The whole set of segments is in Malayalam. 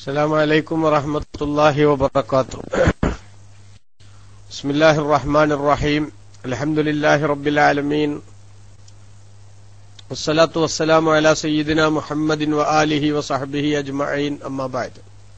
السلام عليكم ورحمة الله وبركاته بسم الله الرحمن الرحيم الحمد لله رب العالمين والصلاة والسلام على سيدنا محمد وآله وصحبه أجمعين أما بعد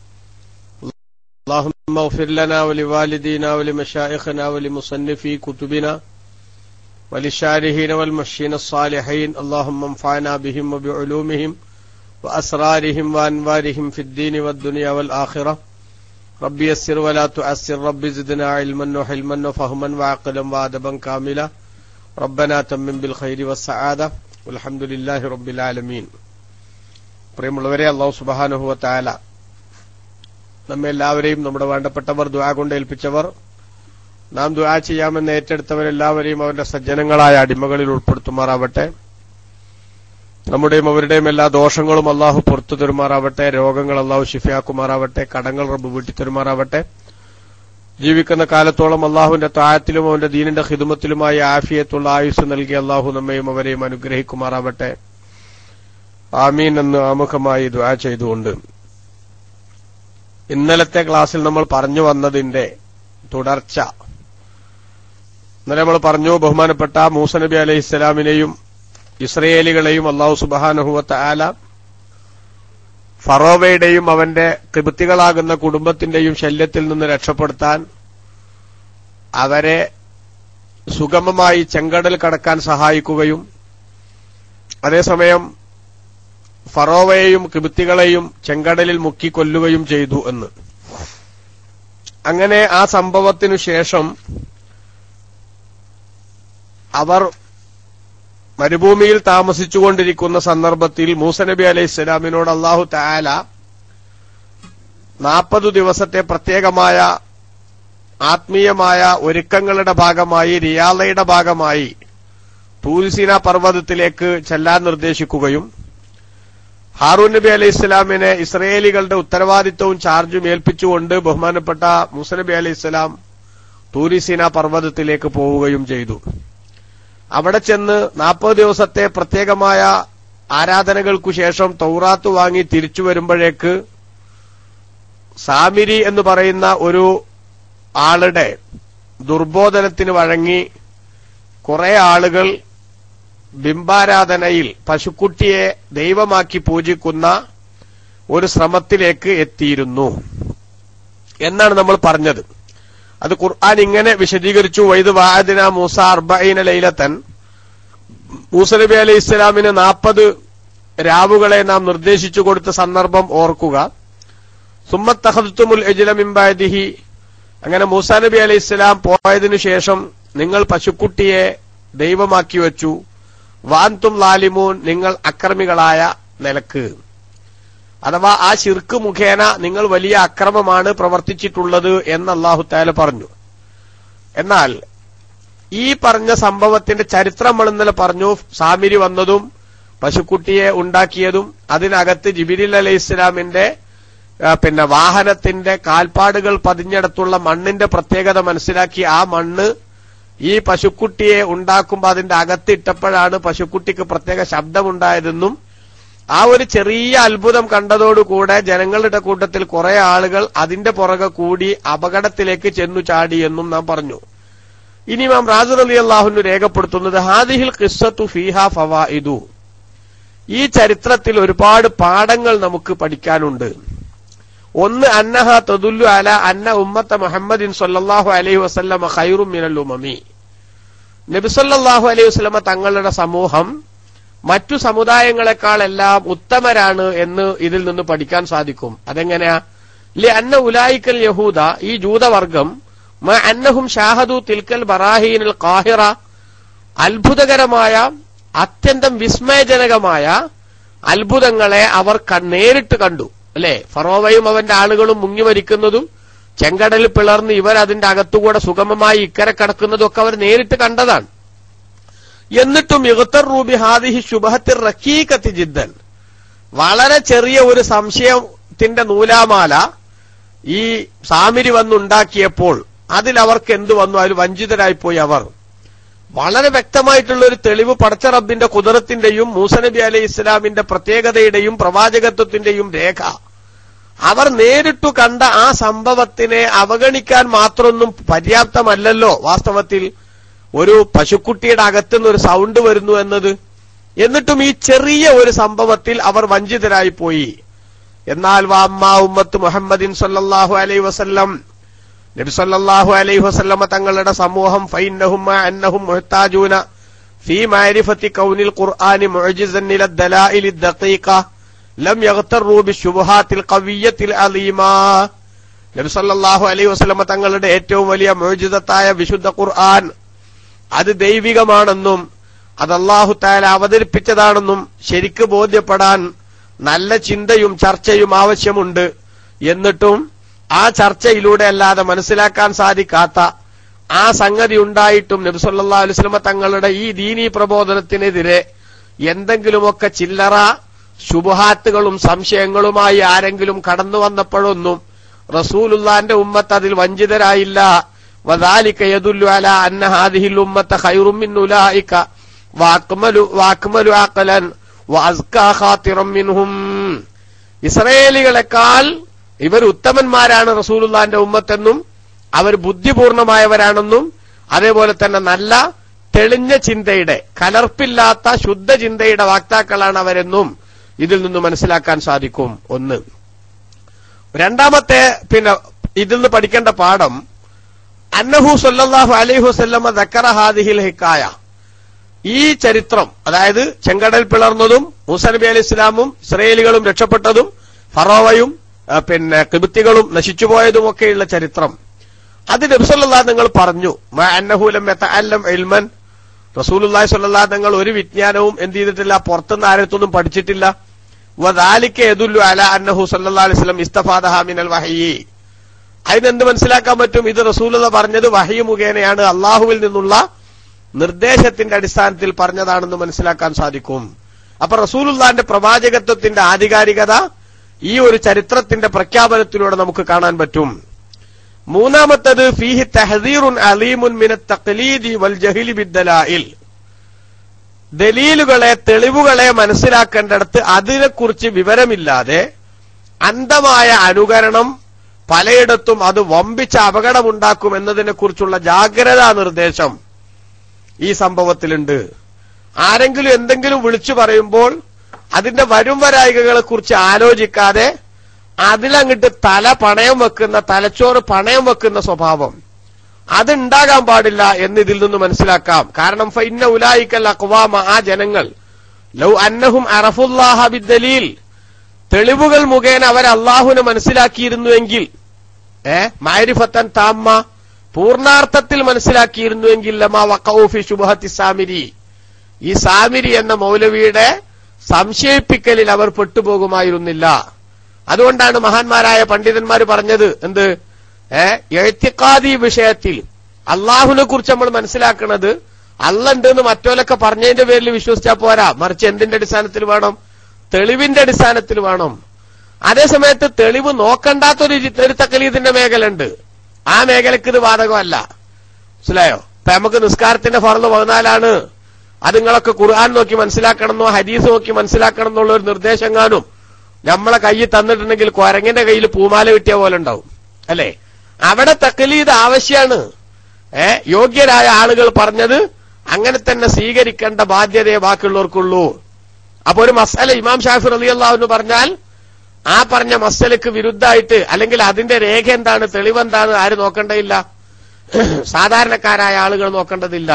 اللهم اغفر لنا ولوالدينا ولمشائخنا ولمصنفي كتبنا وللشارحين والمشين الصالحين اللهم انفعنا بهم وبعلومهم وأسرارهم وأنوارهم في الدين والدنيا والآخرة رب يسر ولا تعسر رب زدنا علما وحلما وفهما وعقلا وأدبا كاملا ربنا تمم بالخير والسعادة والحمد لله رب العالمين പ്രിയമുള്ളവരെ അള്ളാഹു സുബാനുഹുവ താല നമ്മെ എല്ലാവരെയും നമ്മുടെ വേണ്ടപ്പെട്ടവർ ദുആ കൊണ്ട് ഏൽപ്പിച്ചവർ നാം ദുആ ചെയ്യാമെന്ന് ഏറ്റെടുത്തവരെല്ലാവരെയും അവന്റെ സജ്ജനങ്ങളായ അടിമകളിൽ ഉൾപ്പെടുത്തുമാറാവട്ടെ നമ്മുടെയും അവരുടെയും എല്ലാ ദോഷങ്ങളും അള്ളാഹു പുറത്തു തരുമാറാവട്ടെ രോഗങ്ങൾ അള്ളാഹു ഷിഫിയാക്കുമാറാവട്ടെ കടങ്ങൾ റബ്ബ് വീട്ടി തരുമാറാവട്ടെ ജീവിക്കുന്ന കാലത്തോളം അള്ളാഹുവിന്റെ താഴത്തിലും അവന്റെ ദീനിന്റെ ഹിദുമത്തിലുമായി ആഫിയത്തുള്ള ആയുസ് നൽകി അള്ളാഹു നമ്മയും അവരെയും അനുഗ്രഹിക്കുമാറാവട്ടെ ആമീൻ എന്ന് ആമുഖമായി ദുആ ചെയ്തുകൊണ്ട് ഇന്നലത്തെ ക്ലാസ്സിൽ നമ്മൾ പറഞ്ഞു വന്നതിന്റെ തുടർച്ച ഇന്നലെ നമ്മൾ പറഞ്ഞു ബഹുമാനപ്പെട്ട മൂസ നബി അലൈഹി ഇസ്ലാമിനെയും ഇസ്രയേലികളെയും അള്ളാഹു സുബാനഹുവത്ത ആല ഫറോവയുടെയും അവന്റെ കിബത്തികളാകുന്ന കുടുംബത്തിന്റെയും ശല്യത്തിൽ നിന്ന് രക്ഷപ്പെടുത്താൻ അവരെ സുഗമമായി ചെങ്കടൽ കടക്കാൻ സഹായിക്കുകയും അതേസമയം ഫറോവയെയും കിബത്തികളെയും ചെങ്കടലിൽ മുക്കിക്കൊല്ലുകയും ചെയ്തു എന്ന് അങ്ങനെ ആ സംഭവത്തിനു ശേഷം അവർ മരുഭൂമിയിൽ താമസിച്ചുകൊണ്ടിരിക്കുന്ന സന്ദർഭത്തിൽ മൂസ നബി അലൈഹി സ്വലാമിനോട് അള്ളാഹു താല നാൽപ്പതു ദിവസത്തെ പ്രത്യേകമായ ആത്മീയമായ ഒരുക്കങ്ങളുടെ ഭാഗമായി റിയാലയുടെ ഭാഗമായി തൂൽസീന പർവ്വതത്തിലേക്ക് ചെല്ലാൻ നിർദ്ദേശിക്കുകയും ഹാറൂൻ നബി അലൈഹി ഇസ്ലാമിനെ ഇസ്രയേലികളുടെ ഉത്തരവാദിത്വവും ചാർജും ഏൽപ്പിച്ചുകൊണ്ട് ബഹുമാനപ്പെട്ട മൂസ നബി അലൈഹി ഇസ്ലാം തൂരിസീന പർവ്വതത്തിലേക്ക് പോവുകയും ചെയ്തു അവിടെ ചെന്ന് നാൽപ്പത് ദിവസത്തെ പ്രത്യേകമായ ആരാധനകൾക്കു ശേഷം തൗറാത്ത് വാങ്ങി തിരിച്ചു വരുമ്പോഴേക്ക് സാമിരി എന്ന് പറയുന്ന ഒരു ആളുടെ ദുർബോധനത്തിന് വഴങ്ങി കുറെ ആളുകൾ ബിംബാരാധനയിൽ പശുക്കുട്ടിയെ ദൈവമാക്കി പൂജിക്കുന്ന ഒരു ശ്രമത്തിലേക്ക് എത്തിയിരുന്നു എന്നാണ് നമ്മൾ പറഞ്ഞത് അത് ഖുർആൻ ഇങ്ങനെ വിശദീകരിച്ചു വൈദ് വാദിന മൂസ അർബൈന ലൈലത്തൻ മൂസ നബി അലൈഹി ഇസ്ലാമിന് നാൽപ്പത് രാവുകളെ നാം നിർദ്ദേശിച്ചു കൊടുത്ത സന്ദർഭം ഓർക്കുക സുമ്മത്തഹത്തുമുൽ എജിലമിംബാദിഹി അങ്ങനെ മൂസ നബി അലൈഹി ഇസ്ലാം പോയതിനു ശേഷം നിങ്ങൾ പശുക്കുട്ടിയെ ദൈവമാക്കി വെച്ചു വാൻതും ലാലിമൂൻ നിങ്ങൾ അക്രമികളായ നിലക്ക് അഥവാ ആ ശിർക്ക് മുഖേന നിങ്ങൾ വലിയ അക്രമമാണ് പ്രവർത്തിച്ചിട്ടുള്ളത് എന്ന് അള്ളാഹു താല പറഞ്ഞു എന്നാൽ ഈ പറഞ്ഞ സംഭവത്തിന്റെ ചരിത്രം നമ്മൾ ഇന്നലെ പറഞ്ഞു സാമിരി വന്നതും പശുക്കുട്ടിയെ ഉണ്ടാക്കിയതും അതിനകത്ത് ജിബിരിൽ അലൈഹി ഇസ്ലാമിന്റെ പിന്നെ വാഹനത്തിന്റെ കാൽപ്പാടുകൾ പതിഞ്ഞിടത്തുള്ള മണ്ണിന്റെ പ്രത്യേകത മനസ്സിലാക്കി ആ മണ്ണ് ഈ പശുക്കുട്ടിയെ ഉണ്ടാക്കുമ്പോൾ അതിന്റെ അകത്തിട്ടപ്പോഴാണ് പശുക്കുട്ടിക്ക് പ്രത്യേക ശബ്ദമുണ്ടായതെന്നും ആ ഒരു ചെറിയ അത്ഭുതം കണ്ടതോടുകൂടെ ജനങ്ങളുടെ കൂട്ടത്തിൽ കുറെ ആളുകൾ അതിന്റെ പുറകെ കൂടി അപകടത്തിലേക്ക് ചെന്നു ചാടിയെന്നും നാം പറഞ്ഞു ഇനി മാം റാസർ അലി അള്ളാഹുന് രേഖപ്പെടുത്തുന്നത് ഹാദിഹിൽ ഖിസ്സത്തു ഫീഹ ഫവാഇദു ഈ ചരിത്രത്തിൽ ഒരുപാട് പാഠങ്ങൾ നമുക്ക് പഠിക്കാനുണ്ട് ഒന്ന് അന്നഹ തദുല്ലു അല അന്ന ഉമ്മത്ത മുഹമ്മദിൻ സല്ലല്ലാഹു അലൈഹി വസല്ലമ ഖൈറും മിനൽ ഉമമി നബി സല്ലല്ലാഹു അലൈഹി വസല്ലമ തങ്ങളുടെ സമൂഹം മറ്റു സമുദായങ്ങളെക്കാളെല്ലാം ഉത്തമരാണ് എന്ന് ഇതിൽ നിന്ന് പഠിക്കാൻ സാധിക്കും അതെങ്ങനെയാ ലി അന്ന ഉലായിക്കൽ യഹൂദ ഈ ജൂതവർഗം മ അന്നഹും ഷാഹദു തിൽക്കൽ ബറാഹീനുൽ കാഹിറ അത്ഭുതകരമായ അത്യന്തം വിസ്മയജനകമായ അത്ഭുതങ്ങളെ അവർ നേരിട്ട് കണ്ടു അല്ലെ ഫറോവയും അവന്റെ ആളുകളും മുങ്ങി മരിക്കുന്നതും ചെങ്കടലിൽ പിളർന്ന് ഇവർ അതിന്റെ അകത്തുകൂടെ സുഗമമായി ഇക്കരെ കടക്കുന്നതും ഒക്കെ അവർ നേരിട്ട് കണ്ടതാണ് എന്നിട്ടും ഇഖത്തർ റൂബി ഹാദിഹി ശുഭഹത്തിർ റക്കീക്കത്തി ജിദ്ദൻ വളരെ ചെറിയ ഒരു സംശയത്തിന്റെ നൂലാമാല ഈ സാമിരി വന്നുണ്ടാക്കിയപ്പോൾ അതിൽ അവർക്ക് എന്തു വന്നു അതിൽ വഞ്ചിതരായിപ്പോയി അവർ വളരെ വ്യക്തമായിട്ടുള്ള ഒരു തെളിവ് പടച്ച റബ്ബിന്റെ കുതിരത്തിന്റെയും മൂസനബി അലൈഹി ഇസ്ലാമിന്റെ പ്രത്യേകതയുടെയും പ്രവാചകത്വത്തിന്റെയും രേഖ അവർ നേരിട്ടു കണ്ട ആ സംഭവത്തിനെ അവഗണിക്കാൻ മാത്രമൊന്നും പര്യാപ്തമല്ലല്ലോ വാസ്തവത്തിൽ ഒരു പശുക്കുട്ടിയുടെ അകത്തുനിന്ന് ഒരു സൗണ്ട് വരുന്നു എന്നത് എന്നിട്ടും ഈ ചെറിയ ഒരു സംഭവത്തിൽ അവർ വഞ്ചിതരായി പോയി എന്നാൽ വാമ്മ ഉമ്മത്ത് മുഹമ്മദിൻ സല്ലല്ലാഹു അലൈഹി വസല്ലം നബി സല്ലല്ലാഹു അലൈഹി വസല്ലമ തങ്ങളുടെ സമൂഹം ഫൈന്നഹും അന്നഹും മുഹ്താജൂന ഫീ മാരിഫത്തി കൗനിൽ ഖുർആനി മുഅ്ജിസൻ ഇല ദലായിലി ദഖീഖ ലം യഗ്തറു ബിശുബഹാത്തിൽ ഖവിയ്യത്തിൽ അലീമ നബി സല്ലല്ലാഹു അലൈഹി വസല്ലമ തങ്ങളുടെ ഏറ്റവും വലിയ മുഅ്ജിസത്തായ വിശുദ്ധ ഖുർആൻ അത് ദൈവികമാണെന്നും അത് അള്ളാഹു താല അവതരിപ്പിച്ചതാണെന്നും ശരിക്ക് ബോധ്യപ്പെടാൻ നല്ല ചിന്തയും ചർച്ചയും ആവശ്യമുണ്ട് എന്നിട്ടും ആ ചർച്ചയിലൂടെ അല്ലാതെ മനസ്സിലാക്കാൻ സാധിക്കാത്ത ആ സംഗതി ഉണ്ടായിട്ടും നബിസല്ലാ അലുസ്ലമ തങ്ങളുടെ ഈ ദീനീ പ്രബോധനത്തിനെതിരെ എന്തെങ്കിലുമൊക്കെ ചില്ലറ ശുഭഹാത്തുകളും സംശയങ്ങളുമായി ആരെങ്കിലും കടന്നു വന്നപ്പോഴൊന്നും റസൂലുള്ളാന്റെ ഉമ്മത്ത് അതിൽ വഞ്ചിതരായില്ല وذلك يدل على أن هذه الأمة خير من أولئك وأكمل وأكمل عقلا وأزكى خاطرا منهم ഇസ്രയേലികളെക്കാൾ ഇവർ ഉത്തമന്മാരാണ് റസൂലുള്ളാന്റെ ഉമ്മത്തെന്നും അവർ ബുദ്ധിപൂർണമായവരാണെന്നും അതേപോലെ തന്നെ നല്ല തെളിഞ്ഞ ചിന്തയുടെ കലർപ്പില്ലാത്ത ശുദ്ധ ചിന്തയുടെ വാക്താക്കളാണ് അവരെന്നും ഇതിൽ നിന്ന് മനസ്സിലാക്കാൻ സാധിക്കും ഒന്ന് രണ്ടാമത്തെ പിന്നെ ഇതിൽ നിന്ന് പഠിക്കേണ്ട പാഠം അന്നഹു സല്ലല്ലാഹു അലൈഹി വസല്ലമ ദക്കറ ഹാദിഹിൽ ഹിക്കായ ഈ ചരിത്രം അതായത് ചെങ്കടൽ പിളർന്നതും മൂസ നബി അലൈഹി ഇസ്ലാമും ഇസ്രയേലികളും രക്ഷപ്പെട്ടതും ഫറോവയും ആ, പിന്നെ കിബിത്തികളും നശിച്ചുപോയതുമൊക്കെയുള്ള ചരിത്രം അത് നബ്സല്ലാ നിങ്ങൾ പറഞ്ഞു മാ അന്നഹൂലം യതഅല്ലം ഇൽമൻ റസൂലുള്ളാഹി സ്വല്ലല്ലാഹു തങ്ങൾ ഒരു വിജ്ഞാനവും എന്ത് ചെയ്തിട്ടില്ല പുറത്തുനിന്ന് ആരത്തൊന്നും പഠിച്ചിട്ടില്ല വദാലിക യദുല്ലു അല അന്നഹു സല്ലല്ലാഹു അലൈഹി വസല്ലം ഇസ്തഫാദഹ മിനൽ വഹയി അതിനെന്ത് മനസ്സിലാക്കാൻ പറ്റും ഇത് റസൂലത പറഞ്ഞത് വഹയി മുഖേനയാണ് അള്ളാഹുവിൽ നിന്നുള്ള നിർദ്ദേശത്തിന്റെ അടിസ്ഥാനത്തിൽ പറഞ്ഞതാണെന്ന് മനസ്സിലാക്കാൻ സാധിക്കും അപ്പൊ റസൂലുള്ളാന്റെ പ്രവാചകത്വത്തിന്റെ ആധികാരികത ഈ ഒരു ചരിത്രത്തിന്റെ പ്രഖ്യാപനത്തിലൂടെ നമുക്ക് കാണാൻ പറ്റും മൂന്നാമത്തത് ഫീഹി തഹദീറുൻ അലീമുൻ മിന തഖ്ലീദി വൽ ജഹിലി ബിദ്ദലായിൽ ദലീലുകളെ തെളിവുകളെ മനസ്സിലാക്കേണ്ടടുത്ത് അതിനെക്കുറിച്ച് വിവരമില്ലാതെ അന്ധമായ അനുകരണം പലയിടത്തും അത് വമ്പിച്ച അപകടമുണ്ടാക്കും എന്നതിനെക്കുറിച്ചുള്ള ജാഗ്രതാ നിർദ്ദേശം ഈ സംഭവത്തിലുണ്ട് ആരെങ്കിലും എന്തെങ്കിലും വിളിച്ചു പറയുമ്പോൾ അതിന്റെ വരും വരായികകളെ കുറിച്ച് ആലോചിക്കാതെ അതിലങ്ങിട്ട് തല പണയം വെക്കുന്ന തലച്ചോറ് പണയം വെക്കുന്ന സ്വഭാവം അതുണ്ടാകാൻ പാടില്ല എന്ന് ഇതിൽ നിന്ന് മനസ്സിലാക്കാം കാരണം ഫൈന്ന ഉലായിക്കൽ അക്വാമ ആ ജനങ്ങൾ ലൗ അന്നഹും അറഫുല്ലാഹ ബിദ്ദലീൽ തെളിവുകൾ മുഖേന അവർ അള്ളാഹുവിനെ മനസ്സിലാക്കിയിരുന്നുവെങ്കിൽ ഏ മാരിഫത്തൻ താമ്മ പൂർണാർത്ഥത്തിൽ മനസ്സിലാക്കിയിരുന്നുവെങ്കിൽ ലമാ വക്കൌഫി ശുഭഹത്തി സാമിരി ഈ സാമിരി എന്ന മൗലവിയുടെ സംശയിപ്പിക്കലിൽ അവർ പെട്ടുപോകുമായിരുന്നില്ല അതുകൊണ്ടാണ് മഹാന്മാരായ പണ്ഡിതന്മാർ പറഞ്ഞത് എന്ത് ഏ എഴുത്തിക്കാതി വിഷയത്തിൽ അള്ളാഹുവിനെ കുറിച്ച് നമ്മൾ മനസ്സിലാക്കുന്നത് അല്ല ഉണ്ടെന്ന് മറ്റോലൊക്കെ പറഞ്ഞതിന്റെ പേരിൽ വിശ്വസിച്ചാൽ പോരാ മറിച്ച് എന്തിന്റെ അടിസ്ഥാനത്തിൽ വേണം തെളിവിന്റെ അടിസ്ഥാനത്തിൽ വേണം അതേസമയത്ത് തെളിവ് നോക്കണ്ടാത്തൊരു ജി- ഒരു തക്കലീദിന്റെ മേഖല ഉണ്ട് ആ മേഖലക്ക് ഇത് ബാധകമല്ല മനസ്സിലായോ ഇപ്പൊ നമുക്ക് നിസ്കാരത്തിന്റെ ഫറന്ന് പതിനാലാണ് അത് നിങ്ങളൊക്കെ ഖുർആൻ നോക്കി മനസ്സിലാക്കണമെന്നോ ഹദീസ് നോക്കി മനസ്സിലാക്കണം എന്നുള്ള ഒരു നിർദ്ദേശം കാണും നമ്മളെ കയ്യിൽ തന്നിട്ടുണ്ടെങ്കിൽ കുരങ്ങിന്റെ കയ്യിൽ പൂമാല കിട്ടിയ പോലെ ഉണ്ടാവും അല്ലേ അവിടെ തക്കലീത് ആവശ്യമാണ് ഏ യോഗ്യരായ ആളുകൾ പറഞ്ഞത് അങ്ങനെ തന്നെ സ്വീകരിക്കേണ്ട ബാധ്യതയെ ബാക്കിയുള്ളവർക്കുള്ളൂ അപ്പൊ ഒരു മസാല ഇമാം ഷാഫി റളിയല്ലാഹു എന്ന് പറഞ്ഞാൽ ആ പറഞ്ഞ മസലക്ക് വിരുദ്ധമായിട്ട് അല്ലെങ്കിൽ അതിന്റെ രേഖ എന്താണ് തെളിവെന്താണ് ആര് നോക്കേണ്ടതില്ല സാധാരണക്കാരായ ആളുകൾ നോക്കേണ്ടതില്ല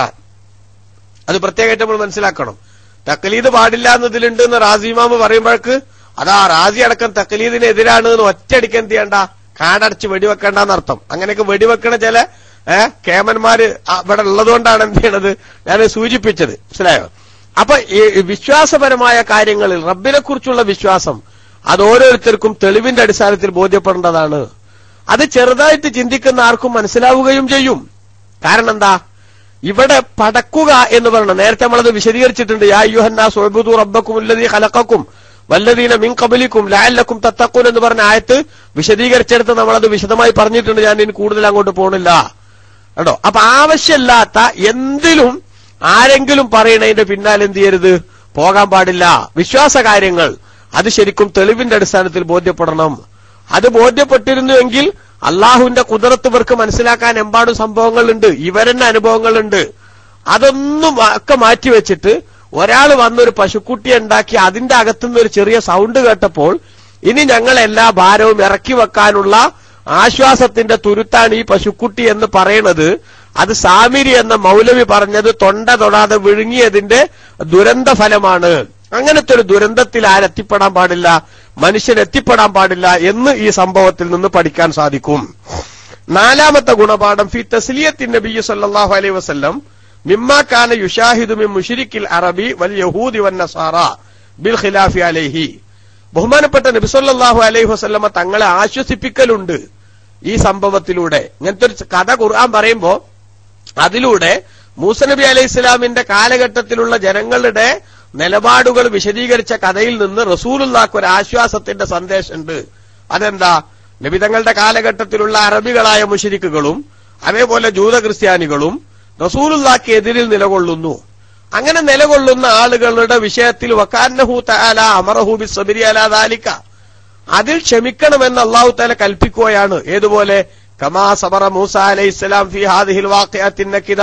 അത് പ്രത്യേകമായിട്ട് നമ്മൾ മനസ്സിലാക്കണം തക്കലീദ് പാടില്ല എന്നതിലുണ്ട് എന്ന് റാസിമാമ് പറയുമ്പോഴേക്ക് അതാ റാസി അടക്കം തക്കലീദിനെതിരാണ് എന്ന് ഒറ്റയടിക്ക് എന്ത് ചെയ്യണ്ട കാടടച്ച് വെടിവെക്കേണ്ടെന്നർത്ഥം അങ്ങനെയൊക്കെ വെടിവെക്കണ ചില ഏഹ് കേമന്മാര് ഇവിടെ ഉള്ളതുകൊണ്ടാണ് എന്ത് ചെയ്യണത് ഞാൻ സൂചിപ്പിച്ചത് മനസ്സിലായോ അപ്പൊ ഈ വിശ്വാസപരമായ കാര്യങ്ങളിൽ റബ്ബിനെ കുറിച്ചുള്ള വിശ്വാസം അത് ഓരോരുത്തർക്കും തെളിവിന്റെ അടിസ്ഥാനത്തിൽ ബോധ്യപ്പെടേണ്ടതാണ് അത് ചെറുതായിട്ട് ചിന്തിക്കുന്ന ആർക്കും മനസ്സിലാവുകയും ചെയ്യും കാരണം എന്താ ഇവിടെ പടക്കുക എന്ന് പറയണം നേരത്തെ നമ്മളത് വിശദീകരിച്ചിട്ടുണ്ട് യാ യുഹന്നാ സൊബുദു റബ്ബക്കും ഉല്ലതി ഹലക്കും വല്ലതീന മിൻ കബലിക്കും ലാലക്കും തത്തക്കൂൻ എന്ന് പറഞ്ഞ ആയത്ത് വിശദീകരിച്ചെടുത്ത് നമ്മളത് വിശദമായി പറഞ്ഞിട്ടുണ്ട് ഞാൻ ഇനി കൂടുതൽ അങ്ങോട്ട് പോണില്ല കേട്ടോ അപ്പൊ ആവശ്യമില്ലാത്ത എന്തിലും ആരെങ്കിലും പറയണതിന്റെ പിന്നാലെ എന്ത് ചെയ്യരുത് പോകാൻ പാടില്ല വിശ്വാസ കാര്യങ്ങൾ അത് ശരിക്കും തെളിവിന്റെ അടിസ്ഥാനത്തിൽ ബോധ്യപ്പെടണം അത് ബോധ്യപ്പെട്ടിരുന്നുവെങ്കിൽ അള്ളാഹുവിന്റെ കുതിരത്ത് ഇവർക്ക് മനസ്സിലാക്കാൻ എമ്പാടും സംഭവങ്ങളുണ്ട് ഇവരെന്നെ അനുഭവങ്ങളുണ്ട് അതൊന്നും ഒക്കെ മാറ്റിവെച്ചിട്ട് ഒരാൾ വന്നൊരു പശുക്കുട്ടിയെ ഉണ്ടാക്കി അതിന്റെ അകത്തുനിന്ന് ഒരു ചെറിയ സൗണ്ട് കേട്ടപ്പോൾ ഇനി ഞങ്ങൾ എല്ലാ ഭാരവും ഇറക്കി വെക്കാനുള്ള ആശ്വാസത്തിന്റെ തുരുത്താണ് ഈ പശുക്കുട്ടി എന്ന് പറയുന്നത് അത് സാമിരി എന്ന മൗലവി പറഞ്ഞത് തൊണ്ട തൊടാതെ വിഴുങ്ങിയതിന്റെ ദുരന്ത ഫലമാണ് അങ്ങനത്തെ ഒരു ദുരന്തത്തിൽ ആരെത്തിപ്പെടാൻ പാടില്ല മനുഷ്യൻ എത്തിപ്പെടാൻ പാടില്ല എന്ന് ഈ സംഭവത്തിൽ നിന്ന് പഠിക്കാൻ സാധിക്കും നാലാമത്തെ ഗുണപാഠം ഫി തസ്ലിയത്തിൻ നബി സല്ലല്ലാഹു അലൈഹി വസല്ലം മിമ്മ കാന യുഷാഹിദു മിൻ മുശ്രിക്കിൽ അറബി വൽ യഹൂദി വൻ നസാറ ബിൽ ഖിലാഫി അലൈഹി ബഹുമാനപ്പെട്ട നബി സല്ലല്ലാഹു അലൈഹി വസല്ലമ തങ്ങളെ ആശ്വസിപ്പിക്കലുണ്ട് ഈ സംഭവത്തിലൂടെ ഇങ്ങനത്തെ ഒരു കഥ ഖുർആൻ പറയുമ്പോ അതിലൂടെ മൂസ നബി അലൈഹി ഇസ്ലാമിന്റെ കാലഘട്ടത്തിലുള്ള ജനങ്ങളുടെ നിലപാടുകൾ വിശദീകരിച്ച കഥയിൽ നിന്ന് റസൂലുള്ളാക്ക് ഒരു ആശ്വാസത്തിന്റെ സന്ദേശമുണ്ട് അതെന്താ നബിതങ്ങളുടെ കാലഘട്ടത്തിലുള്ള അറബികളായ മുഷരിക്കുകളും അതേപോലെ ജൂത ക്രിസ്ത്യാനികളും റസൂലുള്ളാക്ക് എതിരിൽ നിലകൊള്ളുന്നു അങ്ങനെ നിലകൊള്ളുന്ന ആളുകളുടെ വിഷയത്തിൽ വക്കാന്നഹു തആല അമറഹു ബിസ്സബരി അലാ ദാലിക അതിൽ ക്ഷമിക്കണമെന്ന് അള്ളാഹു താല കൽപ്പിക്കുകയാണ് ഏതുപോലെ കമാ സബറ മൂസ അലൈഹിസ്സലാം ഫി ഹാദിഹിൽ വാഖിഅത്തിൻ നക്കിദ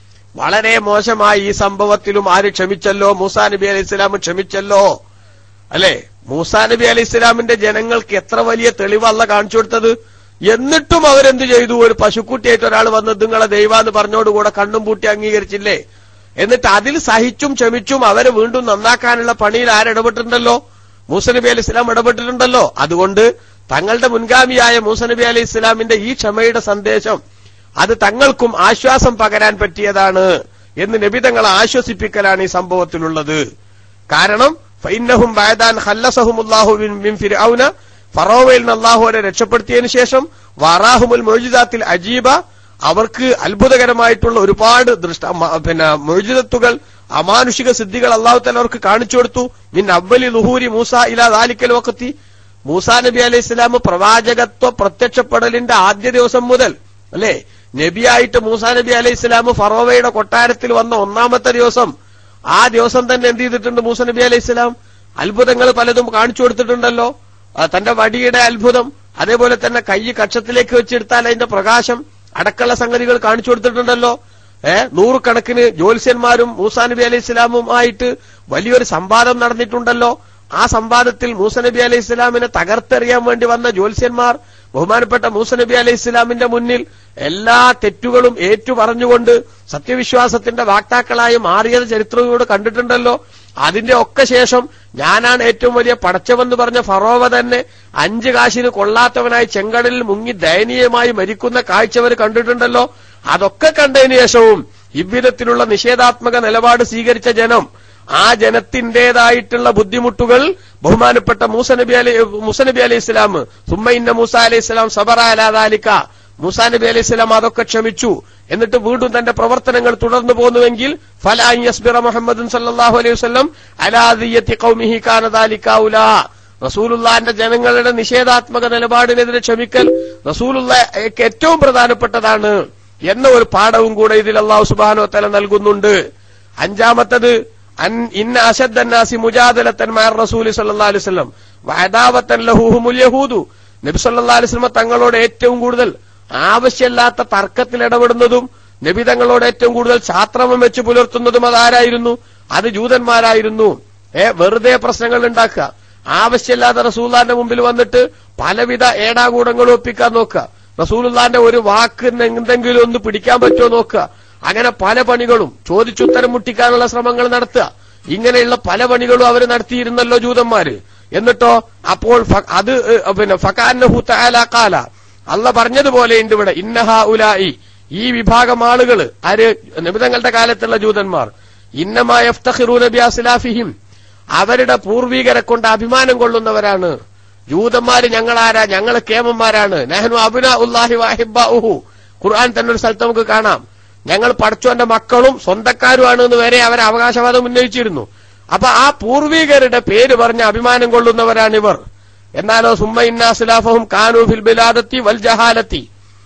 വളരെ മോശമായി ഈ സംഭവത്തിലും ആര് ക്ഷമിച്ചല്ലോ മൂസാ നബി അലൈഹി ഇസ്ലാം ക്ഷമിച്ചല്ലോ അല്ലെ മൂസാ നബി അലൈഹി ഇസ്ലാമിന്റെ ജനങ്ങൾക്ക് എത്ര വലിയ തെളിവല്ല കാണിച്ചു കൊടുത്തത് എന്നിട്ടും അവരെന്ത് ചെയ്തു ഒരു പശുക്കുട്ടിയായിട്ട് ഒരാൾ വന്ന് നിങ്ങളെ ദൈവാന്ന് പറഞ്ഞോടുകൂടെ കണ്ണും പൂട്ടി അംഗീകരിച്ചില്ലേ എന്നിട്ട് അതിൽ സഹിച്ചും ക്ഷമിച്ചും അവരെ വീണ്ടും നന്നാക്കാനുള്ള പണിയിൽ ആരിടപെട്ടിട്ടുണ്ടല്ലോ മൂസ നബി അലൈഹി ഇസ്ലാം ഇടപെട്ടിട്ടുണ്ടല്ലോ അതുകൊണ്ട് തങ്ങളുടെ മുൻഗാമിയായ മൂസ നബി അലൈഹി ഇസ്ലാമിന്റെ ഈ ക്ഷമയുടെ സന്ദേശം അത് തങ്ങൾക്കും ആശ്വാസം പകരാൻ പറ്റിയതാണ് എന്ന് നബി തങ്ങളെ ആശ്വസിപ്പിക്കലാണ് ഈ സംഭവത്തിലുള്ളത് കാരണം ഫൈന്നഹും ബായദാൻ ഹല്ലസഹുമുല്ലാഹു മിൻ ഫിർഔന ഫറോവയിൽ നിന്ന് അള്ളാഹു അവരെ രക്ഷപ്പെടുത്തിയതിനു ശേഷം വറാഹുമുൽ മൊഴിതാത്തിൽ അജീബ അവർക്ക് അത്ഭുതകരമായിട്ടുള്ള ഒരുപാട് ദൃഷ്ട മ- പിന്നെ മൊഴിതത്തുകൾ അമാനുഷിക സിദ്ധികൾ അള്ളാഹു തല അവർക്ക് കാണിച്ചു കൊടുത്തു മിൻ അവലി ലുഹൂരി മൂസ ഇലാ ദാലിക്കൽ വക്കത്തി മൂസാ നബി അലൈഹി ഇസ്ലാം പ്രവാചകത്വ പ്രത്യക്ഷപ്പെടലിന്റെ ആദ്യ ദിവസം മുതൽ അല്ലെ നബിയായിട്ട് മൂസാ നബി അലൈഹി ഇസ്ലാം ഫറോവയുടെ കൊട്ടാരത്തിൽ വന്ന ഒന്നാമത്തെ ദിവസം ആ ദിവസം തന്നെ എന്ത് ചെയ്തിട്ടുണ്ട് മൂസ നബി അലൈഹി ഇസ്ലാം അത്ഭുതങ്ങൾ പലതും കാണിച്ചു കൊടുത്തിട്ടുണ്ടല്ലോ ആ, തന്റെ വടിയുടെ അത്ഭുതം അതേപോലെ തന്നെ കൈ കക്ഷത്തിലേക്ക് വെച്ചെടുത്താൽ അതിന്റെ പ്രകാശം അടക്കള്ള സംഗതികൾ കാണിച്ചു കൊടുത്തിട്ടുണ്ടല്ലോ ഏ നൂറുകണക്കിന് ജ്യോത്സ്യന്മാരും മൂസാ നബി അലൈഹി ഇസ്ലാമുമായിട്ട് വലിയൊരു സംവാദം നടന്നിട്ടുണ്ടല്ലോ ആ സംവാദത്തിൽ മൂസ നബി അലൈഹി ഇസ്ലാമിനെ തകർത്തെറിയാൻ വേണ്ടി വന്ന ജ്യോത്സ്യന്മാർ ബഹുമാനപ്പെട്ട മൂസ നബി അലൈഹി ഇസ്ലാമിന്റെ മുന്നിൽ എല്ലാ തെറ്റുകളും ഏറ്റു പറഞ്ഞുകൊണ്ട് സത്യവിശ്വാസത്തിന്റെ വാക്താക്കളായി മാറിയത് ചരിത്രത്തിലൂടെ കണ്ടിട്ടുണ്ടല്ലോ അതിന്റെ ഒക്കെ ശേഷം ഞാനാണ് ഏറ്റവും വലിയ പടച്ചവെന്ന് പറഞ്ഞ ഫറോവ തന്നെ അഞ്ച് കാശിന് കൊള്ളാത്തവനായി ചെങ്കടലിൽ മുങ്ങി ദയനീയമായി മരിക്കുന്ന കാഴ്ചവർ കണ്ടിട്ടുണ്ടല്ലോ അതൊക്കെ കണ്ടതിന് ശേഷവും ഇவ்விധത്തിലുള്ള നിഷേധാത്മക നിലപാട് സ്വീകരിച്ച ജനം ആ ജനത്തിന്റേതായിട്ടുള്ള ബുദ്ധിമുട്ടുകൾ ബഹുമാനപ്പെട്ട മൂസ നബി അലി മൂസ നബി അലൈഹി ഇസ്ലാം സുമ്മ ഇന്ന മൂസ അലൈഹി ഇസ്ലാം സബറ അലാദാലിക്ക മൂസാ നബി അലൈഹി ഇസ്ലാം അതൊക്കെ ക്ഷമിച്ചു എന്നിട്ട് വീണ്ടും തന്റെ പ്രവർത്തനങ്ങൾ തുടർന്നു പോന്നുവെങ്കിൽ ഫലാൻ യസ്ബിറ മുഹമ്മദ് സല്ലല്ലാഹു അലൈഹി വസല്ലം അലാദിയത്തി ഖൗമിഹി കാന ദാലിക ഔലാ റസൂലുള്ളാന്റെ ജനങ്ങളുടെ നിഷേധാത്മക നിലപാടിനെതിരെ ക്ഷമിക്കൽ റസൂലുള്ളക്ക് ഏറ്റവും പ്രധാനപ്പെട്ടതാണ് എന്ന ഒരു പാഠവും കൂടെ ഇതിൽ അള്ളാഹു സുബാനോ തല നൽകുന്നുണ്ട് അഞ്ചാമത്തത് അൻ ഇന്ന അശദ്ദന്നാസി മുജാദലത്തൻ മാർ റസൂലി സല്ലല്ലാഹു അലൈഹി വസല്ലം വഅദാവത്തൻ ലഹൂഹുമുൽ യഹൂദു നബി സല്ലല്ലാഹു അലൈഹി വസല്ലം തങ്ങളോട് ഏറ്റവും കൂടുതൽ ആവശ്യമില്ലാത്ത തർക്കത്തിൽ ഇടപെടുന്നതും നബി തങ്ങളോട് ഏറ്റവും കൂടുതൽ ശാസ്ത്രമം വെച്ച് പുലർത്തുന്നതും അതാരായിരുന്നു അത് ജൂതന്മാരായിരുന്നു ഏ വെറുതെ പ്രശ്നങ്ങൾ ഉണ്ടാക്കുക ആവശ്യമില്ലാത്ത റസൂല്ലാന്റെ മുമ്പിൽ വന്നിട്ട് പലവിധ ഏടാകൂടങ്ങളും ഒപ്പിക്കാൻ നോക്കുക റസൂലുള്ളാന്റെ ഒരു വാക്ക് എന്തെങ്കിലും ഒന്ന് പിടിക്കാൻ പറ്റുമോ നോക്കുക അങ്ങനെ പല പണികളും ചോദിച്ചുത്തരം മുട്ടിക്കാനുള്ള ശ്രമങ്ങൾ നടത്തുക ഇങ്ങനെയുള്ള പല പണികളും അവർ നടത്തിയിരുന്നല്ലോ ജൂതന്മാര് എന്നിട്ടോ അപ്പോൾ ഫ- അത് ഏ, പിന്നെ ഫക്കാന്നഹു തആല ഖാല അല്ല പറഞ്ഞതുപോലെ ഉണ്ട് ഇവിടെ ഇന്നഹ ഉലായി ഈ വിഭാഗം ആളുകൾ ആര് നിബിതങ്ങളുടെ കാലത്തുള്ള ജൂതന്മാർ ഇന്നമായ ബിഅസ്ലാഫിഹിം അവരുടെ പൂർവീകരെ കൊണ്ട് അഭിമാനം കൊള്ളുന്നവരാണ് ജൂതന്മാര് ഞങ്ങളാരാ ഞങ്ങൾ കേമന്മാരാണ് നെഹ്നു അബുന ഉല്ലാഹി വാഹിബാഹു ഖുർആൻ തന്നെ ഒരു സ്ഥലത്ത് നമുക്ക് കാണാം ഞങ്ങൾ പഠിച്ചോന്റെ മക്കളും സ്വന്തക്കാരുമാണ് എന്ന് വരെ അവർ അവകാശവാദം ഉന്നയിച്ചിരുന്നു അപ്പൊ ആ പൂർവീകരുടെ പേര് പറഞ്ഞ് അഭിമാനം കൊള്ളുന്നവരാണ് ഇവർ എന്നാലോ സുമ്മ ഇന്നാസ്ലാഫഹും കാനു ഫിൽ ബിലാദത്തി വൽ ജഹാലത്തി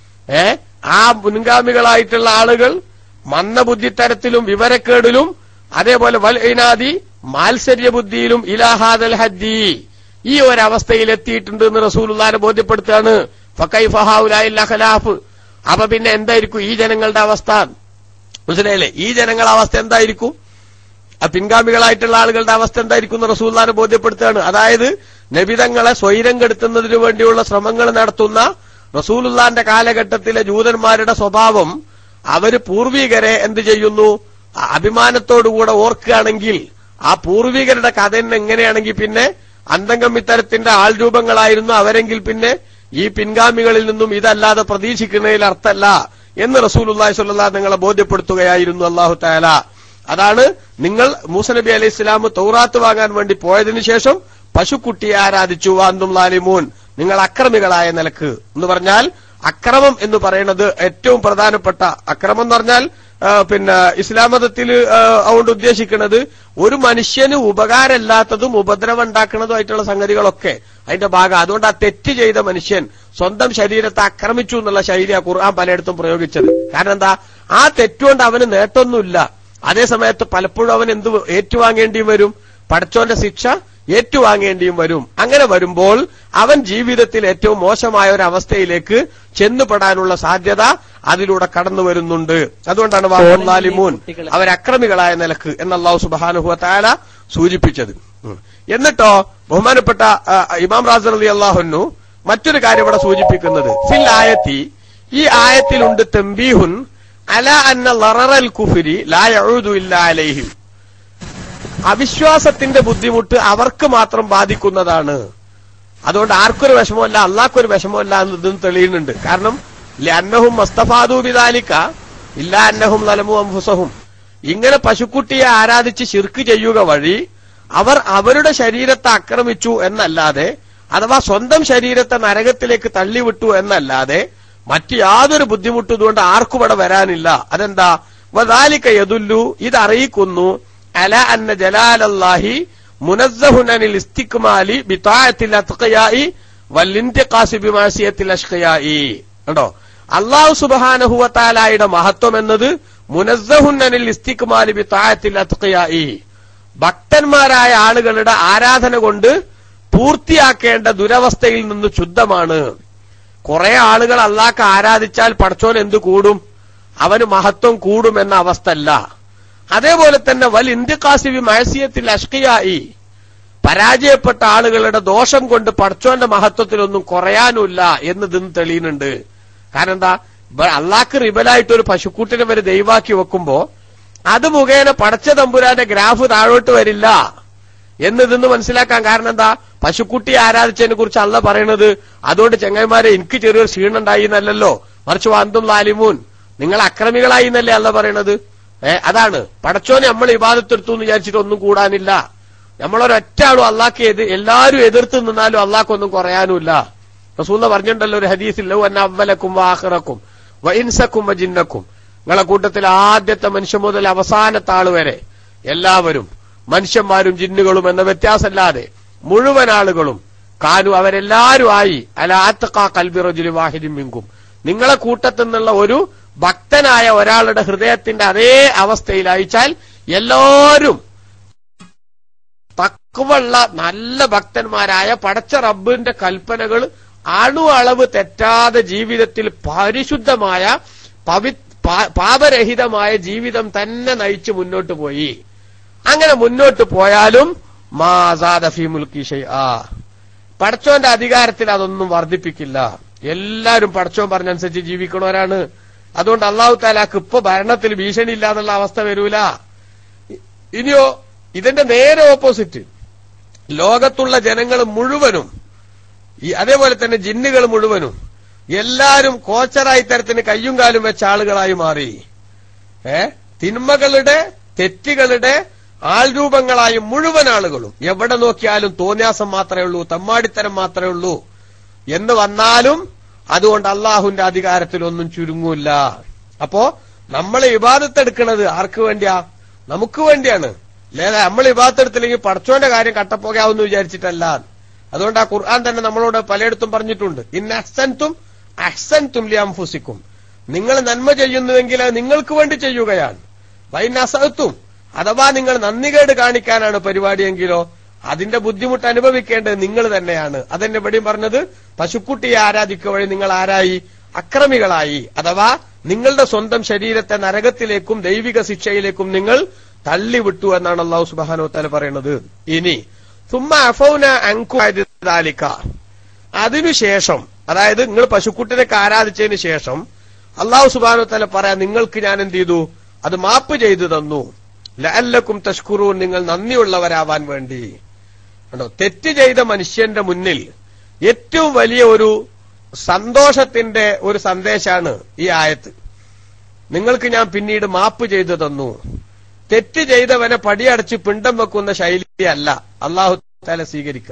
ഏ ആ മുൻഗാമികളായിട്ടുള്ള ആളുകൾ മന്ദബുദ്ധിത്തരത്തിലും വിവരക്കേടിലും അതേപോലെ വൽ ഇനാദി മാത്സര്യ ബുദ്ധിയിലും ഇലാഹാദൽ ഹദ്ദി ഈ ഒരു അവസ്ഥയിൽ എത്തിയിട്ടുണ്ട് എന്ന് റസൂലുള്ളാനെ ബോധ്യപ്പെടുത്തുകയാണ് ഫക്കൈഫഹാഉലായില്ല ഖലാഫ് അപ്പൊ പിന്നെ എന്തായിരിക്കും ഈ ജനങ്ങളുടെ അവസ്ഥ മനസ്സിലായില്ലേ ഈ ജനങ്ങളുടെ അവസ്ഥ എന്തായിരിക്കും ആ പിൻഗാമികളായിട്ടുള്ള ആളുകളുടെ അവസ്ഥ എന്തായിരിക്കും എന്ന് റസൂല്ലാനെ ബോധ്യപ്പെടുത്തുകയാണ് അതായത് നബിതങ്ങളെ സ്വൈരം കെടുത്തുന്നതിനു വേണ്ടിയുള്ള ശ്രമങ്ങൾ നടത്തുന്ന റസൂലുള്ളാന്റെ കാലഘട്ടത്തിലെ ജൂതന്മാരുടെ സ്വഭാവം അവര് പൂർവികരെ എന്ത് ചെയ്യുന്നു ആ അഭിമാനത്തോടുകൂടെ ഓർക്കുകയാണെങ്കിൽ ആ പൂർവികരുടെ കഥ തന്നെ എങ്ങനെയാണെങ്കിൽ പിന്നെ അന്തംഗം ഇത്തരത്തിന്റെ ആൾരൂപങ്ങളായിരുന്നു അവരെങ്കിൽ പിന്നെ ഈ പിൻഗാമികളിൽ നിന്നും ഇതല്ലാതെ പ്രതീക്ഷിക്കുന്നതിൽ അർത്ഥമല്ല എന്ന് റസൂലുള്ളാഹി സ്വല്ലല്ലാഹു നിങ്ങളെ ബോധ്യപ്പെടുത്തുകയായിരുന്നു അള്ളാഹു താല അതാണ് നിങ്ങൾ മൂസ നബി അലൈഹി ഇസ്ലാം തൗറാത്ത് വാങ്ങാൻ വേണ്ടി പോയതിനു ശേഷം പശുക്കുട്ടിയെ ആരാധിച്ചു വാന്തും ലാലിമൂൻ നിങ്ങൾ അക്രമികളായ നിലക്ക് എന്ന് പറഞ്ഞാൽ അക്രമം എന്ന് പറയുന്നത് ഏറ്റവും പ്രധാനപ്പെട്ട അക്രമം എന്ന് പറഞ്ഞാൽ ആ, പിന്നെ ഇസ്ലാം മതത്തിൽ ആ, അതുകൊണ്ട് ഉദ്ദേശിക്കുന്നത് ഒരു മനുഷ്യന് ഉപകാരമില്ലാത്തതും ഉപദ്രവം ഉണ്ടാക്കുന്നതുമായിട്ടുള്ള സംഗതികളൊക്കെ അതിന്റെ ഭാഗം അതുകൊണ്ട് ആ തെറ്റ് ചെയ്ത മനുഷ്യൻ സ്വന്തം ശരീരത്തെ ആക്രമിച്ചു എന്നുള്ള ശൈലിയാ ഖുർആൻ പലയിടത്തും പ്രയോഗിച്ചത് കാരണം എന്താ ആ തെറ്റുകൊണ്ട് അവന് നേട്ടമൊന്നുമില്ല അതേ സമയത്ത് പലപ്പോഴും അവൻ എന്ത് ഏറ്റുവാങ്ങേണ്ടിയും വരും പടച്ചോന്റെ ശിക്ഷ ഏറ്റുവാങ്ങേണ്ടിയും വരും അങ്ങനെ വരുമ്പോൾ അവൻ ജീവിതത്തിൽ ഏറ്റവും മോശമായ ഒരു അവസ്ഥയിലേക്ക് ചെന്നുപെടാനുള്ള സാധ്യത അതിലൂടെ കടന്നു വരുന്നുണ്ട് അതുകൊണ്ടാണ് വാലിമൂൻ അവരക്രമികളായ നിലക്ക് എന്ന് അള്ളാഹു സുബാനുഹുവ താല സൂചിപ്പിച്ചത് ഉം. എന്നിട്ടോ ബഹുമാനപ്പെട്ട ആ, ഇമാം റാസർ അലി അള്ളാഹുന്നു മറ്റൊരു കാര്യം ഇവിടെ സൂചിപ്പിക്കുന്നത് ഫിൽ ആയത്തി ഈ ആയത്തിലുണ്ട് തെമ്പീഹുൻ അല അന്ന ലററൽ കുഫിരി ലാ യഊദു ഇല്ലാ അലൈഹിം അവിശ്വാസത്തിന്റെ ബുദ്ധിമുട്ട് അവർക്ക് മാത്രം ബാധിക്കുന്നതാണ് അതുകൊണ്ട് ആർക്കൊരു വിഷമമല്ല അള്ളാഹ്ക്കൊരു വിഷമമല്ല എന്നതും തെളിയുന്നുണ്ട് കാരണം അന്നഹും മസ്തഫാദു ബിദാലിക്ക ഇല്ല അന്നഹും നലമു അംഫുസഹും ഇങ്ങനെ പശുക്കുട്ടിയെ ആരാധിച്ച് ശിർക്ക് ചെയ്യുക വഴി അവർ അവരുടെ ശരീരത്തെ ആക്രമിച്ചു എന്നല്ലാതെ അഥവാ സ്വന്തം ശരീരത്തെ നരകത്തിലേക്ക് തള്ളിവിട്ടു എന്നല്ലാതെ മറ്റു യാതൊരു ബുദ്ധിമുട്ടും ഇതുകൊണ്ട് ആർക്കും ഇവിടെ വരാനില്ല അതെന്താ വദാലിക്ക യദുല്ലു ഇത് അറിയിക്കുന്നു അല അന്ന ജലാലല്ലാഹി മുനസ്സഹുനനിൽ ഇസ്തിക്മാലി ബിതാഅത്തിൽ അത്ഖയായി വല്ലിന്തിഖാസി ബിമാസിയത്തിൽ അഷ്ഖയായി കണ്ടോ അള്ളാഹു സുബ്ഹാനഹു വതആലയുടെ മഹത്വം എന്നത് മുനസ്സഹുനനിൽ ഇസ്തിക്മാലി ബിതാഅത്തിൽ അത്ഖയായി ഭക്തന്മാരായ ആളുകളുടെ ആരാധന കൊണ്ട് പൂർത്തിയാക്കേണ്ട ദുരവസ്ഥയിൽ നിന്ന് ശുദ്ധമാണ് കുറെ ആളുകൾ അള്ളാഹ്ക്ക് ആരാധിച്ചാൽ പടച്ചോൻ എന്ത് കൂടും അവന് മഹത്വം കൂടുമെന്ന അവസ്ഥ അല്ല അതേപോലെ തന്നെ വൽ ഇന്ത്യക്കാസിബി മഴസിയത്തിൽ അഷ്കിയായി പരാജയപ്പെട്ട ആളുകളുടെ ദോഷം കൊണ്ട് പടച്ചോന്റെ മഹത്വത്തിലൊന്നും കുറയാനുമില്ല എന്ന് ഇതിന് തെളിയുന്നുണ്ട് കാരണം എന്താ ഇവ- അള്ളാഹ്ക്ക് റിബലായിട്ട് ഒരു പശുക്കൂട്ടിനെ വരെ ദൈവാക്കി വെക്കുമ്പോ അത് മുഖേന പടച്ച തമ്പുരാന്റെ ഗ്രാഫ് താഴോട്ട് വരില്ല എന്ന് ഇതിന്ന് മനസ്സിലാക്കാൻ കാരണം എന്താ പശുക്കുട്ടിയെ ആരാധിച്ചതിനെ കുറിച്ച് അല്ല പറയണത് അതുകൊണ്ട് ചെങ്ങന്മാരെ എനിക്ക് ചെറിയൊരു ക്ഷീണം ഉണ്ടായി എന്നല്ലല്ലോ മറിച്ച് വാന്തും ലാലിമൂൻ നിങ്ങൾ അക്രമികളായി എന്നല്ലേ അല്ല പറയണത് ഏ അതാണ് പടച്ചോനെ നമ്മൾ ഇബാദത്തെടുത്തു എന്ന് വിചാരിച്ചിട്ട് ഒന്നും കൂടാനില്ല നമ്മളൊരൊറ്റ ആളും അള്ളാഹ്ക്ക് എതി എല്ലാവരും എതിർത്ത് നിന്നാലും അള്ളാഹ്ക്കൊന്നും കുറയാനുമില്ല റസൂല പറഞ്ഞിട്ടുണ്ടല്ലോ ഒരു ഹദീസിൽ ലൗ അന്ന അവലക്കും വാഹിറക്കും വഇൻസക്കും വജിന്നക്കും നിങ്ങളെ കൂട്ടത്തിൽ ആദ്യത്തെ മനുഷ്യൻ മുതൽ അവസാനത്തെ ആള് വരെ എല്ലാവരും മനുഷ്യന്മാരും ജിന്നുകളും എന്ന വ്യത്യാസമല്ലാതെ മുഴുവൻ ആളുകളും കാനു അവരെല്ലാരും ആയി അല ആത്തക്കാ കൽബി റജുലി വാഹിദിൻ മിങ്കും നിങ്ങളെ കൂട്ടത്തിൽ നിന്നുള്ള ഒരു ഭക്തനായ ഒരാളുടെ ഹൃദയത്തിന്റെ അതേ അവസ്ഥയിൽ അയച്ചാൽ എല്ലാവരും തക്കവുള്ള നല്ല ഭക്തന്മാരായ പടച്ച റബ്ബിന്റെ കൽപ്പനകൾ അണു അളവ് തെറ്റാതെ ജീവിതത്തിൽ പരിശുദ്ധമായ പവി പാ- പാപരഹിതമായ ജീവിതം തന്നെ നയിച്ച് മുന്നോട്ട് പോയി അങ്ങനെ മുന്നോട്ട് പോയാലും മാസാദഫി മുൽക്കി ആ പടച്ചോന്റെ അധികാരത്തിൽ അതൊന്നും വർദ്ധിപ്പിക്കില്ല എല്ലാവരും പടച്ചോൻ പറഞ്ഞനുസരിച്ച് ജീവിക്കണവരാണ് അതുകൊണ്ട് അള്ളാഹു താലാക്ക് ഇപ്പൊ ഭരണത്തിൽ ഭീഷണി ഇല്ല എന്നുള്ള അവസ്ഥ വരൂല ഇനിയോ ഇതിന്റെ നേരെ ഓപ്പോസിറ്റ് ലോകത്തുള്ള ജനങ്ങൾ മുഴുവനും ഈ അതേപോലെ തന്നെ ജിന്നുകൾ മുഴുവനും എല്ലാരും കോച്ചറായി തരത്തിന് കയ്യും കാലും വെച്ച ആളുകളായി മാറി ഏ തിന്മകളുടെ തെറ്റുകളുടെ ആൾരൂപങ്ങളായി മുഴുവൻ ആളുകളും എവിടെ നോക്കിയാലും തോന്യാസം മാത്രമേ ഉള്ളൂ തമ്മാടിത്തരം മാത്രമേ ഉള്ളൂ എന്ന് വന്നാലും അതുകൊണ്ട് അള്ളാഹുവിന്റെ അധികാരത്തിലൊന്നും ചുരുങ്ങൂല്ല അപ്പോ നമ്മൾ ഇബാദത്തെടുക്കുന്നത് ആർക്ക് വേണ്ടിയാ നമുക്ക് വേണ്ടിയാണ് లేదా നമ്മൾ ഇബാദത്തെടുത്തില്ലെങ്കിൽ പടച്ചോന്റെ കാര്യം കട്ടപ്പോകാവെന്ന് വിചാരിച്ചിട്ടല്ല അതുകൊണ്ട് ആ ഖുർആൻ തന്നെ നമ്മളോട് പലയിടത്തും പറഞ്ഞിട്ടുണ്ട് ഇൻ അഹ്സൻതും അഹ്സൻതും ലിയംഫുസിക്കും നിങ്ങൾ നന്മ ചെയ്യുന്നുവെങ്കിൽ അത് നിങ്ങൾക്ക് വേണ്ടി ചെയ്യുകയാണ് വൈൻ അസഹത്തും അഥവാ നിങ്ങൾ നന്ദികേട് കാണിക്കാനാണ് പരിപാടിയെങ്കിലോ അതിന്റെ ബുദ്ധിമുട്ട് അനുഭവിക്കേണ്ടത് നിങ്ങൾ തന്നെയാണ് അതെന്നെ ഇവിടെയും പറഞ്ഞത് പശുക്കുട്ടിയെ ആരാധിക്കുക വഴി നിങ്ങൾ ആരായി അക്രമികളായി അഥവാ നിങ്ങളുടെ സ്വന്തം ശരീരത്തെ നരകത്തിലേക്കും ദൈവിക ശിക്ഷയിലേക്കും നിങ്ങൾ തള്ളിവിട്ടു എന്നാണ് അള്ളാഹു സുബാനോ തല പറയുന്നത് ഇനി സുമ്മ അഫൗന അങ്കുലിക്ക അതിനുശേഷം അതായത് നിങ്ങൾ പശുക്കുട്ടിനൊക്കെ ആരാധിച്ചതിന് ശേഷം അള്ളാഹു സുബാനോ തല പറയാം നിങ്ങൾക്ക് ഞാൻ എന്ത് ചെയ്തു അത് മാപ്പ് ചെയ്തു തന്നു ലഅല്ലക്കും തഷ്കുറൂൻ നിങ്ങൾ നന്ദിയുള്ളവരാവാൻ വേണ്ടി കണ്ടോ തെറ്റ് ചെയ്ത മനുഷ്യന്റെ മുന്നിൽ ഏറ്റവും വലിയ ഒരു സന്തോഷത്തിന്റെ ഒരു സന്ദേശമാണ് ഈ ആയത്ത് നിങ്ങൾക്ക് ഞാൻ പിന്നീട് മാപ്പ് ചെയ്തു തന്നു തെറ്റ് ചെയ്തവനെ പടിയടച്ച് പിണ്ടം വെക്കുന്ന ശൈലിയല്ല അള്ളാഹു താല സ്വീകരിക്കുക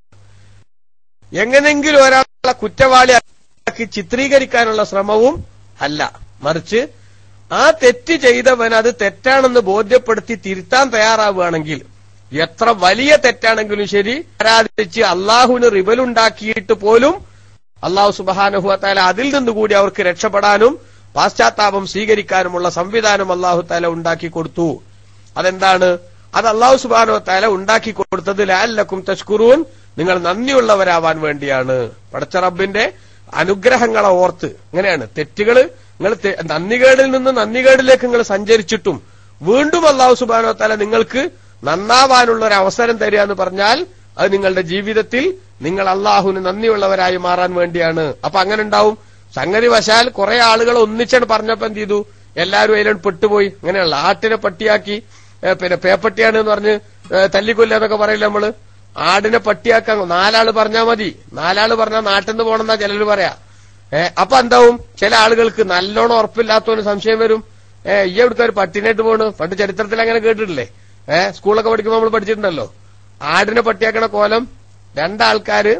എങ്ങനെങ്കിലും ഒരാളെ കുറ്റവാളിയാക്കി ചിത്രീകരിക്കാനുള്ള ശ്രമവും അല്ല മറിച്ച് ആ തെറ്റ് ചെയ്തവൻ അത് തെറ്റാണെന്ന് ബോധ്യപ്പെടുത്തി തിരുത്താൻ തയ്യാറാവുകയാണെങ്കിൽ എത്ര വലിയ തെറ്റാണെങ്കിലും ശരി ആരാധിച്ച് അള്ളാഹുവിന് റിബലുണ്ടാക്കിയിട്ട് പോലും അള്ളാഹു സുബാനുഹുത്താല അതിൽ നിന്നുകൂടി അവർക്ക് രക്ഷപ്പെടാനും പാശ്ചാത്താപം സ്വീകരിക്കാനുമുള്ള സംവിധാനം അള്ളാഹു താല ഉണ്ടാക്കി കൊടുത്തു അതെന്താണ് അത് അള്ളാഹു സുബാനുഹത്താല ഉണ്ടാക്കി കൊടുത്തത് ലാലക്കും തഷ്കുറൂൻ നിങ്ങൾ നന്ദിയുള്ളവരാവാൻ വേണ്ടിയാണ് പടച്ച റബ്ബിന്റെ അനുഗ്രഹങ്ങളെ ഓർത്ത് അങ്ങനെയാണ് തെറ്റുകള് നിങ്ങൾ തെ- നന്ദികേടിൽ നിന്ന് നന്ദികേടിലേക്ക് നിങ്ങൾ സഞ്ചരിച്ചിട്ടും വീണ്ടും അള്ളാഹു സുബാനോ തല നിങ്ങൾക്ക് നന്നാവാനുള്ള ഒരു അവസരം തരിക എന്ന് പറഞ്ഞാൽ അത് നിങ്ങളുടെ ജീവിതത്തിൽ നിങ്ങൾ അള്ളാഹുവിന് നന്ദിയുള്ളവരായി മാറാൻ വേണ്ടിയാണ് അപ്പൊ അങ്ങനെ ഉണ്ടാവും സംഗതി വശാൽ കുറെ ആളുകൾ ഒന്നിച്ചാണ് പറഞ്ഞപ്പോ എന്ത് ചെയ്തു എല്ലാവരും അതിലോട്ട് പെട്ടുപോയി അങ്ങനെയുള്ള ആട്ടിനെ പട്ടിയാക്കി ഏ, പിന്നെ പേപ്പട്ടിയാണ് എന്ന് പറഞ്ഞ് ഏ, തല്ലിക്കൊല്ല എന്നൊക്കെ പറയില്ല നമ്മള് ആടിനെ പട്ടിയാക്കാൻ നാലാള് പറഞ്ഞാൽ മതി നാലാള് പറഞ്ഞാൽ നാട്ടിൽ നിന്ന് പോണെന്നാ ചിലര് പറയാ ഏ അപ്പൊ എന്താവും ചില ആളുകൾക്ക് നല്ലോണം ഉറപ്പില്ലാത്തവന് സംശയം വരും ഏ ഈ എവിടുത്തെ ഒരു പട്ടിനായിട്ട് പോണ് പണ്ട് ചരിത്രത്തിൽ അങ്ങനെ കേട്ടിട്ടില്ലേ ഏ സ്കൂളൊക്കെ പഠിക്കുമ്പോൾ നമ്മൾ പഠിച്ചിട്ടുണ്ടല്ലോ ആടിനെ പട്ടിയാക്കണ കോലം രണ്ടാൾക്കാര്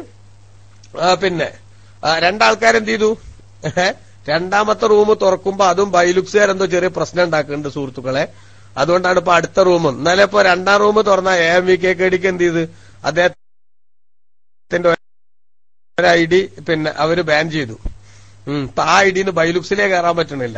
ആ, പിന്നെ ആ, രണ്ടാൾക്കാരെന്ത് ചെയ്തു ഏ, രണ്ടാമത്തെ റൂം തുറക്കുമ്പോ അതും ബൈലുക്സുകാരെന്തോ ചെറിയ പ്രശ്നം ഉണ്ടാക്കുന്നുണ്ട് സുഹൃത്തുക്കളെ അതുകൊണ്ടാണ് ഇപ്പൊ അടുത്ത റൂം ഇന്നലെ ഇപ്പൊ രണ്ടാം റൂം തുറന്ന എ എം വി കെ കടിക്ക് എന്ത് ചെയ്ത് അദ്ദേഹത്തിന്റെ ഒരു ഐ ഡി പിന്നെ അവര് ബാൻ ചെയ്തു ഉം ഇപ്പൊ ആ ഐ ഡിന്ന് ബൈലുക്സിലേ കയറാൻ പറ്റണില്ല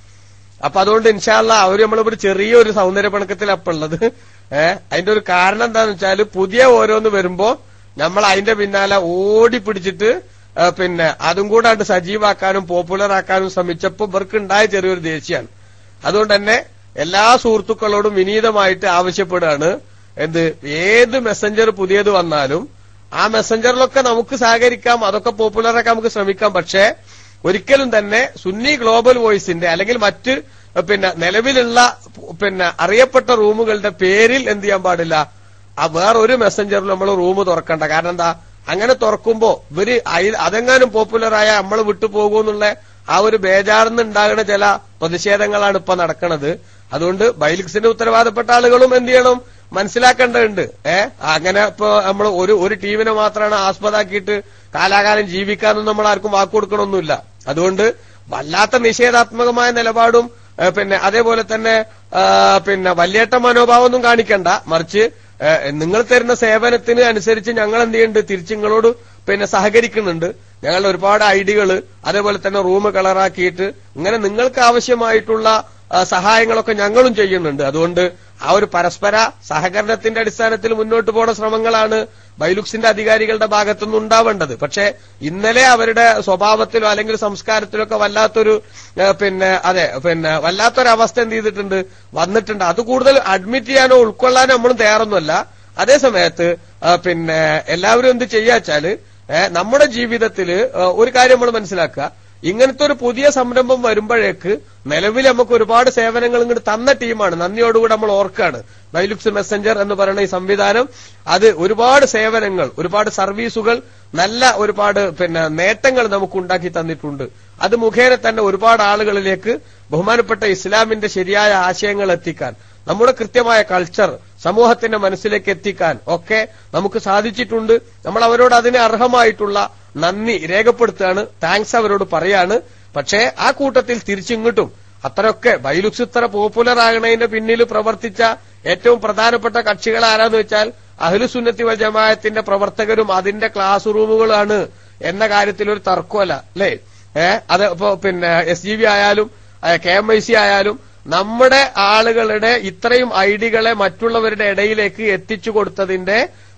അപ്പൊ അതുകൊണ്ട് ഇൻഷാല്ല അവര് നമ്മളിവിടെ ചെറിയൊരു സൗന്ദര്യ പണക്കത്തിൽ അപ്പൊ ഉള്ളത് ഏഹ് അതിന്റെ ഒരു കാരണം എന്താന്ന് വെച്ചാല് പുതിയ ഓരോന്ന് വരുമ്പോ നമ്മൾ അതിന്റെ പിന്നാലെ ഓടി പിടിച്ചിട്ട് ആ, പിന്നെ അതും കൂടെ അത് സജീവാക്കാനും പോപ്പുലർ ആക്കാനും ശ്രമിച്ചപ്പോ ഇവർക്ക് ഉണ്ടായ ചെറിയൊരു ദേഷ്യമാണ് അതുകൊണ്ട് തന്നെ എല്ലാ സുഹൃത്തുക്കളോടും വിനീതമായിട്ട് ആവശ്യപ്പെടുകയാണ് എന്ത് ഏത് മെസ്സഞ്ചർ പുതിയത് വന്നാലും ആ മെസ്സഞ്ചറിലൊക്കെ നമുക്ക് സഹകരിക്കാം അതൊക്കെ പോപ്പുലർ ആക്കാൻ നമുക്ക് ശ്രമിക്കാം പക്ഷേ ഒരിക്കലും തന്നെ സുന്നി ഗ്ലോബൽ വോയിസിന്റെ അല്ലെങ്കിൽ മറ്റ് പിന്നെ നിലവിലുള്ള പിന്നെ അറിയപ്പെട്ട റൂമുകളുടെ പേരിൽ എന്ത് ചെയ്യാൻ പാടില്ല ആ വേറൊരു മെസ്സഞ്ചറിൽ നമ്മൾ റൂം തുറക്കണ്ട കാരണം എന്താ അങ്ങനെ തുറക്കുമ്പോ ഇവര് അയി- അതെങ്ങാനും പോപ്പുലറായ നമ്മൾ വിട്ടുപോകുമെന്നുള്ള ആ ഒരു ബേജാറിന്ന് ഉണ്ടാകുന്ന ചില പ്രതിഷേധങ്ങളാണ് ഇപ്പൊ നടക്കുന്നത് അതുകൊണ്ട് ബൈലിക്സിന്റെ ഉത്തരവാദപ്പെട്ട ആളുകളും എന്ത് ചെയ്യണം മനസ്സിലാക്കേണ്ടതുണ്ട് ഏ അങ്ങനെ ഇപ്പൊ നമ്മൾ ഒരു ഒരു ടീമിനെ മാത്രമാണ് ആസ്പദാക്കിയിട്ട് കാലാകാലം ജീവിക്കാനും നമ്മൾ ആർക്കും വാക്ക് കൊടുക്കണമൊന്നുമില്ല അതുകൊണ്ട് വല്ലാത്ത നിഷേധാത്മകമായ നിലപാടും ഏ, പിന്നെ അതേപോലെ തന്നെ ആ, പിന്നെ വല്യേട്ട മനോഭാവമൊന്നും കാണിക്കണ്ട മറിച്ച് ഏ, നിങ്ങൾ തരുന്ന സേവനത്തിന് അനുസരിച്ച് ഞങ്ങൾ എന്ത് ചെയ്യുന്നുണ്ട് തിരിച്ച് നിങ്ങളോട് പിന്നെ സഹകരിക്കുന്നുണ്ട് ഞങ്ങളുടെ ഒരുപാട് ഐഡികള് അതേപോലെ തന്നെ റൂം കളറാക്കിയിട്ട് ഇങ്ങനെ നിങ്ങൾക്ക് ആവശ്യമായിട്ടുള്ള ആ, സഹായങ്ങളൊക്കെ ഞങ്ങളും ചെയ്യുന്നുണ്ട് അതുകൊണ്ട് ആ ഒരു പരസ്പര സഹകരണത്തിന്റെ അടിസ്ഥാനത്തിൽ മുന്നോട്ട് പോണ ശ്രമങ്ങളാണ് ബൈലുക്സിന്റെ അധികാരികളുടെ ഭാഗത്തുനിന്ന് ഉണ്ടാവേണ്ടത് പക്ഷേ ഇന്നലെ അവരുടെ സ്വഭാവത്തിലോ അല്ലെങ്കിൽ സംസ്കാരത്തിലോ ഒക്കെ വല്ലാത്തൊരു ഏ, പിന്നെ അതെ പിന്നെ വല്ലാത്തൊരവസ്ഥ എന്ത് ചെയ്തിട്ടുണ്ട് വന്നിട്ടുണ്ട് അത് കൂടുതൽ അഡ്മിറ്റ് ചെയ്യാനോ ഉൾക്കൊള്ളാനോ നമ്മളും തയ്യാറൊന്നുമല്ല അതേ സമയത്ത് ആ, പിന്നെ എല്ലാവരും എന്ത് ചെയ്യാച്ചാല് ഏ, നമ്മുടെ ജീവിതത്തില് ഏ, ഒരു കാര്യം നമ്മൾ മനസ്സിലാക്കുക ഇങ്ങനത്തെ ഒരു പുതിയ സംരംഭം വരുമ്പോഴേക്ക് നിലവിൽ നമുക്ക് ഒരുപാട് സേവനങ്ങൾ ഇങ്ങോട്ട് തന്ന ടീമാണ് നന്ദിയോടുകൂടി നമ്മൾ ഓർക്കാണ് ബൈലുക്സ് മെസ്സഞ്ചർ എന്ന് പറയുന്ന ഈ സംവിധാനം അത് ഒരുപാട് സേവനങ്ങൾ ഒരുപാട് സർവീസുകൾ നല്ല ഒരുപാട് പിന്നെ നേട്ടങ്ങൾ നമുക്ക് ഉണ്ടാക്കി തന്നിട്ടുണ്ട് അത് മുഖേന തന്നെ ഒരുപാട് ആളുകളിലേക്ക് ബഹുമാനപ്പെട്ട ഇസ്ലാമിന്റെ ശരിയായ ആശയങ്ങൾ എത്തിക്കാൻ നമ്മുടെ കൃത്യമായ കൾച്ചർ സമൂഹത്തിന്റെ മനസ്സിലേക്ക് എത്തിക്കാൻ ഒക്കെ നമുക്ക് സാധിച്ചിട്ടുണ്ട് നമ്മൾ അവരോട് അതിന് അർഹമായിട്ടുള്ള നന്ദി രേഖപ്പെടുത്തുകയാണ് താങ്ക്സ് അവരോട് പറയാണ് പക്ഷേ ആ കൂട്ടത്തിൽ തിരിച്ചിങ്ങോട്ടും അത്രയൊക്കെ ബൈലുക്സ് ഇത്ര പോപ്പുലർ ആകണതിന്റെ പിന്നിൽ പ്രവർത്തിച്ച ഏറ്റവും പ്രധാനപ്പെട്ട കക്ഷികൾ ആരാന്ന് വെച്ചാൽ അഹ്ലുസുന്നത്തി വൽ ജമാഅത്തിന്റെ പ്രവർത്തകരും അതിന്റെ ക്ലാസ് റൂമുകളാണ് എന്ന കാര്യത്തിൽ ഒരു തർക്കമല്ല അല്ലേ ഏഹ് അത് ഇപ്പോ പിന്നെ എസ് ജി ബി ആയാലും കെ എം ഐ സി ആയാലും നമ്മുടെ ആളുകളുടെ ഇത്രയും ഐഡികളെ മറ്റുള്ളവരുടെ ഇടയിലേക്ക് എത്തിച്ചു കൊടുത്തതിന്റെ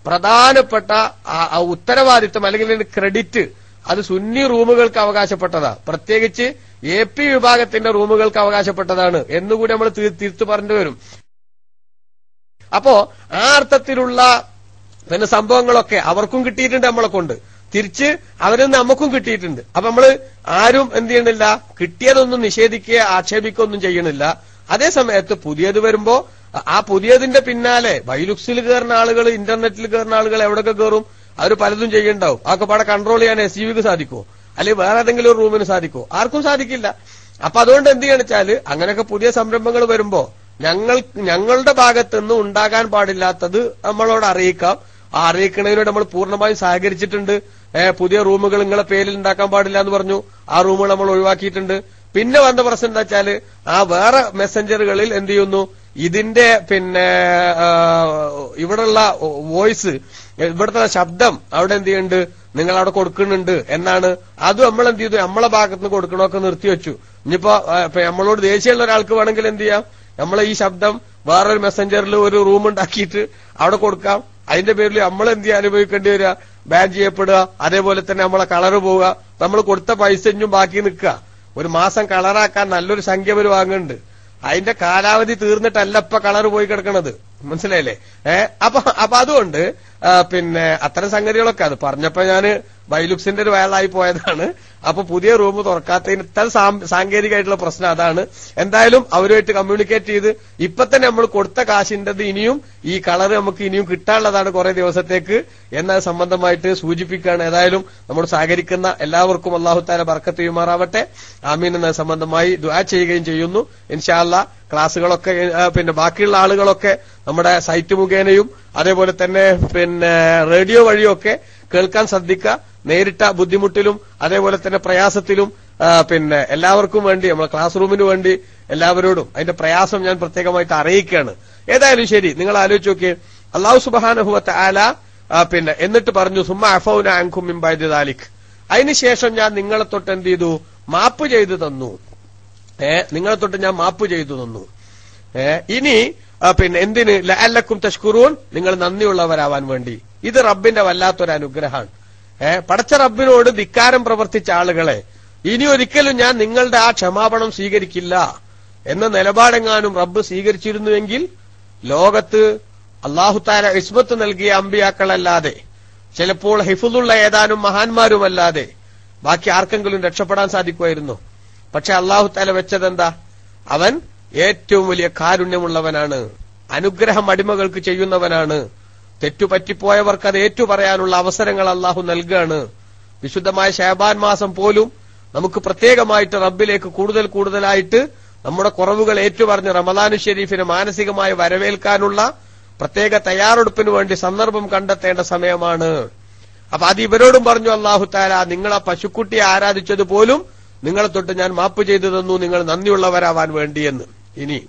പ്രധാനപ്പെട്ട ആ- ആ ഉത്തരവാദിത്വം അല്ലെങ്കിൽ ഇതിന്റെ ക്രെഡിറ്റ് അത് സുന്നി റൂമുകൾക്ക് അവകാശപ്പെട്ടതാ പ്രത്യേകിച്ച് എ പി വിഭാഗത്തിന്റെ റൂമുകൾക്ക് അവകാശപ്പെട്ടതാണ് എന്നുകൂടി നമ്മൾ തിരുത്തു പറഞ്ഞു വരും അപ്പോ ആ അർത്ഥത്തിലുള്ള പിന്നെ സംഭവങ്ങളൊക്കെ അവർക്കും കിട്ടിയിട്ടുണ്ട് നമ്മളെ കൊണ്ട് തിരിച്ച് അവരിൽ നമുക്കും കിട്ടിയിട്ടുണ്ട് അപ്പൊ നമ്മള് ആരും എന്ത് ചെയ്യണില്ല കിട്ടിയതൊന്നും നിഷേധിക്കുക ആക്ഷേപിക്കുക ഒന്നും ചെയ്യണില്ല അതേ സമയത്ത് പുതിയത് വരുമ്പോ ആ പുതിയതിന്റെ പിന്നാലെ ബൈലുക്സിൽ കയറുന്ന ആളുകൾ ഇന്റർനെറ്റിൽ കയറുന്ന ആളുകൾ എവിടെയൊക്കെ കയറും അവർ പലതും ചെയ്യണ്ടാവും ആ പാടെ കൺട്രോൾ ചെയ്യാൻ എസ് യുവിക്ക് സാധിക്കുമോ അല്ലെങ്കിൽ വേറെ ഏതെങ്കിലും ഒരു റൂമിന് സാധിക്കുമോ ആർക്കും സാധിക്കില്ല അപ്പൊ അതുകൊണ്ട് എന്ത് ചെയ്യണം വെച്ചാല് അങ്ങനെയൊക്കെ പുതിയ സംരംഭങ്ങൾ വരുമ്പോ ഞങ്ങൾ ഞങ്ങളുടെ ഭാഗത്ത് നിന്ന് ഉണ്ടാകാൻ പാടില്ലാത്തത് നമ്മളോട് അറിയിക്കാം ആ അറിയിക്കണതിനോട് നമ്മൾ പൂർണ്ണമായും സഹകരിച്ചിട്ടുണ്ട് ഏ, പുതിയ റൂമുകൾ നിങ്ങളെ പേരിൽ ഉണ്ടാക്കാൻ പാടില്ല എന്ന് പറഞ്ഞു ആ റൂമുകൾ നമ്മൾ ഒഴിവാക്കിയിട്ടുണ്ട് പിന്നെ വന്ന പ്രശ്നം എന്താ വെച്ചാല് ആ വേറെ മെസ്സഞ്ചറുകളിൽ എന്ത് ചെയ്യുന്നു ഇതിന്റെ പിന്നെ ആ, ഇവിടെയുള്ള വോയിസ് ഇവിടുത്തെ ശബ്ദം അവിടെ എന്ത് ചെയ്യുന്നുണ്ട് നിങ്ങൾ അവിടെ കൊടുക്കുന്നുണ്ട് എന്നാണ് അത് നമ്മൾ എന്ത് ചെയ്തു നമ്മളെ ഭാഗത്ത് നിന്ന് കൊടുക്കണമൊക്കെ നിർത്തിവെച്ചു ഇനിയിപ്പോ ആ, ഇപ്പൊ നമ്മളോട് ദേഷ്യമുള്ള ഒരാൾക്ക് വേണമെങ്കിൽ എന്ത് ചെയ്യാം നമ്മളെ ഈ ശബ്ദം വേറൊരു മെസ്സഞ്ചറിൽ ഒരു റൂം ഉണ്ടാക്കിയിട്ട് അവിടെ കൊടുക്കാം അതിന്റെ പേരിൽ നമ്മൾ എന്ത് ചെയ്യാൻ അനുഭവിക്കേണ്ടി വരിക ബാൻ ചെയ്യപ്പെടുക അതേപോലെ തന്നെ നമ്മളെ കളറ് പോവുക നമ്മൾ കൊടുത്ത പൈസ ഇഞ്ഞും ബാക്കി നിൽക്കുക ഒരു മാസം കളറാക്കാൻ നല്ലൊരു സംഖ്യ അവർ വാങ്ങുന്നുണ്ട് അതിന്റെ കാലാവധി തീർന്നിട്ടല്ല ഇപ്പൊ കളറ് പോയി കിടക്കണത് മനസ്സിലായില്ലേ ഏ അപ്പൊ അപ്പൊ അതുകൊണ്ട് ആ, പിന്നെ അത്തരം സംഗതികളൊക്കെ അത് പറഞ്ഞപ്പോ ഞാന് ബൈലുക്സിന്റെ ഒരു വയലായി പോയതാണ് അപ്പൊ പുതിയ റൂം തുറക്കാത്തതിന് ഇത്തരം സാം- സാങ്കേതികമായിട്ടുള്ള പ്രശ്നം അതാണ് എന്തായാലും അവരുമായിട്ട് കമ്മ്യൂണിക്കേറ്റ് ചെയ്ത് ഇപ്പൊ തന്നെ നമ്മൾ കൊടുത്ത കാശിന്റത് ഇനിയും ഈ കളർ നമുക്ക് ഇനിയും കിട്ടാനുള്ളതാണ് കുറെ ദിവസത്തേക്ക് എന്നത് സംബന്ധമായിട്ട് സൂചിപ്പിക്കുകയാണ് ഏതായാലും നമ്മൾ സഹകരിക്കുന്ന എല്ലാവർക്കും അള്ളാഹു താല ബർക്കത്ത് ചെയ്യുമാറാവട്ടെ ആമീൻ എന്നത് സംബന്ധമായി ദുആ ചെയ്യുകയും ചെയ്യുന്നു ഇൻഷാല്ല ക്ലാസ്സുകളൊക്കെ ആ, പിന്നെ ബാക്കിയുള്ള ആളുകളൊക്കെ നമ്മുടെ സൈറ്റ് മുഖേനയും അതേപോലെ തന്നെ പിന്നെ റേഡിയോ വഴിയൊക്കെ കേൾക്കാൻ ശ്രദ്ധിക്കുക നേരിട്ട ബുദ്ധിമുട്ടിലും അതേപോലെ തന്നെ പ്രയാസത്തിലും ആ, പിന്നെ എല്ലാവർക്കും വേണ്ടി നമ്മളെ ക്ലാസ് റൂമിന് വേണ്ടി എല്ലാവരോടും അതിന്റെ പ്രയാസം ഞാൻ പ്രത്യേകമായിട്ട് അറിയിക്കുകയാണ് ഏതായാലും ശരി നിങ്ങൾ ആലോചിച്ച് നോക്കിയേ അള്ളാഹു സുബാനുഭവത്തെ ആല ആ, പിന്നെ എന്നിട്ട് പറഞ്ഞു സുമ്മ അഫൌന അങ്കും മിംബൈദ് ദാലിക് അതിനുശേഷം ഞാൻ നിങ്ങളെ തൊട്ട് എന്ത് ചെയ്തു മാപ്പ് ചെയ്തു തന്നു ഏ നിങ്ങളെ തൊട്ട് ഞാൻ മാപ്പ് ചെയ്തു തന്നു ഏ ഇനി ആ, പിന്നെ എന്തിന് ലഅല്ലക്കും തഷ്കുറൂൻ നിങ്ങൾ നന്ദിയുള്ളവരാവാൻ വേണ്ടി ഇത് റബ്ബിന്റെ വല്ലാത്തൊരു അനുഗ്രഹമാണ് ഏ പടച്ച റബ്ബിനോട് ധിക്കാരം പ്രവർത്തിച്ച ആളുകളെ ഇനി ഒരിക്കലും ഞാൻ നിങ്ങളുടെ ആ ക്ഷമാപണം സ്വീകരിക്കില്ല എന്ന നിലപാടെങ്ങാനും റബ്ബ് സ്വീകരിച്ചിരുന്നുവെങ്കിൽ ലോകത്ത് അള്ളാഹുത്താല ഇസ്മത്ത് നൽകിയ അമ്പിയാക്കളല്ലാതെ ചിലപ്പോൾ ഹിഫുള്ള ഏതാനും മഹാന്മാരുമല്ലാതെ ബാക്കി ആർക്കെങ്കിലും രക്ഷപ്പെടാൻ സാധിക്കുമായിരുന്നു പക്ഷെ അള്ളാഹു താല വെച്ചതെന്താ അവൻ ഏറ്റവും വലിയ കാരുണ്യമുള്ളവനാണ് അനുഗ്രഹം അടിമകൾക്ക് ചെയ്യുന്നവനാണ് തെറ്റുപറ്റിപ്പോയവർക്ക് അത് ഏറ്റുപറയാനുള്ള അവസരങ്ങൾ അള്ളാഹു നൽകുകയാണ് വിശുദ്ധമായ ഷാബാൻ മാസം പോലും നമുക്ക് പ്രത്യേകമായിട്ട് റബ്ബിലേക്ക് കൂടുതൽ കൂടുതലായിട്ട് നമ്മുടെ കുറവുകൾ ഏറ്റുപറഞ്ഞ് റമദാനു ഷെരീഫിനെ മാനസികമായി വരവേൽക്കാനുള്ള പ്രത്യേക തയ്യാറെടുപ്പിന് വേണ്ടി സന്ദർഭം കണ്ടെത്തേണ്ട സമയമാണ് അപ്പൊ അത് ഇവരോടും പറഞ്ഞു അള്ളാഹു താല നിങ്ങൾ ആ പശുക്കുട്ടിയെ ആരാധിച്ചത് പോലും നിങ്ങളെ തൊട്ട് ഞാൻ മാപ്പ് ചെയ്തു തന്നു നിങ്ങൾ നന്ദിയുള്ളവരാവാൻ വേണ്ടിയെന്ന് ഇനി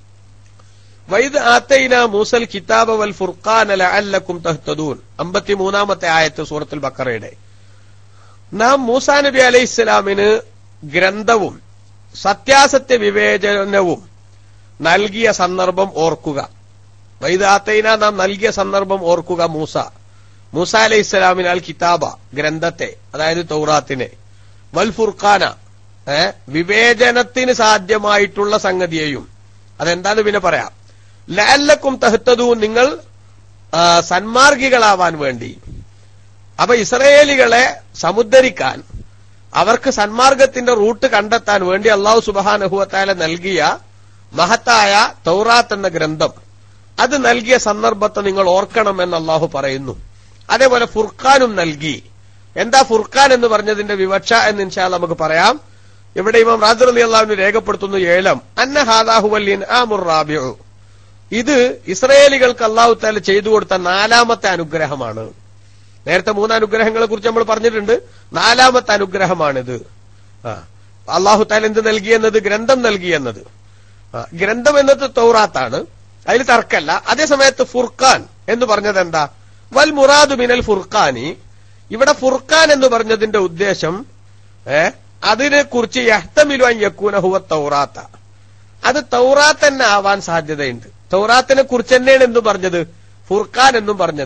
വൈദ് ആത്തൈന മൂസൽ കിതാബ വൽ ഫുർഖാൻ ലഅല്ലക്കും തഹ്തദൂൻ അമ്പത്തിമൂന്നാമത്തെ ആയത്ത് സൂറത്തുൽ ബക്കറയുടെ നാം മൂസാ നബി അലൈഹി ഇസ്ലാമിന് ഗ്രന്ഥവും സത്യാസത്യ വിവേചനവും നൽകിയ സന്ദർഭം ഓർക്കുക വൈദാത്തൈന നാം നൽകിയ സന്ദർഭം ഓർക്കുക മൂസ മൂസ അലൈഹി ഇസ്ലാമിനാൽ കിതാബ ഗ്രന്ഥത്തെ അതായത് തൗറാത്തിനെ വൽ ഫുർഖാന ഏ, വിവേചനത്തിന് സാധ്യമായിട്ടുള്ള സംഗതിയെയും അതെന്താന്ന് പിന്നെ പറയാം ലഅല്ലക്കും തഹത്തതു നിങ്ങൾ ആ, സന്മാർഗികളാവാൻ വേണ്ടി അപ്പൊ ഇസ്രയേലികളെ സമുദ്ധരിക്കാൻ അവർക്ക് സന്മാർഗത്തിന്റെ റൂട്ട് കണ്ടെത്താൻ വേണ്ടി അള്ളാഹു സുബാനഹുവത്താല നൽകിയ മഹത്തായ തൗറാത്ത് എന്ന ഗ്രന്ഥം അത് നൽകിയ സന്ദർഭത്തെ നിങ്ങൾ ഓർക്കണമെന്ന് അള്ളാഹു പറയുന്നു അതേപോലെ ഫുർഖാനും നൽകി എന്താ ഫുർഖാൻ എന്ന് പറഞ്ഞതിന്റെ വിവക്ഷ എന്ന് ഇൻഷാ അല്ലാ നമുക്ക് പറയാം ഇവിടെ ഇമാം റാദർ അലി അള്ളാഹുവിന് രേഖപ്പെടുത്തുന്നു ഏലം അന്ന ഹാദാഹുവല്ലിൻ ആമുർ റാബിഉ ഇത് ഇസ്രയേലികൾക്ക് അള്ളാഹു താല ചെയ്തു കൊടുത്ത നാലാമത്തെ അനുഗ്രഹമാണ് നേരത്തെ മൂന്ന് അനുഗ്രഹങ്ങളെ കുറിച്ച് നമ്മൾ പറഞ്ഞിട്ടുണ്ട് നാലാമത്തെ അനുഗ്രഹമാണിത് ആ അള്ളാഹു താല എന്ത് നൽകിയെന്നത് ഗ്രന്ഥം നൽകിയെന്നത് ആ, ഗ്രന്ഥം എന്നത് തൗറാത്താണ് അതിൽ തർക്കല്ല അതേസമയത്ത് ഫുർഖാൻ എന്ന് പറഞ്ഞത് എന്താ വൽ മുറാദു മിനൽ ഫുർഖാനി ഇവിടെ ഫുർഖാൻ എന്ന് പറഞ്ഞതിന്റെ ഉദ്ദേശം ഏ അതിനെ കുറിച്ച് യഹ്തമിലു അൻ യക്കൂന ഹുവ തൗറാത്ത അത് തൗറാത്ത് തന്നെ ആവാൻ സാധ്യതയുണ്ട് തൗറാത്തിനെ കുറിച്ച് തന്നെയാണ് എന്തും പറഞ്ഞത് ഫുർഖാൻ എന്നും പറഞ്ഞത്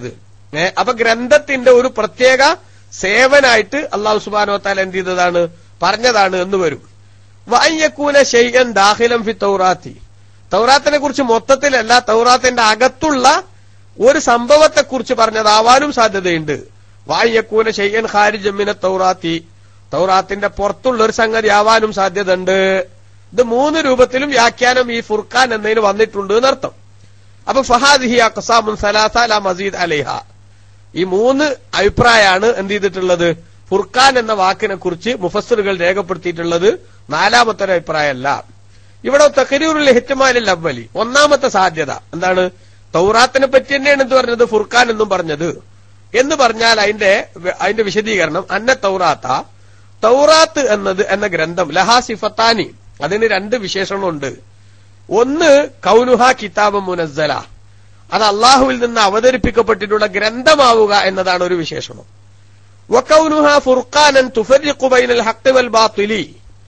ഏ അപ്പൊ ഗ്രന്ഥത്തിന്റെ ഒരു പ്രത്യേക സേവനായിട്ട് അള്ളാഹു സുബാനോ താല എന്ത് ചെയ്തതാണ് പറഞ്ഞതാണ് എന്ന് വരും വയ്യക്കൂന ഷെയ്യൻ ദാഹിലം ഫി തൗറാത്തി തൗറാത്തിനെ കുറിച്ച് മൊത്തത്തിലല്ല തൗറാത്തിന്റെ അകത്തുള്ള ഒരു സംഭവത്തെ കുറിച്ച് പറഞ്ഞതാവാനും സാധ്യതയുണ്ട് വായ്യക്കൂന ഷെയ്യൻ ഖാരിജമ്മിന തൗറാത്തി തൗറാത്തിന്റെ പുറത്തുള്ള ഒരു സംഗതി ആവാനും സാധ്യതയുണ്ട് ഇത് മൂന്ന് രൂപത്തിലും വ്യാഖ്യാനം ഈ ഫുർഖാൻ എന്നതിന് വന്നിട്ടുണ്ട് എന്നർത്ഥം അപ്പൊ ഫഹാദിഹി അഖസാമുൻ സലാസ ല മസീദ് അലൈഹ ഈ മൂന്ന് അഭിപ്രായമാണ് എന്ത് ചെയ്തിട്ടുള്ളത് ഫുർഖാൻ എന്ന വാക്കിനെ കുറിച്ച് മുഫസ്സറുകൾ രേഖപ്പെടുത്തിയിട്ടുള്ളത് നാലാമത്തെ ഒരു അഭിപ്രായമല്ല ഇവിടെ തഖരീറുൽ ഹിറ്റമാലിൽ അവലി ഒന്നാമത്തെ സാധ്യത എന്താണ് തൗറാത്തിനെ പറ്റി തന്നെയാണ് എന്ത് പറഞ്ഞത് ഫുർഖാൻ എന്നും പറഞ്ഞത് എന്ന് പറഞ്ഞാൽ അതിന്റെ അതിന്റെ വിശദീകരണം അന്ന തൗറാത്ത തൗറാത്ത് എന്നത് എന്ന ഗ്രന്ഥം ലഹാ സിഫത്താനി അതിന് രണ്ട് വിശേഷണമുണ്ട് ഒന്ന് കൗനുഹ കിതാബ് മുനസ്സല അത് അള്ളാഹുവിൽ നിന്ന് അവതരിപ്പിക്കപ്പെട്ടിട്ടുള്ള ഗ്രന്ഥമാവുക എന്നതാണ് ഒരു വിശേഷണം വക്കൗനുഹ ഫുർഖാനൻ തുഫരിഖു ബൈനൽ ഹഖ് വൽ ബാത്തിലി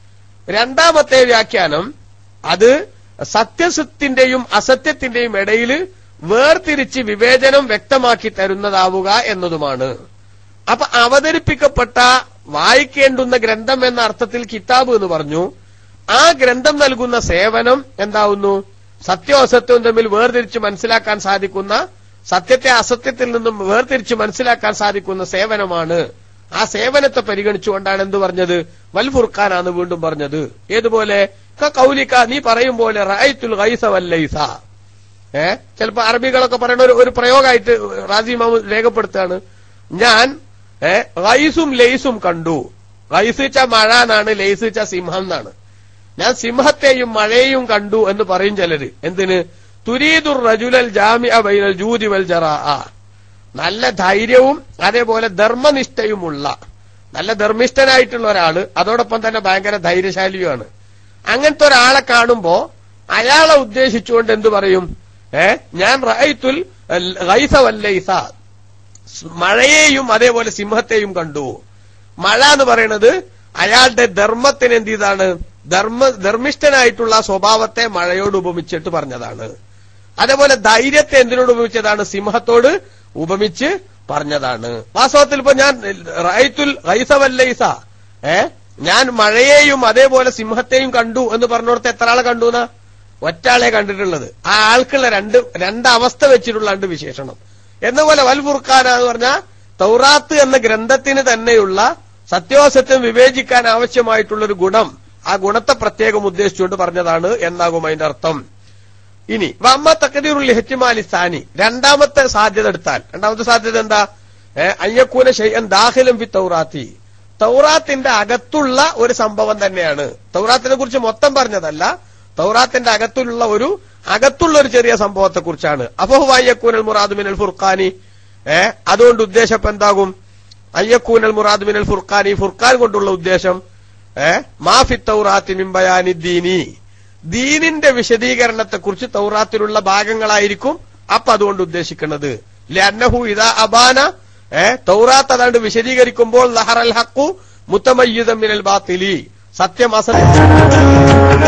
രണ്ടാമത്തെ വ്യാഖ്യാനം അത് സത്യസത്തിന്റെയും അസത്യത്തിന്റെയും ഇടയിൽ വേർതിരിച്ച് വിവേചനം വ്യക്തമാക്കി തരുന്നതാവുക എന്നതുമാണ് അപ്പൊ അവതരിപ്പിക്കപ്പെട്ട വായിക്കേണ്ടുന്ന ഗ്രന്ഥം എന്ന അർത്ഥത്തിൽ കിതാബ് എന്ന് പറഞ്ഞു ആ ഗ്രന്ഥം നൽകുന്ന സേവനം എന്താവുന്നു സത്യവും അസത്യവും തമ്മിൽ വേർതിരിച്ച് മനസ്സിലാക്കാൻ സാധിക്കുന്ന സത്യത്തെ അസത്യത്തിൽ നിന്നും വേർതിരിച്ച് മനസ്സിലാക്കാൻ സാധിക്കുന്ന സേവനമാണ് ആ സേവനത്തെ പരിഗണിച്ചുകൊണ്ടാണ് എന്ത് പറഞ്ഞത് വൽ ഫുർഖാനാണ് വീണ്ടും പറഞ്ഞത് ഏതുപോലെ ക കൗലിക്ക നീ പറയും പോലെ റൈത്തുൽ ഗൈസ വല്ലൈസ ഏ ചിലപ്പോ അറബികളൊക്കെ പറയുന്ന ഒരു ഒരു പ്രയോഗമായിട്ട് റാസി മാമു രേഖപ്പെടുത്താണ് ഞാൻ ഏ റൈസും ലെയ്സും കണ്ടു റൈസ് വെച്ച മഴ എന്നാണ് ലെയ്സ് വെച്ച സിംഹം എന്നാണ് ഞാൻ സിംഹത്തെയും മഴയെയും കണ്ടു എന്ന് പറയും ചിലര് എന്തിന് തുരീദുർ റജുലൽ ജാമിഅ ബൈനൽ ജൂദി വൽ ജറാ നല്ല ധൈര്യവും അതേപോലെ ധർമ്മനിഷ്ഠയുമുള്ള നല്ല ധർമ്മിഷ്ഠനായിട്ടുള്ള ഒരാള് അതോടൊപ്പം തന്നെ ഭയങ്കര ധൈര്യശാലിയുമാണ് അങ്ങനത്തെ ഒരാളെ കാണുമ്പോ അയാളെ ഉദ്ദേശിച്ചുകൊണ്ട് എന്തു പറയും ഏ ഞാൻ റൈത്തുൽ ഗൈസ വല്ലൈസ മഴയെയും അതേപോലെ സിംഹത്തെയും കണ്ടു മഴ എന്ന് പറയുന്നത് അയാളുടെ ധർമ്മത്തിന് എന്ത് ചെയ്താണ് ധർമ്മ ധർമ്മിഷ്ഠനായിട്ടുള്ള സ്വഭാവത്തെ മഴയോട് ഉപമിച്ചിട്ട് പറഞ്ഞതാണ് അതേപോലെ ധൈര്യത്തെ എന്തിനോട് ഉപമിച്ചതാണ് സിംഹത്തോട് ഉപമിച്ച് പറഞ്ഞതാണ് വാസ്തവത്തിൽ ഇപ്പൊ ഞാൻ റൈത്തുൽ റൈസവല്ലൈസ ഏ ഞാൻ മഴയെയും അതേപോലെ സിംഹത്തെയും കണ്ടു എന്ന് പറഞ്ഞോടത്ത് എത്ര ആളെ കണ്ടു എന്നാ ഒറ്റാളെ കണ്ടിട്ടുള്ളത് ആ ആൾക്കുള്ള രണ്ട് രണ്ട് അവസ്ഥ വെച്ചിട്ടുള്ള രണ്ട് വിശേഷണം എന്നപോലെ വൽ ഫുർഖാന എന്ന് പറഞ്ഞാൽ തൗറാത്ത് എന്ന ഗ്രന്ഥത്തിന് തന്നെയുള്ള സത്യാസത്യം വിവേചിക്കാൻ ആവശ്യമായിട്ടുള്ള ഒരു ഗുണം ആ ഗുണത്തെ പ്രത്യേകം ഉദ്ദേശിച്ചുകൊണ്ട് പറഞ്ഞതാണ് എന്നാകും അതിന്റെ അർത്ഥം ഇനി വമ്മ തക്കതീറുൽ ഹെറ്റിമാലി സ്ഥാനി രണ്ടാമത്തെ സാധ്യത എടുത്താൽ രണ്ടാമത്തെ സാധ്യത എന്താ അയ്യക്കൂന ഷെയ്യൻ ദാഹിലും ഫി തൗറാത്തി തൗറാത്തിന്റെ അകത്തുള്ള ഒരു സംഭവം തന്നെയാണ് തൗറാത്തിനെ കുറിച്ച് മൊത്തം പറഞ്ഞതല്ല തൗറാത്തിന്റെ അകത്തുള്ള ഒരു അകത്തുള്ള ഒരു ചെറിയ സംഭവത്തെ കുറിച്ചാണ് അഫഹുവായ്യക്കൂനൽ മുറാദ് മിനൽ ഫുർഖാനി ഏ അതുകൊണ്ട് ഉദ്ദേശം ഇപ്പൊ എന്താകും അയ്യക്കൂനൽ മുറാദ് മിനൽ ഫുർഖാനി ഫുർഖാൻ കൊണ്ടുള്ള ഉദ്ദേശം ഏ മാഫി തൗറാത്തി മിംബയാനി ദീനി ദീനിന്റെ വിശദീകരണത്തെ കുറിച്ച് തൗറാത്തിലുള്ള ഭാഗങ്ങളായിരിക്കും അപ്പൊ അതുകൊണ്ട് ഉദ്ദേശിക്കുന്നത് ലന്നഹു ഇതാ അബാന ഏ തൗറാത്ത് അതാണ്ട് വിശദീകരിക്കുമ്പോൾ ലഹറൽ ഹക്കു മുത്തമയ്യുദം മിനൽ ബാത്തിലി സത്യം അസത്യം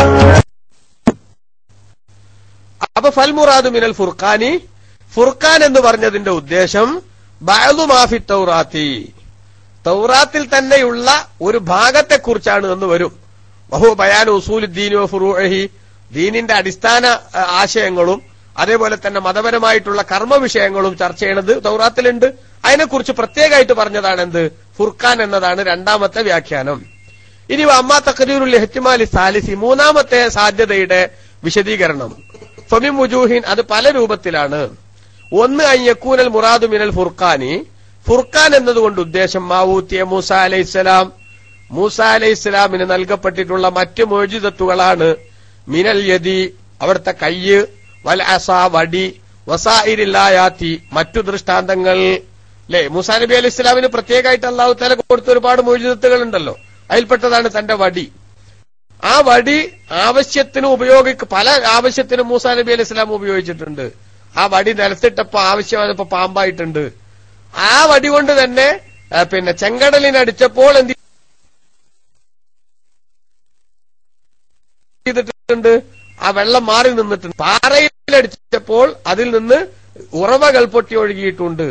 അപ്പൊ ഫൽ മുറാദ് മിനൽ ഫുർഖാനി ഫുർഖാൻ എന്ന് പറഞ്ഞതിന്റെ ഉദ്ദേശം ബഅദു മാഫി തൗറാത്തി തൗറാത്തിൽ തന്നെയുള്ള ഒരു ഭാഗത്തെക്കുറിച്ചാണ് എന്ന് വരും ബഹു ബയാൻ ഉസൂൽ ദീനു ഫുറൂഹി ദീനിന്റെ അടിസ്ഥാന അഹ്, ആശയങ്ങളും അതേപോലെ തന്നെ മതപരമായിട്ടുള്ള കർമ്മ വിഷയങ്ങളും ചർച്ച ചെയ്യണത് തൗറാത്തിലുണ്ട് അതിനെക്കുറിച്ച് പ്രത്യേകമായിട്ട് പറഞ്ഞതാണ് എന്ത് ഫുർഖാൻ എന്നതാണ് രണ്ടാമത്തെ വ്യാഖ്യാനം ഇനി അമ്മ തക്കരീറുൽ ഹെറ്റിമാലി സാലിസി മൂന്നാമത്തെ സാധ്യതയുടെ വിശദീകരണം ഫമിം മുജൂഹിൻ അത് പല രൂപത്തിലാണ് ഒന്ന് അയ്യക്കൂനൽ മുറാദു മിനൽ ഫുർഖാനി ഫുർഖാൻ എന്നതുകൊണ്ട് ഉദ്ദേശം മാവൂത്തിയ മൂസ അലൈഹിസ്സലാം മൂസ അലൈഹിസ്സലാമിന് നൽകപ്പെട്ടിട്ടുള്ള മറ്റ് മോചിതത്വങ്ങളാണ് മിനൽ യതി അവിടുത്തെ കയ്യ് വൽ അസ വടി വസായിരില്ലായാത്തി മറ്റു ദൃഷ്ടാന്തങ്ങൾ അല്ലെ മൂസാ നബി അലൈഹി ഇസ്ലാമിന് പ്രത്യേകമായിട്ട് അള്ളാഹു തല കൊടുത്ത ഒരുപാട് മോചിതത്തുകൾ ഉണ്ടല്ലോ അതിൽപ്പെട്ടതാണ് തന്റെ വടി ആ വടി ആവശ്യത്തിന് ഉപയോഗിക്ക പല ആവശ്യത്തിനും മൂസാ നബി അലൈഹി ഇസ്ലാം ഉപയോഗിച്ചിട്ടുണ്ട് ആ വടി നിലത്തിട്ടപ്പോ ആവശ്യമായപ്പോ പാമ്പായിട്ടുണ്ട് ആ വടി കൊണ്ട് തന്നെ ആ, പിന്നെ ചെങ്കടലിനടിച്ചപ്പോൾ എന്ത് ചെയ്തിട്ടുണ്ട് ആ വെള്ളം മാറി നിന്നിട്ടുണ്ട് പാറയിലടിച്ചപ്പോൾ അതിൽ നിന്ന് ഉറവകൾ പൊട്ടി ഒഴുകിയിട്ടുണ്ട്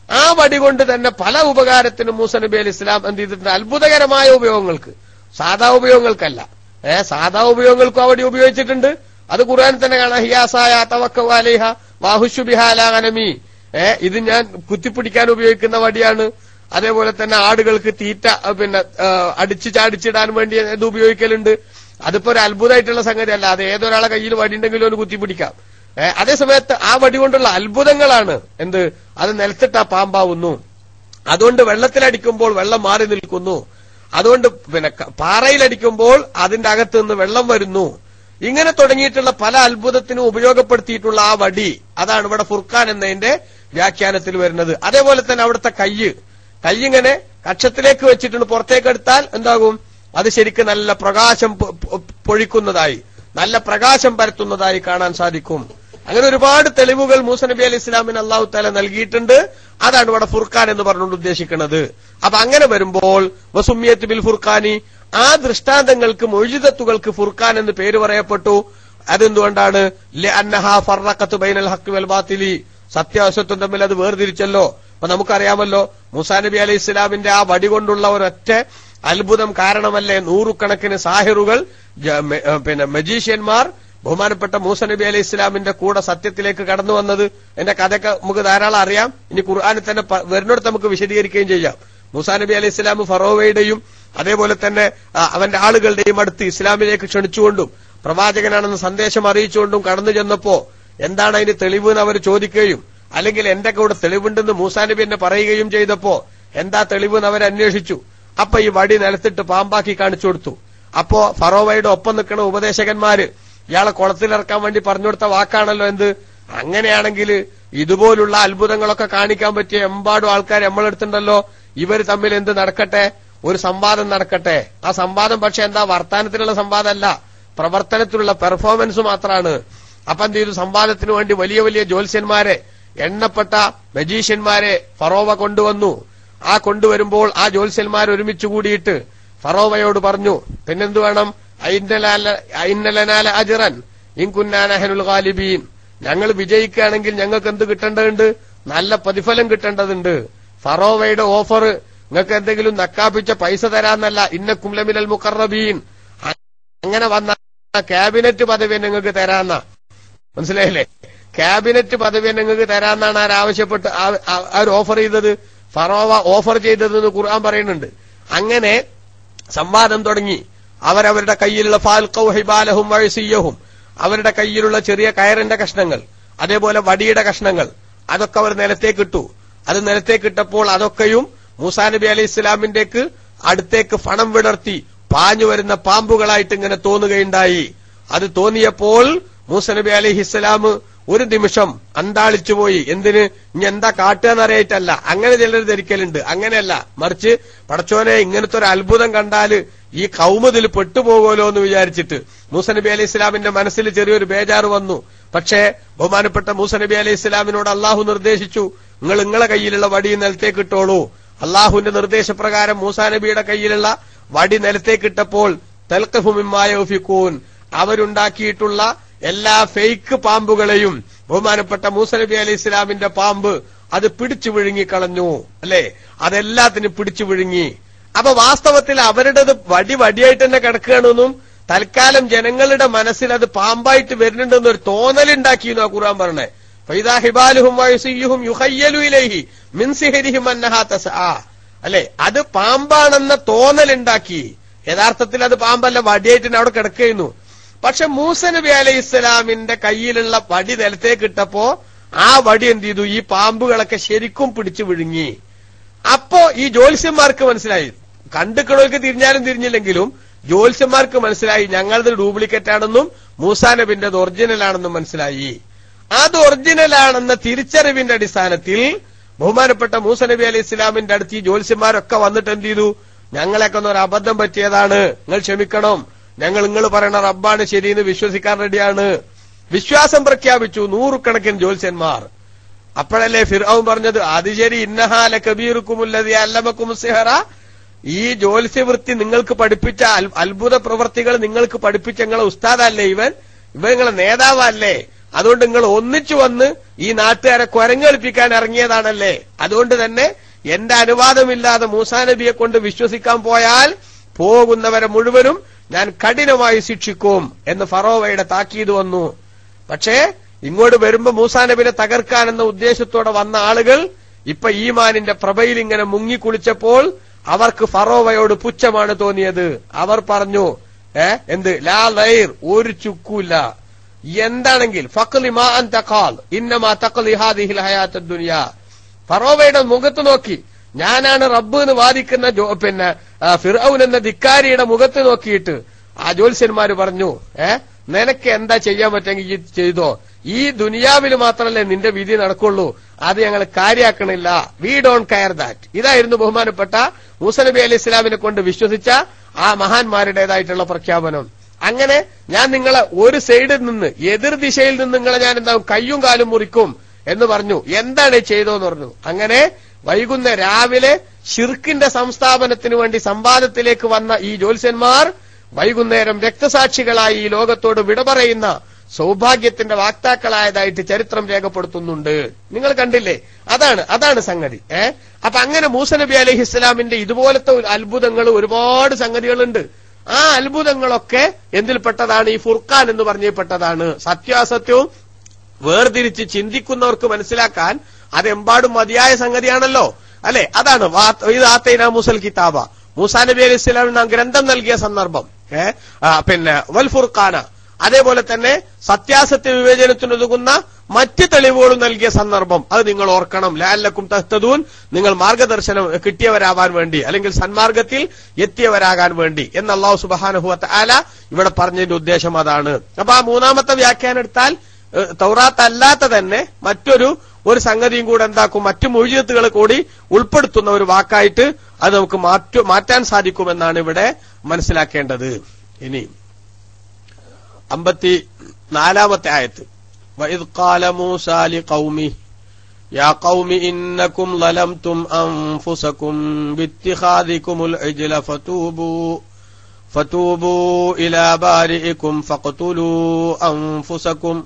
ആ വടി കൊണ്ട് തന്നെ പല ഉപകാരത്തിനും മൂസ നബി അലി ഇസ്ലാം എന്ത് ചെയ്തിട്ടുണ്ട് അത്ഭുതകരമായ ഉപയോഗങ്ങൾക്ക് സാധാ ഉപയോഗങ്ങൾക്കല്ല ഏ സാധാ ഉപയോഗങ്ങൾക്കും ആ വടി ഉപയോഗിച്ചിട്ടുണ്ട് അത് ഖുർആൻ തന്നെ കാണാം ഹിയാസായ തവക്കവാലിഹ വാഹുഷുബിഹാലാനമി ഏ ഇത് ഞാൻ കുത്തിപ്പിടിക്കാൻ ഉപയോഗിക്കുന്ന വടിയാണ് അതേപോലെ തന്നെ ആടുകൾക്ക് തീറ്റ അഹ് പിന്നെ ആ, അടിച്ച് ചാടിച്ചിടാൻ വേണ്ടി ഇത് ഉപയോഗിക്കലുണ്ട് അതിപ്പോ ഒരു അത്ഭുതമായിട്ടുള്ള സംഗതിയല്ല അത് ഏതൊരാളെ കയ്യിൽ വടി ഉണ്ടെങ്കിലും ഒന്ന് കുത്തിപ്പിടിക്കാം ഏ, അതേസമയത്ത് ആ വടി കൊണ്ടുള്ള അത്ഭുതങ്ങളാണ് എന്ത് അത് നിലത്തിട്ടാ പാമ്പാവുന്നു അതുകൊണ്ട് വെള്ളത്തിലടിക്കുമ്പോൾ വെള്ളം മാറി നിൽക്കുന്നു അതുകൊണ്ട് പിന്നെ ക- പാറയിലടിക്കുമ്പോൾ അതിന്റെ അകത്ത് നിന്ന് വെള്ളം വരുന്നു ഇങ്ങനെ തുടങ്ങിയിട്ടുള്ള പല അത്ഭുതത്തിനും ഉപയോഗപ്പെടുത്തിയിട്ടുള്ള ആ വടി അതാണ് ഇവിടെ ഫുർഖാൻ എന്നതിന്റെ വ്യാഖ്യാനത്തിൽ വരുന്നത് അതേപോലെ തന്നെ അവിടുത്തെ കയ്യ് കയ്യിങ്ങനെ കക്ഷത്തിലേക്ക് വെച്ചിട്ടുണ്ട് പുറത്തേക്ക് എടുത്താൽ എന്താകും അത് ശരിക്കും നല്ല പ്രകാശം പൊ- പൊ- പൊഴിക്കുന്നതായി നല്ല പ്രകാശം പരത്തുന്നതായി കാണാൻ സാധിക്കും അങ്ങനെ ഒരുപാട് തെളിവുകൾ മൂസ നബി അലി ഇസ്ലാമിന് അള്ളാഹു താല നൽകിയിട്ടുണ്ട് അതാണ് ഇവിടെ ഫുർഖാൻ എന്ന് പറഞ്ഞുകൊണ്ട് ഉദ്ദേശിക്കുന്നത് അപ്പൊ അങ്ങനെ വരുമ്പോൾ വസുമിയത്ത് ബിൽ ഫുർഖാനി ആ ദൃഷ്ടാന്തങ്ങൾക്ക് മൊഴിതത്തുകൾക്ക് ഫുർഖാൻ എന്ന് പേര് പറയപ്പെട്ടു അതെന്തുകൊണ്ടാണ് ലഅന്നഹാ ഫർറഖത്ത് ബൈനൽ ഹഖ് വൽ ബാത്തിലി സത്യാസത്വം തമ്മിൽ അത് വേർതിരിച്ചല്ലോ അപ്പൊ നമുക്കറിയാമല്ലോ മൂസാ നബി അലൈഹി ഇസ്ലാമിന്റെ ആ വടി കൊണ്ടുള്ള ഒരൊറ്റ അത്ഭുതം കാരണമല്ലേ നൂറുകണക്കിന് സാഹിറുകൾ ജ- മെ- ഏ, പിന്നെ മജീഷ്യന്മാർ ബഹുമാനപ്പെട്ട മൂസ നബി അലൈഹി ഇസ്ലാമിന്റെ കൂടെ സത്യത്തിലേക്ക് കടന്നു വന്നത് എന്റെ കഥയൊക്കെ നമുക്ക് ധാരാളം അറിയാം ഇനി ഖുർആാനിൽ തന്നെ പ- വരുന്നിടത്ത് നമുക്ക് വിശദീകരിക്കുകയും ചെയ്യാം മൂസാ നബി അലൈഹി ഇസ്ലാം ഫറോവയുടെയും അതേപോലെ തന്നെ ആ, അവന്റെ ആളുകളുടെയും അടുത്ത് ഇസ്ലാമിലേക്ക് ക്ഷണിച്ചുകൊണ്ടും പ്രവാചകനാണെന്ന് സന്ദേശം അറിയിച്ചുകൊണ്ടും കടന്നു ചെന്നപ്പോ എന്താണ് അതിന് തെളിവ് എന്ന് അവർ ചോദിക്കുകയും അല്ലെങ്കിൽ എന്റെ കൂടെ തെളിവുണ്ടെന്ന് മൂസാ നബി എന്നെ പറയുകയും ചെയ്തപ്പോ എന്താ തെളിവ് എന്ന് അവർ അന്വേഷിച്ചു അപ്പൊ ഈ വടി നിലത്തിട്ട് പാമ്പാക്കി കാണിച്ചു കൊടുത്തു അപ്പോ ഫറോവയുടെ ഒപ്പം നിൽക്കുന്ന ഉപദേശകന്മാര് ഇയാളെ കുളത്തിലിറക്കാൻ വേണ്ടി പറഞ്ഞു കൊടുത്ത വാക്കാണല്ലോ എന്ത് അങ്ങനെയാണെങ്കിൽ ഇതുപോലുള്ള അത്ഭുതങ്ങളൊക്കെ കാണിക്കാൻ പറ്റിയ എമ്പാടും ആൾക്കാർ നമ്മളെടുത്തുണ്ടല്ലോ ഇവർ തമ്മിൽ എന്ത് നടക്കട്ടെ ഒരു സംവാദം നടക്കട്ടെ ആ സംവാദം പക്ഷെ എന്താ വർത്താനത്തിലുള്ള സംവാദമല്ല പ്രവർത്തനത്തിലുള്ള പെർഫോമൻസ് മാത്രമാണ് അപ്പൊ എന്ത് ചെയ്തു സംവാദത്തിന് വേണ്ടി വലിയ വലിയ ജ്യോത്സ്യന്മാരെ എണ്ണപ്പെട്ട മജീഷ്യന്മാരെ ഫറോവ കൊണ്ടുവന്നു ആ കൊണ്ടുവരുമ്പോൾ ആ ജ്യോത്സ്യന്മാർ ഒരുമിച്ച് കൂടിയിട്ട് ഫറോവയോട് പറഞ്ഞു പിന്നെന്ത് വേണം ഐന്നലനാല അജിറൻ ഇൻകുന്നാനഹനുൽ ഗാലിബീൻ ഞങ്ങൾ വിജയിക്കുകയാണെങ്കിൽ ഞങ്ങൾക്ക് എന്ത് കിട്ടേണ്ടതുണ്ട് നല്ല പ്രതിഫലം കിട്ടേണ്ടതുണ്ട് ഫറോവയുടെ ഓഫർ നിങ്ങൾക്ക് എന്തെങ്കിലും നക്കാപ്പിച്ച പൈസ തരാന്നല്ല ഇന്ന കുംലമിനൽ മുക്കറബീൻ അങ്ങനെ വന്ന ക്യാബിനറ്റ് പദവി നിങ്ങൾക്ക് തരാന്ന മനസ്സിലായില്ലേ ക്യാബിനറ്റ് പദവി നിങ്ങൾക്ക് തരാന്നാണ് ആരാവശ്യപ്പെട്ട് ആ- ആ- അവർ ഓഫർ ചെയ്തത് ഫറോവ ഓഫർ ചെയ്തതെന്ന് ഖുർആൻ പറയുന്നുണ്ട് അങ്ങനെ സംവാദം തുടങ്ങി അവരവരുടെ കയ്യിലുള്ള ഫാൽക്കൗ ഹിബാലഹും വഴസിയഹും അവരുടെ കയ്യിലുള്ള ചെറിയ കയറിന്റെ കഷ്ണങ്ങൾ അതേപോലെ വടിയുടെ കഷ്ണങ്ങൾ അതൊക്കെ അവർ നിലത്തേക്ക് ഇട്ടു അത് നിലത്തേക്ക് ഇട്ടപ്പോൾ അതൊക്കെയും മൂസാ നബി അലൈഹി ഇസ്ലാമിന്റേക്ക് അടുത്തേക്ക് ഫണം വിടർത്തി പാഞ്ഞു വരുന്ന പാമ്പുകളായിട്ട് ഇങ്ങനെ തോന്നുകയുണ്ടായി അത് തോന്നിയപ്പോൾ മൂസ നബി അലൈഹി ഇസ്ലാം ഒരു നിമിഷം അന്താളിച്ചുപോയി എന്തിന് ഇനി എന്താ കാട്ടുകയെന്നറിയായിട്ടല്ല അങ്ങനെ ചിലർ ധരിക്കലുണ്ട് അങ്ങനെയല്ല മറിച്ച് പടച്ചോനെ ഇങ്ങനത്തെ ഒരു അത്ഭുതം കണ്ടാല് ഈ കൗമുതിൽ പെട്ടുപോകുമല്ലോ എന്ന് വിചാരിച്ചിട്ട് മൂസ നബി അലൈഹി ഇസ്ലാമിന്റെ മനസ്സിൽ ചെറിയൊരു ബേജാറ് വന്നു പക്ഷേ ബഹുമാനപ്പെട്ട മൂസ നബി അലൈഹി ഇസ്ലാമിനോട് അള്ളാഹു നിർദ്ദേശിച്ചു നിങ്ങൾ നിങ്ങളെ കയ്യിലുള്ള വടി നിലത്തേക്ക് ഇട്ടോളൂ അള്ളാഹുവിന്റെ നിർദ്ദേശപ്രകാരം മൂസാ നബിയുടെ കയ്യിലുള്ള വടി നിലത്തേക്ക് ഇട്ടപ്പോൾ തൽക്കഫുമിമായൂൻ അവരുണ്ടാക്കിയിട്ടുള്ള എല്ലാ ഫേക്ക് പാമ്പുകളെയും ബഹുമാനപ്പെട്ട മൂസ നബി അലൈഹി ഇസ്ലാമിന്റെ പാമ്പ് അത് പിടിച്ചു വിഴുങ്ങിക്കളഞ്ഞു അല്ലെ അതെല്ലാത്തിനും പിടിച്ചു വിഴുങ്ങി അപ്പൊ വാസ്തവത്തിൽ അവരുടേത് വടി വടിയായിട്ട് തന്നെ കിടക്കുകയാണെന്നും തൽക്കാലം ജനങ്ങളുടെ മനസ്സിൽ അത് പാമ്പായിട്ട് വരുന്നുണ്ടെന്നൊരു തോന്നലുണ്ടാക്കി എന്നാ ഖുർആൻ പറഞ്ഞേ ഫൈദാ ഹിബാലുഹും വയസിയുഹും യുഹയ്യലു ഇലൈഹി മിൻ സിഹരിഹിം അന്നഹാ തസ്ആ അല്ലെ അത് പാമ്പാണെന്ന തോന്നലുണ്ടാക്കി യഥാർത്ഥത്തിൽ അത് പാമ്പല്ല വടിയായിട്ട് തന്നെ അവിടെ കിടക്കുന്നു പക്ഷെ മൂസ നബി അലൈഹി ഇസ്ലാമിന്റെ കയ്യിലുള്ള വടി നിലത്തേക്ക് ഇട്ടപ്പോ ആ വടി എന്ത് ചെയ്തു ഈ പാമ്പുകളൊക്കെ ശരിക്കും പിടിച്ചു വിഴുങ്ങി അപ്പോ ഈ ജ്യോത്സ്യന്മാർക്ക് മനസ്സിലായി കണ്ടുക്കളവർക്ക് തിരിഞ്ഞാലും തിരിഞ്ഞില്ലെങ്കിലും ജ്യോത്സ്യന്മാർക്ക് മനസ്സിലായി ഞങ്ങളത് ഡ്യൂപ്ലിക്കേറ്റ് ആണെന്നും മൂസാ നബിന്റെത് ഒറിജിനൽ ആണെന്നും മനസ്സിലായി അത് ഒറിജിനൽ ആണെന്ന തിരിച്ചറിവിന്റെ അടിസ്ഥാനത്തിൽ ബഹുമാനപ്പെട്ട മൂസ നബി അലൈഹി ഇസ്ലാമിന്റെ അടുത്ത് ഈ ജ്യോത്സ്യന്മാരൊക്കെ വന്നിട്ട് എന്ത് ചെയ്തു ഞങ്ങളെയൊക്കെ ഒന്ന് ഒരു അബദ്ധം പറ്റിയതാണ് നിങ്ങൾ ക്ഷമിക്കണം ഞങ്ങൾ നിങ്ങൾ പറയണ റബ്ബാണ് ശരിയെന്ന് വിശ്വസിക്കാൻ റെഡിയാണ് വിശ്വാസം പ്രഖ്യാപിച്ചു നൂറുകണക്കിന് ജ്യോത്സ്യന്മാർ അപ്പോഴല്ലേ ഫിർഔൻ പറഞ്ഞത് അത് ശരി ഇന്നഹാല കബീറുക്കുമുല്ലതി അല്ലമക്കും സിഹറ ഈ ജ്യോത്സ്യവൃത്തി നിങ്ങൾക്ക് പഠിപ്പിച്ച അൽ- അത്ഭുത പ്രവർത്തികൾ നിങ്ങൾക്ക് പഠിപ്പിച്ച നിങ്ങളെ ഉസ്താദല്ലേ ഇവൻ ഇവൻ നിങ്ങളെ നേതാവല്ലേ അതുകൊണ്ട് നിങ്ങൾ ഒന്നിച്ചു വന്ന് ഈ നാട്ടുകാരെ കുരങ്ങെടുപ്പിക്കാൻ ഇറങ്ങിയതാണല്ലേ അതുകൊണ്ട് തന്നെ എന്റെ അനുവാദമില്ലാതെ മൂസാ നബിയെ കൊണ്ട് വിശ്വസിക്കാൻ പോയാൽ പോകുന്നവരെ മുഴുവനും ഞാൻ കഠിനമായി ശിക്ഷിക്കും എന്ന് ഫറോവയുടെ താക്കീത് വന്നു പക്ഷേ ഇങ്ങോട്ട് വരുമ്പോ മൂസാ നബിനെ തകർക്കാൻ എന്ന ഉദ്ദേശത്തോടെ വന്ന ആളുകൾ ഇപ്പൊ ഈമാനിന്റെ പ്രഭയിൽ ഇങ്ങനെ മുങ്ങിക്കുളിച്ചപ്പോൾ അവർക്ക് ഫറോവയോട് പുച്ഛമാണ് തോന്നിയത് അവർ പറഞ്ഞു ഏ എന്ത് ലാ ലൈർ ഒരു ചുക്കൂല്ല എന്താണെങ്കിൽ ഫഖ്ലി മാ അൻത ഖാൽ ഇന്നമാ തഖ്ലി ഹാദിഹിൽ ഹയാത്തദ് ദുനിയ ഫറോവയുടെ മുഖത്ത് നോക്കി ഞാനാണ് റബ്ബ് എന്ന് വാദിക്കുന്ന ജോ- പിന്നെ ആ, ഫിർഔൻ എന്ന ധിക്കാരിയുടെ മുഖത്ത് നോക്കിയിട്ട് ആ ജ്യോത്സ്യന്മാര് പറഞ്ഞു ഏ നിനക്ക് എന്താ ചെയ്യാൻ പറ്റുമെങ്കിൽ ഈ ചെയ്തോ ഈ ദുനിയാവിൽ മാത്രമല്ലേ നിന്റെ വിധി നടക്കുള്ളൂ അത് ഞങ്ങൾ കാര്യാക്കണില്ല വി ഡോൺ കെയർ ദാറ്റ് ഇതായിരുന്നു ബഹുമാനപ്പെട്ട മൂസനബി അലി ഇസ്ലാമിനെ കൊണ്ട് വിശ്വസിച്ച ആ മഹാന്മാരുടേതായിട്ടുള്ള പ്രഖ്യാപനം അങ്ങനെ ഞാൻ നിങ്ങളെ ഒരു സൈഡിൽ നിന്ന് എതിർ ദിശയിൽ നിന്ന് നിങ്ങളെ ഞാൻ എന്താ കയ്യും കാലും മുറിക്കും എന്ന് പറഞ്ഞു എന്താണ് ചെയ്തോന്ന് പറഞ്ഞു അങ്ങനെ വൈകുന്ന രാവിലെ ഷിർക്കിന്റെ സംസ്ഥാപനത്തിന് വേണ്ടി സംവാദത്തിലേക്ക് വന്ന ഈ ജ്യോത്സ്യന്മാർ വൈകുന്നേരം രക്തസാക്ഷികളായി ഈ ലോകത്തോട് വിട പറയുന്ന സൗഭാഗ്യത്തിന്റെ വാക്താക്കളായതായിട്ട് ചരിത്രം രേഖപ്പെടുത്തുന്നുണ്ട് നിങ്ങൾ കണ്ടില്ലേ അതാണ് അതാണ് സംഗതി ഏ അപ്പൊ അങ്ങനെ മൂസ നബി അലഹി ഇസ്ലാമിന്റെ ഇതുപോലത്തെ ഒരു അത്ഭുതങ്ങൾ ഒരുപാട് സംഗതികളുണ്ട് ആ അത്ഭുതങ്ങളൊക്കെ എന്തിൽപ്പെട്ടതാണ് ഈ ഫുർഖാൻ എന്ന് പറഞ്ഞപ്പെട്ടതാണ് സത്യാസത്യവും വേർതിരിച്ച് ചിന്തിക്കുന്നവർക്ക് മനസ്സിലാക്കാൻ അതെമ്പാടും മതിയായ സംഗതിയാണല്ലോ അല്ലെ അതാണ് വാ- ഇത് ആത്തൈന മൂസൽ കിതാബ മൂസാ നബി അലൈഹി സ്വലാമിന് നാം ഗ്രന്ഥം നൽകിയ സന്ദർഭം ഏ ആ, പിന്നെ വൽ ഫുർഖാന അതേപോലെ തന്നെ സത്യാസത്യ വിവേചനത്തിനൊതുങ്ങുന്ന മറ്റ് തെളിവുകളും നൽകിയ സന്ദർഭം അത് നിങ്ങൾ ഓർക്കണം ലാലക്കും തഹ്തദൂൻ നിങ്ങൾ മാർഗദർശനം കിട്ടിയവരാവാൻ വേണ്ടി അല്ലെങ്കിൽ സന്മാർഗത്തിൽ എത്തിയവരാകാൻ വേണ്ടി എന്ന് അള്ളാഹു സുബാനുഹുവത്ത് ആല ഇവിടെ പറഞ്ഞതിന്റെ ഉദ്ദേശം അതാണ് അപ്പൊ ആ മൂന്നാമത്തെ വ്യാഖ്യാനം എടുത്താൽ ഏഹ്, തൗറാത്ത് അല്ലാത്ത തന്നെ മറ്റൊരു ഒരു സംഗതിയും കൂടെ എന്താക്കും മറ്റു മൊഴിയത്തുകൾ കൂടി ഉൾപ്പെടുത്തുന്ന ഒരു വാക്കായിട്ട് അത് നമുക്ക് മാറ്റു മാറ്റാൻ സാധിക്കുമെന്നാണ് ഇവിടെ മനസ്സിലാക്കേണ്ടത് ഇനി അമ്പത്തി നാലാമത്തെ ആയത്ത് وإذ قال موسى لقومه يا قوم إنكم ظلمتم أنفسكم باتخاذكم العجل فتوبوا فتوبوا إلى بارئكم فاقتلوا أنفسكم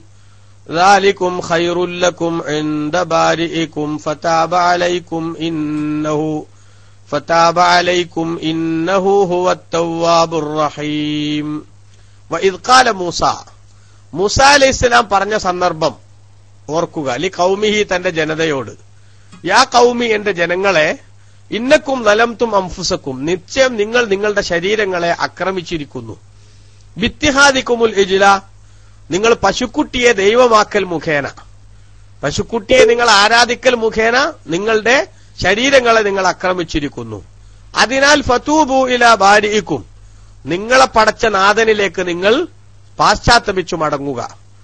ذلكم خير لكم عند بارئكم فتاب عليكم إنه فتاب عليكم إنه هو التواب الرحيم وإذ قال موسى മൂസ അലൈഹി ഇസ്ലാം പറഞ്ഞ സന്ദർഭം ഓർക്കുക അലി കൗമിഹി തന്റെ ജനതയോട് യാ കൗമി എന്റെ ജനങ്ങളെ ഇന്നക്കും നലംതും അംഫുസക്കും നിശ്ചയം നിങ്ങൾ നിങ്ങളുടെ ശരീരങ്ങളെ ആക്രമിച്ചിരിക്കുന്നു ബിത്തിഹാദിക്കുമുൽ ഇജില നിങ്ങൾ പശുക്കുട്ടിയെ ദൈവമാക്കൽ മുഖേന പശുക്കുട്ടിയെ നിങ്ങൾ ആരാധിക്കൽ മുഖേന നിങ്ങളുടെ ശരീരങ്ങളെ നിങ്ങൾ ആക്രമിച്ചിരിക്കുന്നു അതിനാൽ ഫതൂബു ഇല ബാരിയിക്കും നിങ്ങളെ പടച്ച നാഥനിലേക്ക് നിങ്ങൾ പാശ്ചാത്തപിച്ചു മടങ്ങുക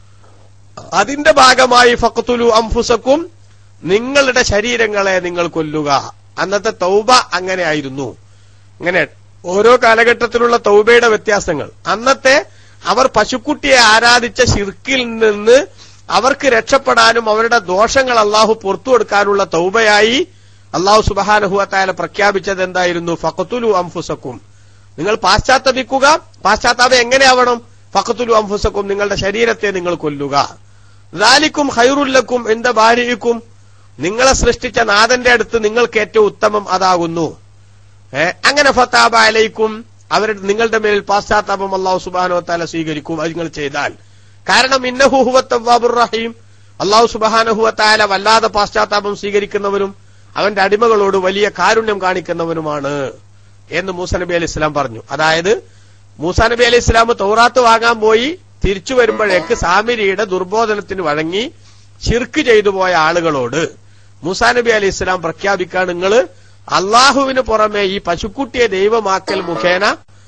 അതിന്റെ ഭാഗമായി ഫക്തുലു അംഫുസക്കും നിങ്ങളുടെ ശരീരങ്ങളെ നിങ്ങൾ കൊല്ലുക അന്നത്തെ തൗബ അങ്ങനെ ആയിരുന്നു അങ്ങനെ ഓരോ കാലഘട്ടത്തിലുള്ള തൗബയുടെ വ്യത്യാസങ്ങൾ അന്നത്തെ അവർ പശുക്കുട്ടിയെ ആരാധിച്ച ഷിർക്കിൽ നിന്ന് അവർക്ക് രക്ഷപ്പെടാനും അവരുടെ ദോഷങ്ങൾ അള്ളാഹു പുറത്തു കൊടുക്കാനുള്ള തൗബയായി അള്ളാഹു സുബാനഹുഅത്തായ പ്രഖ്യാപിച്ചത് എന്തായിരുന്നു ഫക്കത്തുലു അംഫുസക്കും നിങ്ങൾ പാശ്ചാത്തപിക്കുക പാശ്ചാത്താപം എങ്ങനെയാവണം ഫക്കത്തുലു അംഫുസക്കും നിങ്ങളുടെ ശരീരത്തെ നിങ്ങൾ കൊല്ലുക ദാലിക്കും ഹൈറുല്ലക്കും എന്റെ ഭാര്യയ്ക്കും നിങ്ങളെ സൃഷ്ടിച്ച നാഥന്റെ അടുത്ത് നിങ്ങൾക്ക് ഏറ്റവും ഉത്തമം അതാകുന്നു ഏ അങ്ങനെ ഫത്താബ അലൈക്കും അവരുടെ നിങ്ങളുടെ മേലിൽ പാശ്ചാത്താപം അള്ളാഹു സുബാനോ താല സ്വീകരിക്കും അത് നിങ്ങൾ ചെയ്താൽ കാരണം ഇന്നഹുഹുവത്തവാബുർ റഹീം അള്ളാഹു സുബാനഹുവത്തായ വല്ലാതെ പാശ്ചാത്താപം സ്വീകരിക്കുന്നവനും അവന്റെ അടിമകളോട് വലിയ കാരുണ്യം കാണിക്കുന്നവനുമാണ് എന്ന് മൂസ നബി അലൈഹി ഇസ്ലാം പറഞ്ഞു അതായത് മൂസ നബി അലൈഹി ഇസ്ലാം തൗറാത്ത് വാങ്ങാൻ പോയി തിരിച്ചു വരുമ്പോഴേക്ക് സാമിരിയുടെ ദുർബോധനത്തിന് വഴങ്ങി ഷിർക്ക് ചെയ്തു പോയ ആളുകളോട് മൂസാ നബി അലൈഹി ഇസ്ലാം പ്രഖ്യാപിക്കാൻ നിങ്ങൾ അള്ളാഹുവിന് പുറമെ ഈ പശുക്കുട്ടിയെ ദൈവമാക്കൽ മുഖേന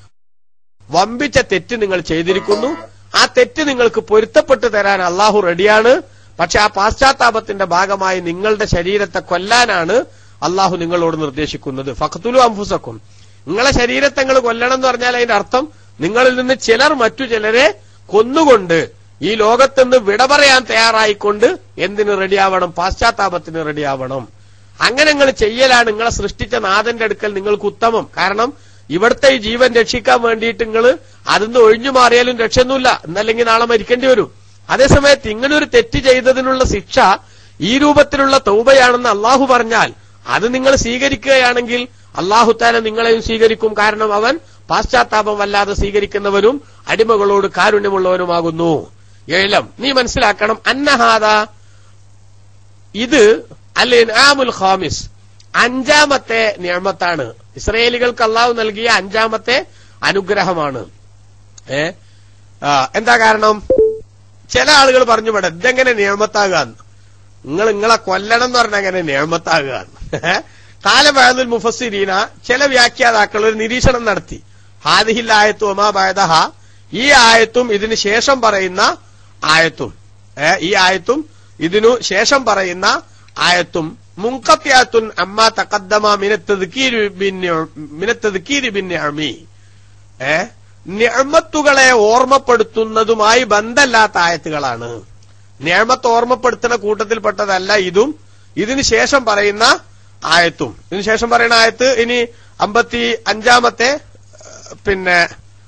വമ്പിച്ച തെറ്റ് നിങ്ങൾ ചെയ്തിരിക്കുന്നു ആ തെറ്റ് നിങ്ങൾക്ക് പൊരുത്തപ്പെട്ടു തരാൻ അള്ളാഹു റെഡിയാണ് പക്ഷെ ആ പാശ്ചാത്താപത്തിന്റെ ഭാഗമായി നിങ്ങളുടെ ശരീരത്തെ കൊല്ലാനാണ് അള്ളാഹു നിങ്ങളോട് നിർദ്ദേശിക്കുന്നത് ഫഖത്തുലു അംഫുസക്കും നിങ്ങളെ ശരീരത്തെ നിങ്ങൾ കൊല്ലണം എന്ന് പറഞ്ഞാൽ അതിന്റെ അർത്ഥം നിങ്ങളിൽ നിന്ന് ചിലർ മറ്റു ചിലരെ കൊന്നുകൊണ്ട് ഈ ലോകത്തുനിന്ന് വിട പറയാൻ തയ്യാറായിക്കൊണ്ട് എന്തിന് റെഡിയാവണം പാശ്ചാത്താപത്തിന് റെഡിയാവണം അങ്ങനെ നിങ്ങൾ ചെയ്യലാണ് നിങ്ങളെ സൃഷ്ടിച്ച നാഥന്റെ അടുക്കൽ നിങ്ങൾക്ക് ഉത്തമം കാരണം ഇവിടുത്തെ ഈ ജീവൻ രക്ഷിക്കാൻ വേണ്ടിയിട്ട് നിങ്ങൾ അതിന്ന് ഒഴിഞ്ഞു മാറിയാലും രക്ഷയൊന്നുമില്ല എന്നല്ലെങ്കിൽ നാളെ മരിക്കേണ്ടി വരും അതേസമയത്ത് ഇങ്ങനെ ഒരു തെറ്റ് ചെയ്തതിനുള്ള ശിക്ഷ ഈ രൂപത്തിലുള്ള തൗബയാണെന്ന് അള്ളാഹു പറഞ്ഞാൽ അത് നിങ്ങൾ സ്വീകരിക്കുകയാണെങ്കിൽ അള്ളാഹു താല നിങ്ങളെയും സ്വീകരിക്കും കാരണം അവൻ പാശ്ചാത്താപം വല്ലാതെ സ്വീകരിക്കുന്നവനും അടിമകളോട് കാരുണ്യമുള്ളവനുമാകുന്നു ഏലം നീ മനസ്സിലാക്കണം അന്നഹാദ ഇത് അൽ ഇൻആമുൽ ഖാമിസ് അഞ്ചാമത്തെ നിയമത്താണ് ഇസ്രയേലികൾക്ക് അള്ളാഹു നൽകിയ അഞ്ചാമത്തെ അനുഗ്രഹമാണ് ഏ ആ, എന്താ കാരണം ചില ആളുകൾ പറഞ്ഞു ഇവിടെ ഇതെങ്ങനെ നിയമത്താകാന്ന് നിങ്ങൾ നിങ്ങളെ കൊല്ലണം എന്ന് പറഞ്ഞാൽ എങ്ങനെ നിയമത്താകാന്ന് കാലബാദുൽ മുഫസ്സിരീന ചില വ്യാഖ്യാതാക്കൾ ഒരു നിരീക്ഷണം നടത്തി ഹാദിഹിൽ ആയത്തു ഒമാ ബയദഹ ഈ ആയത്തും ഇതിന് ശേഷം പറയുന്ന ആയത്തും ഏ, ഈ ആയത്തും ഇതിനു ശേഷം പറയുന്ന ആയത്തും മുൻകത്യാത്തുൻ അമ്മ തക്കദ്ദമ മിനത്തതുക്കീരി ബിൻ അമി ഏ നിയമത്തുകളെ ഓർമ്മപ്പെടുത്തുന്നതുമായി ബന്ധമില്ലാത്ത ആയത്തുകളാണ് നിയമത്ത് ഓർമ്മപ്പെടുത്തുന്ന കൂട്ടത്തിൽപ്പെട്ടതല്ല ഇതും ഇതിന് ശേഷം പറയുന്ന ആയത്തും ഇതിന് ശേഷം പറയുന്ന ആയത്ത് ഇനി അമ്പത്തി അഞ്ചാമത്തെ ഏഹ്, പിന്നെ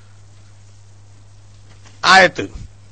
ആയത്ത്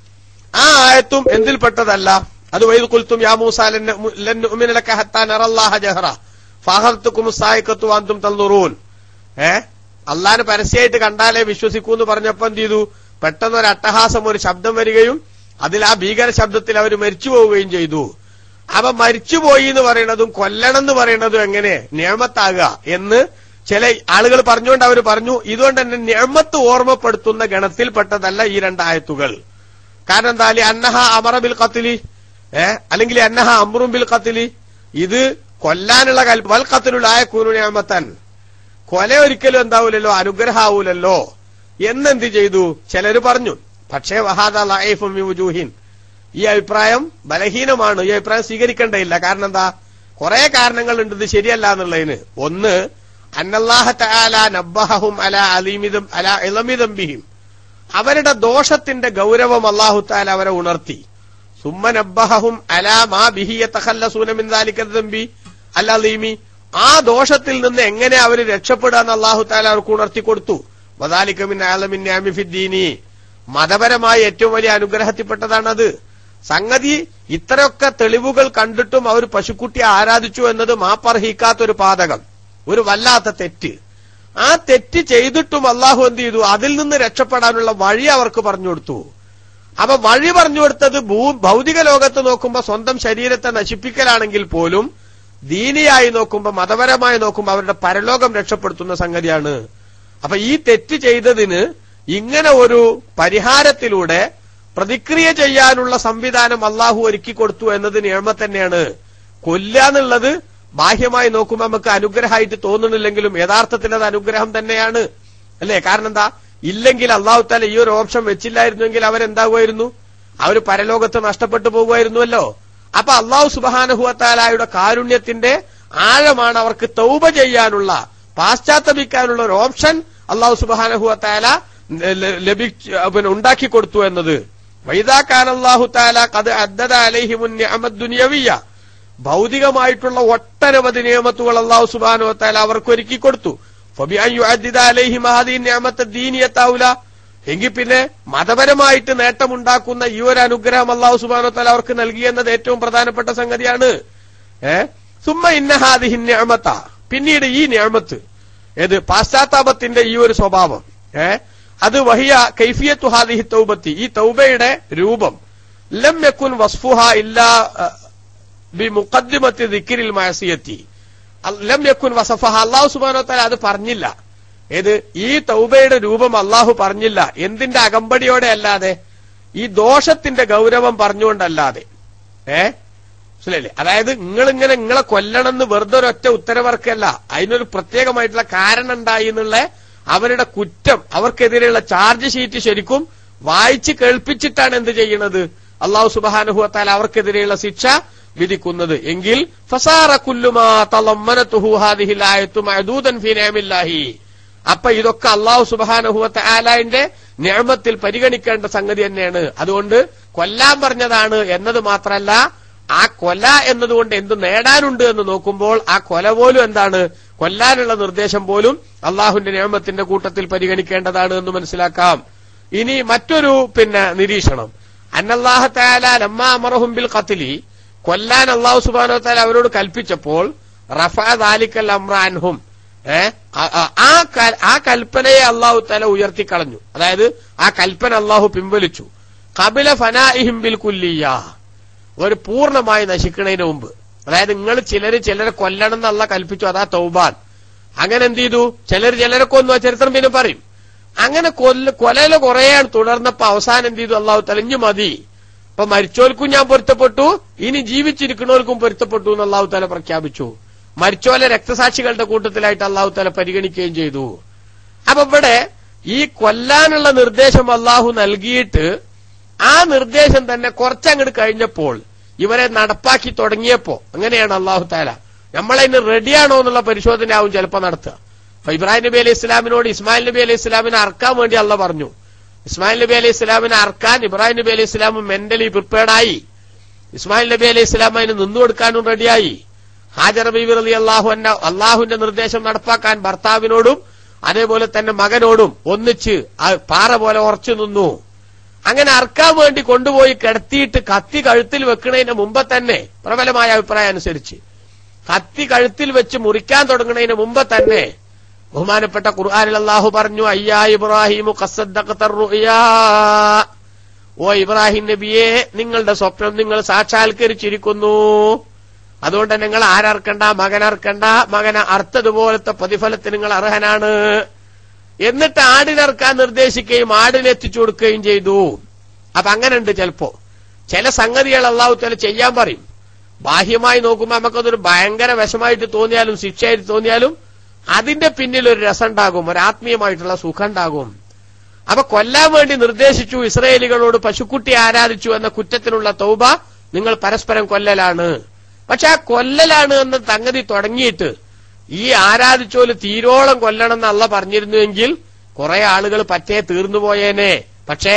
ആ ആയത്തും എന്തിൽപ്പെട്ടതല്ല അത് വൈദ് കുൽത്തും യാ മൂസ ലന്നുമിനലക ഹത്താ നറല്ലാഹ ജഹറ ഫാഹർത്തുക്കും സായിക്കത്തു വാന്തും തള്ളുറൂൻ ഏ അള്ളാന് പരസ്യമായിട്ട് കണ്ടാലേ വിശ്വസിക്കൂ എന്ന് പറഞ്ഞപ്പോ എന്ത് ചെയ്തു പെട്ടെന്ന് ഒരു അട്ടഹാസം ഒരു ശബ്ദം വരികയും അതിൽ ആ ഭീകര ശബ്ദത്തിൽ അവർ മരിച്ചു പോവുകയും ചെയ്തു അപ്പൊ മരിച്ചുപോയി എന്ന് പറയുന്നതും കൊല്ലണം എന്ന് പറയുന്നതും എങ്ങനെ നിയമത്താകുക എന്ന് ചില ആളുകൾ പറഞ്ഞുകൊണ്ട് അവർ പറഞ്ഞു ഇതുകൊണ്ട് തന്നെ നിയമത്ത് ഓർമ്മപ്പെടുത്തുന്ന ഗണത്തിൽപ്പെട്ടതല്ല ഈ രണ്ടായത്തുകൾ കാരണം എന്താ അല്ലെ അന്നഹ അമറ ബിൽ കത്തിലി ഏ അല്ലെങ്കിൽ അന്നഹ അമ്രും ബിൽ കത്തിലി ഇത് കൊല്ലാനുള്ള കൽപ്പ വൽ കത്തിലുള്ള ആയ കൂനു നിയമത്തൻ കൊല ഒരിക്കലും എന്താവൂലല്ലോ അനുഗ്രഹാവൂലല്ലോ എന്നെന്ത് ചെയ്തു ചിലര് പറഞ്ഞു പക്ഷേ വഹാദ ലൈഫും വുജൂഹിൻ ഈ അഭിപ്രായം ബലഹീനമാണ് ഈ അഭിപ്രായം സ്വീകരിക്കേണ്ടയില്ല കാരണം എന്താ കുറെ കാരണങ്ങളുണ്ട് ഇത് ശരിയല്ല എന്നുള്ളതിന് ഒന്ന് അന്നല്ലാഹ തആല നബ്ബഹും അല അലീമിദം അല ഇളമിദംബിഹിം അവരുടെ ദോഷത്തിന്റെ ഗൗരവം അള്ളാഹു താല അവരെ ഉണർത്തി സുമ്മ നബ്ബഹും അല മാ ബിഹിയ തഖല്ലസൂന മിൻ ദാലിക ദംബി അല്ലീമി ആ ദോഷത്തിൽ നിന്ന് എങ്ങനെ അവർ രക്ഷപ്പെടാന്ന് അള്ളാഹു താല അവർക്ക് ഉണർത്തി കൊടുത്തു വദാലിക മിൻ ആലമിൻ നിഅമി ഫിദ്ദീനി മതപരമായ ഏറ്റവും വലിയ അനുഗ്രഹത്തിൽപ്പെട്ടതാണത് സംഗതി ഇത്രയൊക്കെ തെളിവുകൾ കണ്ടിട്ടും അവർ പശുക്കുട്ടിയെ ആരാധിച്ചു എന്നത് മാപ്പർഹിക്കാത്തൊരു പാതകം ഒരു വല്ലാത്ത തെറ്റ് ആ തെറ്റ് ചെയ്തിട്ടും അള്ളാഹു എന്ത് ചെയ്തു അതിൽ നിന്ന് രക്ഷപ്പെടാനുള്ള വഴി അവർക്ക് പറഞ്ഞു കൊടുത്തു അപ്പൊ വഴി പറഞ്ഞു കൊടുത്തത് ഭൂ ഭൗതിക ലോകത്ത് നോക്കുമ്പോ സ്വന്തം ശരീരത്തെ നശിപ്പിക്കലാണെങ്കിൽ പോലും ദീനിയായി നോക്കുമ്പോ മതപരമായി നോക്കുമ്പോ അവരുടെ പരലോകം രക്ഷപ്പെടുത്തുന്ന സംഗതിയാണ് അപ്പൊ ഈ തെറ്റ് ചെയ്തതിന് ഇങ്ങനെ ഒരു പരിഹാരത്തിലൂടെ പ്രതിക്രിയ ചെയ്യാനുള്ള സംവിധാനം അള്ളാഹു ഒരുക്കി കൊടുത്തു എന്നത് നിയമം തന്നെയാണ് കൊല്ലുക എന്നുള്ളത് ബാഹ്യമായി നോക്കുമ്പോൾ നമുക്ക് അനുഗ്രഹമായിട്ട് തോന്നുന്നില്ലെങ്കിലും യഥാർത്ഥത്തിൽ അത് അനുഗ്രഹം തന്നെയാണ് അല്ലേ കാരണം എന്താ ഇല്ലെങ്കിൽ അള്ളാഹു താല ഈ ഒരു ഓപ്ഷൻ വെച്ചില്ലായിരുന്നുവെങ്കിൽ അവരെന്താകുമായിരുന്നു അവർ പരലോകത്ത് നഷ്ടപ്പെട്ടു പോകുമായിരുന്നുവല്ലോ അപ്പൊ അള്ളാഹു സുബാനഹുവത്താലായുടെ കാരുണ്യത്തിന്റെ ആഴമാണ് അവർക്ക് തൗബ ചെയ്യാനുള്ള പാശ്ചാത്തപിക്കാനുള്ള ഒരു ഓപ്ഷൻ അള്ളാഹു സുബാനഹുവത്താല ലഭിച്ച് പിന്നെ ഉണ്ടാക്കി കൊടുത്തു എന്നത് വൈദാക്കാൻ അള്ളാഹു താല കത് അദ്ദത അലൈഹിമുൻ ദുനിയവിയ ഭൗതികമായിട്ടുള്ള ഒട്ടനവധി നിയമത്തുകൾ അള്ളാഹു സുബാനു താല അവർക്ക് ഒരുക്കി കൊടുത്തു ദീനിയത്താവൂല എങ്കിൽ പിന്നെ മതപരമായിട്ട് നേട്ടമുണ്ടാക്കുന്ന ഈ ഒരു അനുഗ്രഹം അള്ളാഹു സുബാനു താല അവർക്ക് നൽകിയെന്നത് ഏറ്റവും പ്രധാനപ്പെട്ട സംഗതിയാണ് ഏ സുമ്മ ഇന്നഹാദിഹി ഞാമത്ത പിന്നീട് ഈ ഞാമത്ത് ഏത് പാശ്ചാത്താപത്തിന്റെ ഈ ഒരു സ്വഭാവം ഏ അത് വഹിയ കൈഫിയത്തു ഹാദിഹി തൗബത്തി ഈ തൗബയുടെ രൂപം ലം യക്കുൻ വസ്ഫുഹ ഇല്ലാ ബി മുഖദ്ദിമത്തി ദിക്കിരിൽ മാസിയത്തി ലം യക്കുൻ വസഫഹ അള്ളാഹു സുബാനോ തല അത് പറഞ്ഞില്ല ഏത് ഈ തൗബയുടെ രൂപം അള്ളാഹു പറഞ്ഞില്ല എന്തിന്റെ അകമ്പടിയോടെ അല്ലാതെ ഈ ദോഷത്തിന്റെ ഗൗരവം പറഞ്ഞുകൊണ്ടല്ലാതെ ഏ മനസ്സിലായില്ലേ അതായത് നിങ്ങൾ ഇങ്ങനെ നിങ്ങളെ കൊല്ലണമെന്ന് വെറുതെ ഒരൊറ്റ ഉത്തരവർക്കല്ല അതിനൊരു പ്രത്യേകമായിട്ടുള്ള കാരണം ഉണ്ടായി എന്നുള്ള അവരുടെ കുറ്റം അവർക്കെതിരെയുള്ള ചാർജ് ഷീറ്റ് ശരിക്കും വായിച്ച് കേൾപ്പിച്ചിട്ടാണ് എന്ത് ചെയ്യുന്നത് അള്ളാഹു സുബാനുഹുവത്താൽ അവർക്കെതിരെയുള്ള ശിക്ഷ വിധിക്കുന്നത് എങ്കിൽ ഫസാറ കുല്ലുമാ തളമ്മനത്തുഹു ഹാദിഹിൽ ആയത്തു മഅദൂദൻ ഫീ നിഅമില്ലാഹി അപ്പൊ ഇതൊക്കെ അള്ളാഹു സുബാനഹുവത്ത ആലാന്റെ നിയമത്തിൽ പരിഗണിക്കേണ്ട സംഗതി തന്നെയാണ് അതുകൊണ്ട് കൊല്ലാൻ പറഞ്ഞതാണ് എന്നത് മാത്രമല്ല ആ കൊല എന്നതുകൊണ്ട് എന്ത് നേടാനുണ്ട് എന്ന് നോക്കുമ്പോൾ ആ കൊല പോലും എന്താണ് കൊല്ലാനുള്ള നിർദ്ദേശം പോലും അള്ളാഹുന്റെ നിയമത്തിന്റെ കൂട്ടത്തിൽ പരിഗണിക്കേണ്ടതാണ് എന്ന് മനസ്സിലാക്കാം ഇനി മറ്റൊരു പിന്നെ നിരീക്ഷണം അന്നല്ലാഹ താല ലമ്മ അമറഹും ബിൽ ഖത്ലി കൊല്ലാൻ അള്ളാഹു സുബാനോ താല അവരോട് കൽപ്പിച്ചപ്പോൾ റഫാലിക്കൽ അമ്രാൻഹും ഏ ആ- ആ- ആ ക- ആ കൽപ്പനയെ അള്ളാഹു താല ഉയർത്തിക്കളഞ്ഞു അതായത് ആ കൽപ്പന അള്ളാഹു പിൻവലിച്ചു കപില ഫനാഇഹിം ബിൽ കുല്ലിയ ഒരു പൂർണ്ണമായി നശിക്കുന്നതിന് മുമ്പ് അതായത് നിങ്ങൾ ചിലര് ചിലരെ കൊല്ലണം എന്നല്ല കൽപ്പിച്ചു അതാ തൗബാൻ അങ്ങനെ എന്ത് ചെയ്തു ചിലർ ചിലരെ കൊന്നു ആ ചരിത്രം പിന്നെ പറയും അങ്ങനെ കൊല്ല കൊലയില് കുറേയാണ് തുടർന്നപ്പോ അവസാനം എന്ത് ചെയ്തു അള്ളാഹു തെളിഞ്ഞു മതി ഇപ്പൊ മരിച്ചോൽക്കും ഞാൻ പൊരുത്തപ്പെട്ടു ഇനി ജീവിച്ചിരിക്കുന്നവർക്കും പൊരുത്തപ്പെട്ടു എന്ന് അള്ളാഹു തല പ്രഖ്യാപിച്ചു മരിച്ചോലെ രക്തസാക്ഷികളുടെ കൂട്ടത്തിലായിട്ട് അള്ളാഹു തല പരിഗണിക്കുകയും ചെയ്തു അപ്പൊ ഇവിടെ ഈ കൊല്ലാനുള്ള നിർദ്ദേശം അള്ളാഹു നൽകിയിട്ട് ആ നിർദ്ദേശം തന്നെ കുറച്ചങ്ങോട്ട് കഴിഞ്ഞപ്പോൾ ഇവരെ നടപ്പാക്കി തുടങ്ങിയപ്പോ അങ്ങനെയാണ് അള്ളാഹു താല നമ്മളതിന് റെഡിയാണോ എന്നുള്ള പരിശോധന ആവും ചിലപ്പോൾ നടത്തുക അപ്പൊ ഇബ്രാഹിം നബി അലൈഹി ഇസ്ലാമിനോട് ഇസ്മായിൽ നബി അലൈഹി ഇസ്ലാമിനെ അറക്കാൻ വേണ്ടി അള്ള പറഞ്ഞു ഇസ്മായിൽ നബി അലൈഹി ഇസ്ലാമിനെ അറക്കാൻ ഇബ്രാഹിം നബി അലൈഹി ഇസ്ലാം മെന്റലി പ്രിപ്പയർഡായി ഇസ്മായിൽ നബി അലൈഹി ഇസ്ലാം അതിന് നിന്നു കൊടുക്കാനും റെഡിയായി ഹാജർ ബീബി റലി അള്ളാഹു അള്ളാഹുവിന്റെ നിർദ്ദേശം നടപ്പാക്കാൻ ഭർത്താവിനോടും അതേപോലെ തന്നെ മകനോടും ഒന്നിച്ച് ആ പാറ പോലെ ഉറച്ചു നിന്നു അങ്ങനെ അറക്കാൻ വേണ്ടി കൊണ്ടുപോയി കിടത്തിയിട്ട് കത്തി കഴുത്തിൽ വെക്കുന്നതിന് മുമ്പ് തന്നെ പ്രബലമായ അഭിപ്രായം അനുസരിച്ച് കത്തി കഴുത്തിൽ വെച്ച് മുറിക്കാൻ തുടങ്ങുന്നതിന് മുമ്പ് തന്നെ ബഹുമാനപ്പെട്ട ഖുർആാനിൽ അള്ളാഹു പറഞ്ഞു അയ്യാ ഇബ്രാഹിമു ഖസ്സദ്ദഖ്തർ റുഅ്യാ. ഓ ഇബ്രാഹിം നബിയെ നിങ്ങളുടെ സ്വപ്നം നിങ്ങൾ സാക്ഷാത്കരിച്ചിരിക്കുന്നു അതുകൊണ്ട് നിങ്ങൾ ആരർക്കണ്ട മകനർക്കണ്ട മകനെ അർത്ഥതുപോലത്തെ പ്രതിഫലത്തിന് നിങ്ങൾ അർഹനാണ് എന്നിട്ട് ആടിനർക്കാൻ നിർദ്ദേശിക്കുകയും ആടിനെത്തിച്ചു കൊടുക്കുകയും ചെയ്തു അപ്പൊ അങ്ങനെ ഉണ്ട് ചിലപ്പോ ചില സംഗതികൾ അള്ളാഹു ചില ചെയ്യാൻ പറയും ബാഹ്യമായി നോക്കുമ്പോൾ നമുക്കതൊരു ഭയങ്കര വിഷമായിട്ട് തോന്നിയാലും ശിക്ഷയായിട്ട് തോന്നിയാലും അതിന്റെ പിന്നിൽ ഒരു രസം ഉണ്ടാകും ഒരു ആത്മീയമായിട്ടുള്ള സുഖം ഉണ്ടാകും അപ്പൊ കൊല്ലാൻ വേണ്ടി നിർദ്ദേശിച്ചു ഇസ്രയേലികളോട് പശുക്കുട്ടി ആരാധിച്ചു എന്ന കുറ്റത്തിനുള്ള തൗബ നിങ്ങൾ പരസ്പരം കൊല്ലലാണ് പക്ഷെ ആ കൊല്ലലാണ് എന്ന സംഗതി തുടങ്ങിയിട്ട് ഈ ആരാധിച്ചോല് തീരോളം കൊല്ലണം എന്നല്ല പറഞ്ഞിരുന്നുവെങ്കിൽ കുറെ ആളുകൾ പറ്റേ തീർന്നുപോയേനെ പക്ഷേ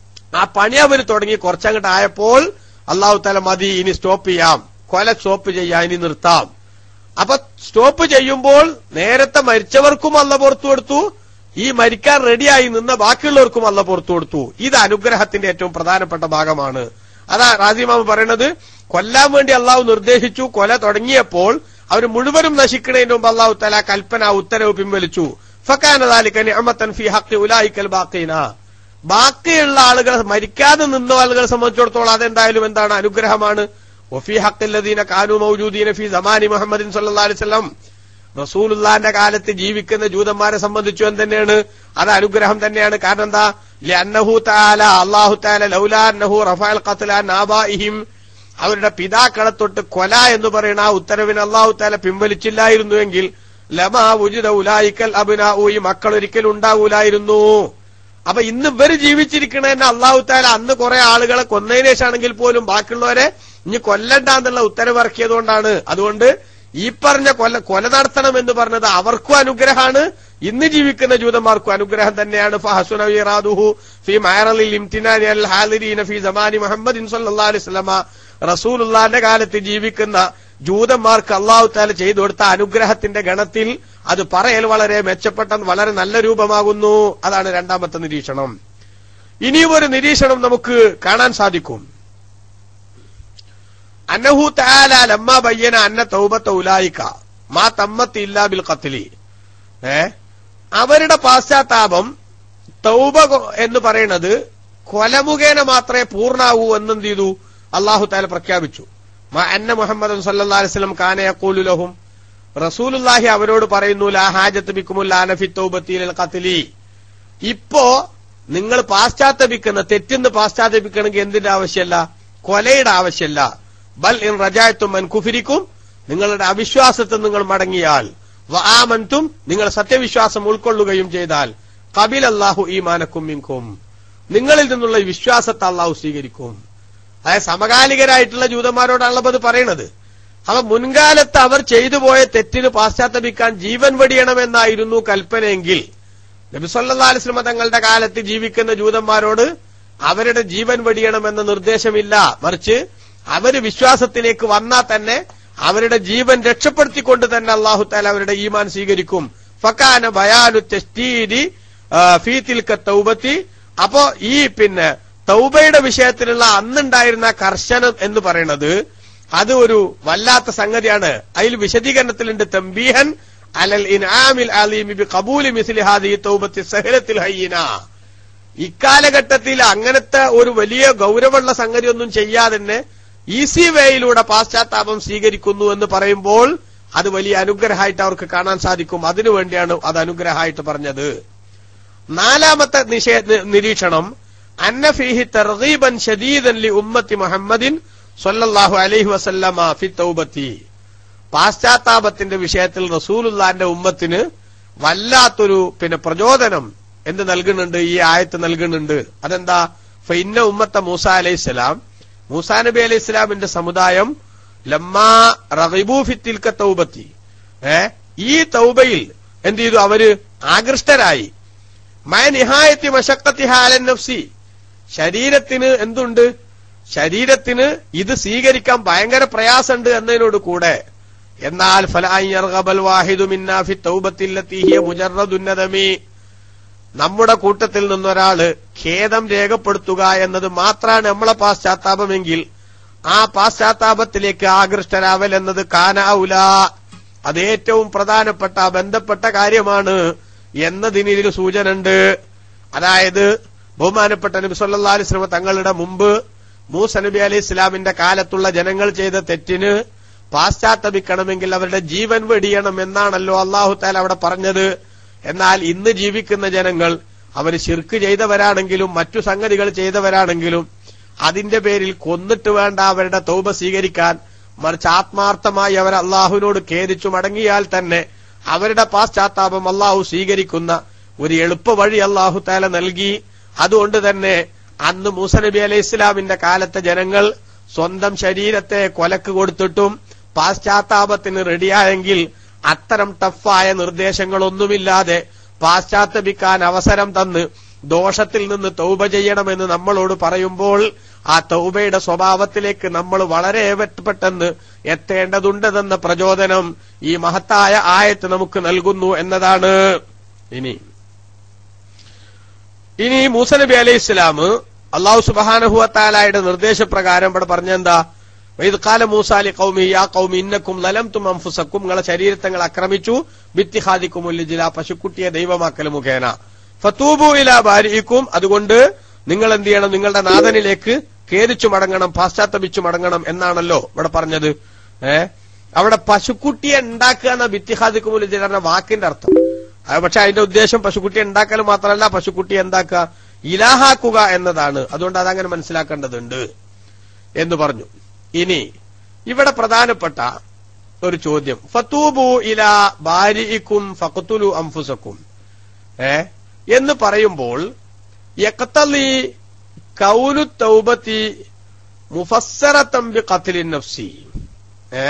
ആ പണി അവർ തുടങ്ങി കുറച്ചങ്ങോട്ട് ആയപ്പോൾ അള്ളാഹു തല മതി ഇനി സ്റ്റോപ്പ് ചെയ്യാം കൊല സ്റ്റോപ്പ് ചെയ്യാം ഇനി നിർത്താം അപ്പൊ സ്റ്റോപ്പ് ചെയ്യുമ്പോൾ നേരത്തെ മരിച്ചവർക്കും അല്ല പുറത്തു കൊടുത്തു ഈ മരിക്കാൻ റെഡിയായി നിന്ന ബാക്കിയുള്ളവർക്കും അല്ല പുറത്തു കൊടുത്തു ഇത് അനുഗ്രഹത്തിന്റെ ഏറ്റവും പ്രധാനപ്പെട്ട ഭാഗമാണ് അതാ റാസിമാമ് പറയുന്നത് കൊല്ലാൻ വേണ്ടി അള്ളാഹു നിർദ്ദേശിച്ചു കൊല തുടങ്ങിയപ്പോൾ അവർ മുഴുവനും നശിക്കുന്നതിന് മുമ്പ് അള്ളാഹു തല കൽപ്പന ഉത്തരവ് പിൻവലിച്ചു ഫക്കാനദാലിക്കൻ അമത്തൻ ഫി ഹക്കി ഉലായിക്കൽ ബാക്കീന ബാക്കിയുള്ള ആളുകൾ മരിക്കാതെ നിന്ന ആളുകളെ സംബന്ധിച്ചിടത്തോളം അതെന്തായാലും എന്താണ് അനുഗ്രഹമാണ് ഒഫി ഹക്കില്ലദീന കാനു മൗജൂദീന ഫി സമാനി മുഹമ്മദിൻ സല്ലല്ലാഹു അലൈഹി വസല്ലം റസൂലുള്ളാന്റെ കാലത്ത് ജീവിക്കുന്ന ജൂതന്മാരെ സംബന്ധിച്ചു എന്തെന്നെയാണ് അത് അനുഗ്രഹം തന്നെയാണ് കാരണം എന്താ അന്നഹു താല അള്ളാഹു താല ലൗലാ അന്നഹു റഫാൽ ഖത്ലാൻ ആബാഇഹിം അവരുടെ പിതാക്കളെ തൊട്ട് കൊല എന്ന് പറയുന്ന ആ ഉത്തരവിന് അള്ളാഹു താല പിൻവലിച്ചില്ലായിരുന്നുവെങ്കിൽ ലമാ ഉജിത ഉലായിക്കൽ അബിനാവു ഈ മക്കൾ ഒരിക്കലും ഉണ്ടാവൂലായിരുന്നു അപ്പൊ ഇന്ന് ഇവര് ജീവിച്ചിരിക്കണതന്നെ അള്ളാഹു താല അന്ന് കുറെ ആളുകളെ കൊന്നതിന് ശേഷമാണെങ്കിൽ പോലും ബാക്കിയുള്ളവരെ ഇനി കൊല്ലണ്ട എന്നുള്ള ഉത്തരവ് ഇറക്കിയതുകൊണ്ടാണ് അതുകൊണ്ട് ഈ പറഞ്ഞ കൊല കൊല നടത്തണം എന്ന് പറഞ്ഞത് അവർക്കും അനുഗ്രഹമാണ് ഇന്ന് ജീവിക്കുന്ന ജൂതന്മാർക്കും അനുഗ്രഹം തന്നെയാണ് ഫഹസുന ഇറാദുഹു ഫി മയറലിൽ ഇംതിനാനി അൽ ഹാലിരീന ഫി സമാനി മുഹമ്മദിൻ സല്ലല്ലാഹു അലൈഹി വസല്ലമ റസൂലുള്ളാന്റെ കാലത്ത് ജീവിക്കുന്ന ജൂതന്മാർക്ക് അള്ളാഹു താല ചെയ്തു കൊടുത്ത അനുഗ്രഹത്തിന്റെ ഗണത്തിൽ അത് പറയൽ വളരെ മെച്ചപ്പെട്ട വളരെ നല്ല രൂപമാകുന്നു അതാണ് രണ്ടാമത്തെ നിരീക്ഷണം ഇനിയും ഒരു നിരീക്ഷണം നമുക്ക് കാണാൻ സാധിക്കും അന്നഹു താല ലമ്മ ബയ്യന അന്ന തൗബത്ത ഉലായിക്ക മാ തമ്മത്ത് ഇല്ലാ ബിൽ ഖത്ലി ഏ അവരുടെ പാശ്ചാത്താപം തൗബ കൊ- എന്ന് പറയുന്നത് കൊലമുഖേന മാത്രമേ പൂർണ്ണാവൂ എന്നെന്ത് ചെയ്തു അള്ളാഹു താല പ്രഖ്യാപിച്ചു മാ അന്ന മുഹമ്മദ് സല്ലല്ലാഹു അലൈഹി വസല്ലം കാന യഖൂലു ലഹും റസൂലുള്ളാഹി അവരോട് പറയുന്നു ലാ ഹാജത്ത് ബിക്കുമുൽ ആനഫി തൗബത്തിൽ ഖത്ലി ഇപ്പോ നിങ്ങൾ പാശ്ചാത്തപിക്കുന്ന തെറ്റിന്ന് പാശ്ചാത്തപിക്കണമെങ്കിൽ എന്തിന്റെ ആവശ്യമല്ല കൊലയുടെ ആവശ്യമല്ല ബൽ ഇൻ റജായത്തും മൻ കുഫിരിക്കും നിങ്ങളുടെ അവിശ്വാസത്തിൽ നിങ്ങൾ മടങ്ങിയാൽ വആമൻതും നിങ്ങൾ സത്യവിശ്വാസം ഉൾക്കൊള്ളുകയും ചെയ്താൽ കബിൽ അല്ലാഹു ഈമാനക്കും മിൻകും നിങ്ങളിൽ നിന്നുള്ള ഈ വിശ്വാസത്തെ അള്ളാഹു സ്വീകരിക്കും അതായത് സമകാലികരായിട്ടുള്ള ജൂതന്മാരോടാണല്ലോ ഇപ്പൊ അത് പറയണത് അപ്പൊ മുൻകാലത്ത് അവർ ചെയ്തു പോയ തെറ്റിന് പാശ്ചാത്തപിക്കാൻ ജീവൻ വെടിയണമെന്നായിരുന്നു കൽപ്പനയെങ്കിൽ നബിസല്ലാസ്ലമ തങ്ങളുടെ കാലത്ത് ജീവിക്കുന്ന ജൂതന്മാരോട് അവരുടെ ജീവൻ വെടിയണമെന്ന നിർദ്ദേശമില്ല മറിച്ച് അവര് വിശ്വാസത്തിലേക്ക് വന്നാൽ തന്നെ അവരുടെ ജീവൻ രക്ഷപ്പെടുത്തിക്കൊണ്ട് തന്നെ അള്ളാഹു താല അവരുടെ ഈമാൻ സ്വീകരിക്കും ഫക്കാന ബയാനു തെസ്റ്റീരി ഫീതിൽക്ക തൗബത്തി അപ്പോ ഈ പിന്നെ തൗബയുടെ വിഷയത്തിലുള്ള അന്നുണ്ടായിരുന്ന കർശനം എന്ന് പറയുന്നത് അത് ഒരു വല്ലാത്ത സംഗതിയാണ് അതിൽ വിശദീകരണത്തിലുണ്ട് തമ്പീഹൻ അലൽ ഇൻആമിൽ അലീമി ബി ഖബൂലി മിസ്ലി ഹാദിഹി തൗബത്തി സഹലത്തിൽ ഹയ്യിന ഇക്കാലഘട്ടത്തിൽ അങ്ങനത്തെ ഒരു വലിയ ഗൗരവമുള്ള സംഗതി ഒന്നും ചെയ്യാതെ തന്നെ ഈസി വേയിലൂടെ പാശ്ചാത്താപം സ്വീകരിക്കുന്നു എന്ന് പറയുമ്പോൾ അത് വലിയ അനുഗ്രഹമായിട്ട് അവർക്ക് കാണാൻ സാധിക്കും അതിനുവേണ്ടിയാണ് അത് അനുഗ്രഹമായിട്ട് പറഞ്ഞത് നാലാമത്തെ നിഷേ നിരീക്ഷണം അന്നഫീഹി തർഗീബൻ ഷദീദൻ ലി ഉമ്മത്തി മുഹമ്മദിൻ സല്ലല്ലാഹു അലൈഹി വസല്ലമ ഫി തൗബത്തി പാശ്ചാത്താപത്തിന്റെ വിഷയത്തിൽ റസൂലുള്ളാന്റെ ഉമ്മത്തിന് വല്ലാത്തൊരു പിന്നെ പ്രചോദനം എന്ത് നൽകുന്നുണ്ട് ഈ ആയത്ത് നൽകുന്നുണ്ട് അതെന്താ ഫൈന്ന ഉമ്മത്ത മൂസ അലൈഹിസ്സലാം മൂസാ നബി അലൈഹി ഇസ്ലാമിന്റെ സമുദായം ലമ്മാ റഗിബൂ ഫി തിൽക തൗബത്തി ഏ ഈ തൗബയിൽ എന്ത് ചെയ്തു അവര് ആകൃഷ്ടരായി മയ നിഹായത്തി മഷക്കത്തി ഹാലൻ നഫ്സി ശരീരത്തിന് എന്തുണ്ട് ശരീരത്തിന് ഇത് സ്വീകരിക്കാൻ ഭയങ്കര പ്രയാസമുണ്ട് എന്നതിനോട് കൂടെ എന്നാൽ ഫലാബൽ വാഹിദു മിന്നാഫി തൗബത്തില്ലെത്തിയ മുജറദുന്നതമി നമ്മുടെ കൂട്ടത്തിൽ നിന്നൊരാള് ഖേദം രേഖപ്പെടുത്തുക എന്നത് മാത്രമാണ് നമ്മളെ പാശ്ചാത്താപമെങ്കിൽ ആ പാശ്ചാത്താപത്തിലേക്ക് ആകൃഷ്ടരാവൽ എന്നത് കാനാവുല അത് ഏറ്റവും പ്രധാനപ്പെട്ട ബന്ധപ്പെട്ട കാര്യമാണ് എന്നതിന് ഇതിൽ സൂചന ഉണ്ട് അതായത് ബഹുമാനപ്പെട്ട നബി സല്ലാ അലിസ്ലമ തങ്ങളുടെ മുമ്പ് മൂസ നബി അലി ഇസ്ലാമിന്റെ കാലത്തുള്ള ജനങ്ങൾ ചെയ്ത തെറ്റിന് പാശ്ചാത്തപിക്കണമെങ്കിൽ അവരുടെ ജീവൻ വെടിയണം എന്നാണല്ലോ അള്ളാഹു താല അവിടെ പറഞ്ഞത് എന്നാൽ ഇന്ന് ജീവിക്കുന്ന ജനങ്ങൾ അവർ ശിർക്ക് ചെയ്തവരാണെങ്കിലും മറ്റു സംഗതികൾ ചെയ്തവരാണെങ്കിലും അതിന്റെ പേരിൽ കൊന്നിട്ട് വേണ്ട അവരുടെ തൗബ സ്വീകരിക്കാൻ മറിച്ച് ആത്മാർത്ഥമായി അവർ അള്ളാഹുവിനോട് ഖേദിച്ചു മടങ്ങിയാൽ തന്നെ അവരുടെ പാശ്ചാത്താപം അള്ളാഹു സ്വീകരിക്കുന്ന ഒരു എളുപ്പ വഴി അള്ളാഹു താല നൽകി അതുകൊണ്ട് തന്നെ അന്ന് മൂസ നബി അലൈഹി ഇസ്ലാമിന്റെ കാലത്തെ ജനങ്ങൾ സ്വന്തം ശരീരത്തെ കൊലക്ക് കൊടുത്തിട്ടും പാശ്ചാത്താപത്തിന് റെഡിയായെങ്കിൽ അത്തരം ടഫായ നിർദ്ദേശങ്ങളൊന്നുമില്ലാതെ പാശ്ചാത്തപിക്കാൻ അവസരം തന്ന് ദോഷത്തിൽ നിന്ന് തൗബ ചെയ്യണമെന്ന് നമ്മളോട് പറയുമ്പോൾ ആ തൗബയുടെ സ്വഭാവത്തിലേക്ക് നമ്മൾ വളരെ പെട്ടെന്ന് എത്തേണ്ടതുണ്ടെന്ന പ്രചോദനം ഈ മഹത്തായ ആയത്ത് നമുക്ക് നൽകുന്നു എന്നതാണ് ഇനി ഇനി മൂസ നബി അലൈഹി ഇസ്ലാം അള്ളാഹു സുബാനഹുവത്താലായുടെ നിർദ്ദേശപ്രകാരം ഇവിടെ പറഞ്ഞെന്താ ഇത് കാല മൂസാലി കൗമി യാ കൗമി ഇന്നക്കും ലലം തും അംഫുസക്കും നിങ്ങളെ ശരീരത്തങ്ങൾ ആക്രമിച്ചു ഭിത്തിഹാദിക്കുമുല്ലിജില പശുക്കുട്ടിയെ ദൈവമാക്കൽ മുഖേന ഫത്തൂബു ഇല ബാരിക്കും അതുകൊണ്ട് നിങ്ങൾ എന്ത് ചെയ്യണം നിങ്ങളുടെ നാഥനിലേക്ക് ഖേദിച്ചു മടങ്ങണം പാശ്ചാത്തപിച്ചു മടങ്ങണം എന്നാണല്ലോ ഇവിടെ പറഞ്ഞത് ഏ അവിടെ പശുക്കുട്ടിയെ ഉണ്ടാക്കുക എന്ന ഭിത്തിഹാദിക്കുമുല്ലിജില വാക്കിന്റെ അർത്ഥം പക്ഷെ അതിന്റെ ഉദ്ദേശം പശുക്കുട്ടിയെ ഉണ്ടാക്കൽ മാത്രമല്ല പശുക്കുട്ടിയെ എന്താക്കുക ഇലാഹാക്കുക എന്നതാണ് അതുകൊണ്ട് അതങ്ങനെ മനസ്സിലാക്കേണ്ടതുണ്ട് എന്ന് പറഞ്ഞു ഇനി ഇവിടെ പ്രധാനപ്പെട്ട ഒരു ചോദ്യം ഫത്തൂബു ഇല ബാരിക്കും ഫഖത്തുലു അംഫുസക്കും ഏ എന്ന് പറയുമ്പോൾ യക്തലി കൗലു തൗബത്തി മുഫസ്സറത്തമ്പി കത്തിലിൻ നഫ്സി ഏ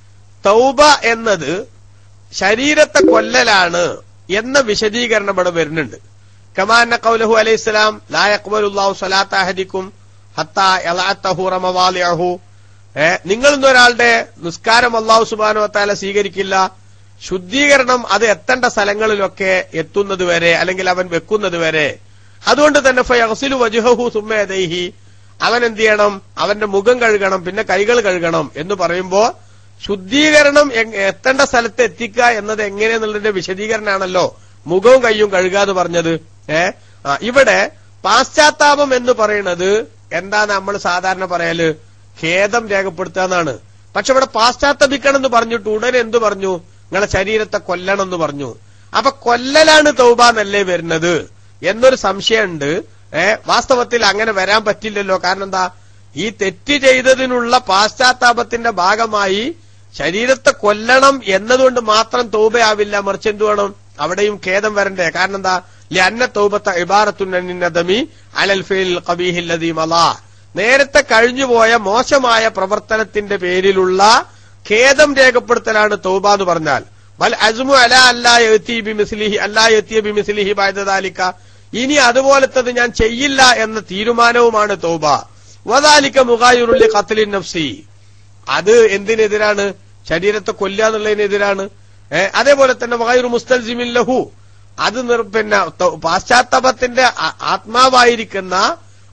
തൗബ എന്നത് ശരീരത്തെ കൊല്ലലാണ് എന്ന വിശദീകരണം ഇവിടെ വരുന്നുണ്ട് കമാന്ന കൗലഹു അലൈഹി സ്വലാം ലായക്ബലുല്ലാഹു സലാത്ത അഹദിക്കും ഹത്ത എലാത്തഹു റമവാലിയഹു ഏ നിങ്ങൾ ഇന്നൊരാളുടെ നിസ്കാരം അള്ളാഹു സുബാനു വത്താല സ്വീകരിക്കില്ല ശുദ്ധീകരണം അത് എത്തേണ്ട സ്ഥലങ്ങളിലൊക്കെ എത്തുന്നത് വരെ അല്ലെങ്കിൽ അവൻ വെക്കുന്നത് വരെ അതുകൊണ്ട് തന്നെ ഫയസിലു വജുഹു സുമ്മേദൈഹി അവൻ എന്ത് ചെയ്യണം അവന്റെ മുഖം കഴുകണം പിന്നെ കൈകൾ കഴുകണം എന്ന് പറയുമ്പോ ശുദ്ധീകരണം എത്തേണ്ട സ്ഥലത്ത് എത്തിക്കുക എന്നത് എങ്ങനെയെന്നുള്ളതിന്റെ വിശദീകരണമാണല്ലോ മുഖവും കൈയും കഴുകാതെ പറഞ്ഞത് ഏ ഇവിടെ പാശ്ചാത്താപം എന്ന് പറയുന്നത് എന്താ നമ്മൾ സാധാരണ പറയല് ഖേദം രേഖപ്പെടുത്തുക എന്നാണ് പക്ഷെ ഇവിടെ പാശ്ചാത്തപിക്കണം എന്ന് പറഞ്ഞിട്ട് ഉടനെ എന്തു പറഞ്ഞു നിങ്ങളെ ശരീരത്തെ കൊല്ലണം എന്ന് പറഞ്ഞു അപ്പൊ കൊല്ലലാണ് തൗബ എന്നല്ലേ വരുന്നത് എന്നൊരു സംശയമുണ്ട് ഏ വാസ്തവത്തിൽ അങ്ങനെ വരാൻ പറ്റില്ലല്ലോ കാരണം എന്താ ഈ തെറ്റ് ചെയ്തതിനുള്ള പാശ്ചാത്താപത്തിന്റെ ഭാഗമായി ശരീരത്തെ കൊല്ലണം എന്നതുകൊണ്ട് മാത്രം തൗബയാവില്ല മറിച്ച് എന്ത് വേണം അവിടെയും ഖേദം വരണ്ടേ കാരണം എന്താ ലന്ന തൗബത്ത ഇബാറത്തുന്നദമി അലൽ ഫീൽ കബീഹില്ലദീ മലാ നേരത്തെ കഴിഞ്ഞുപോയ മോശമായ പ്രവർത്തനത്തിന്റെ പേരിലുള്ള ഖേദം രേഖപ്പെടുത്തലാണ് തൗബ എന്ന് പറഞ്ഞാൽ വൽ അസ്മു അല അല്ലാ യത്തി ബി മിസ്ലിഹി അല്ലാ യത്തിയ ബി മിസ്ലിഹി ബാധ്യതാലിക്ക ഇനി അതുപോലത്തത് ഞാൻ ചെയ്യില്ല എന്ന തീരുമാനവുമാണ് തൗബ വദാലിക്ക മുഖായുറുള്ളി ഖത്ലിൻ നഫ്സി അത് എന്തിനെതിരാണ് ശരീരത്തെ കൊല്ലുക എന്നുള്ളതിനെതിരാണ് ഏഹ് അതേപോലെ തന്നെ വകായുർ മുസ്തൽസിമിൻ ലഹു അത് നിർ പിന്നെ പാശ്ചാത്തപത്തിന്റെ ആത്മാവായിരിക്കുന്ന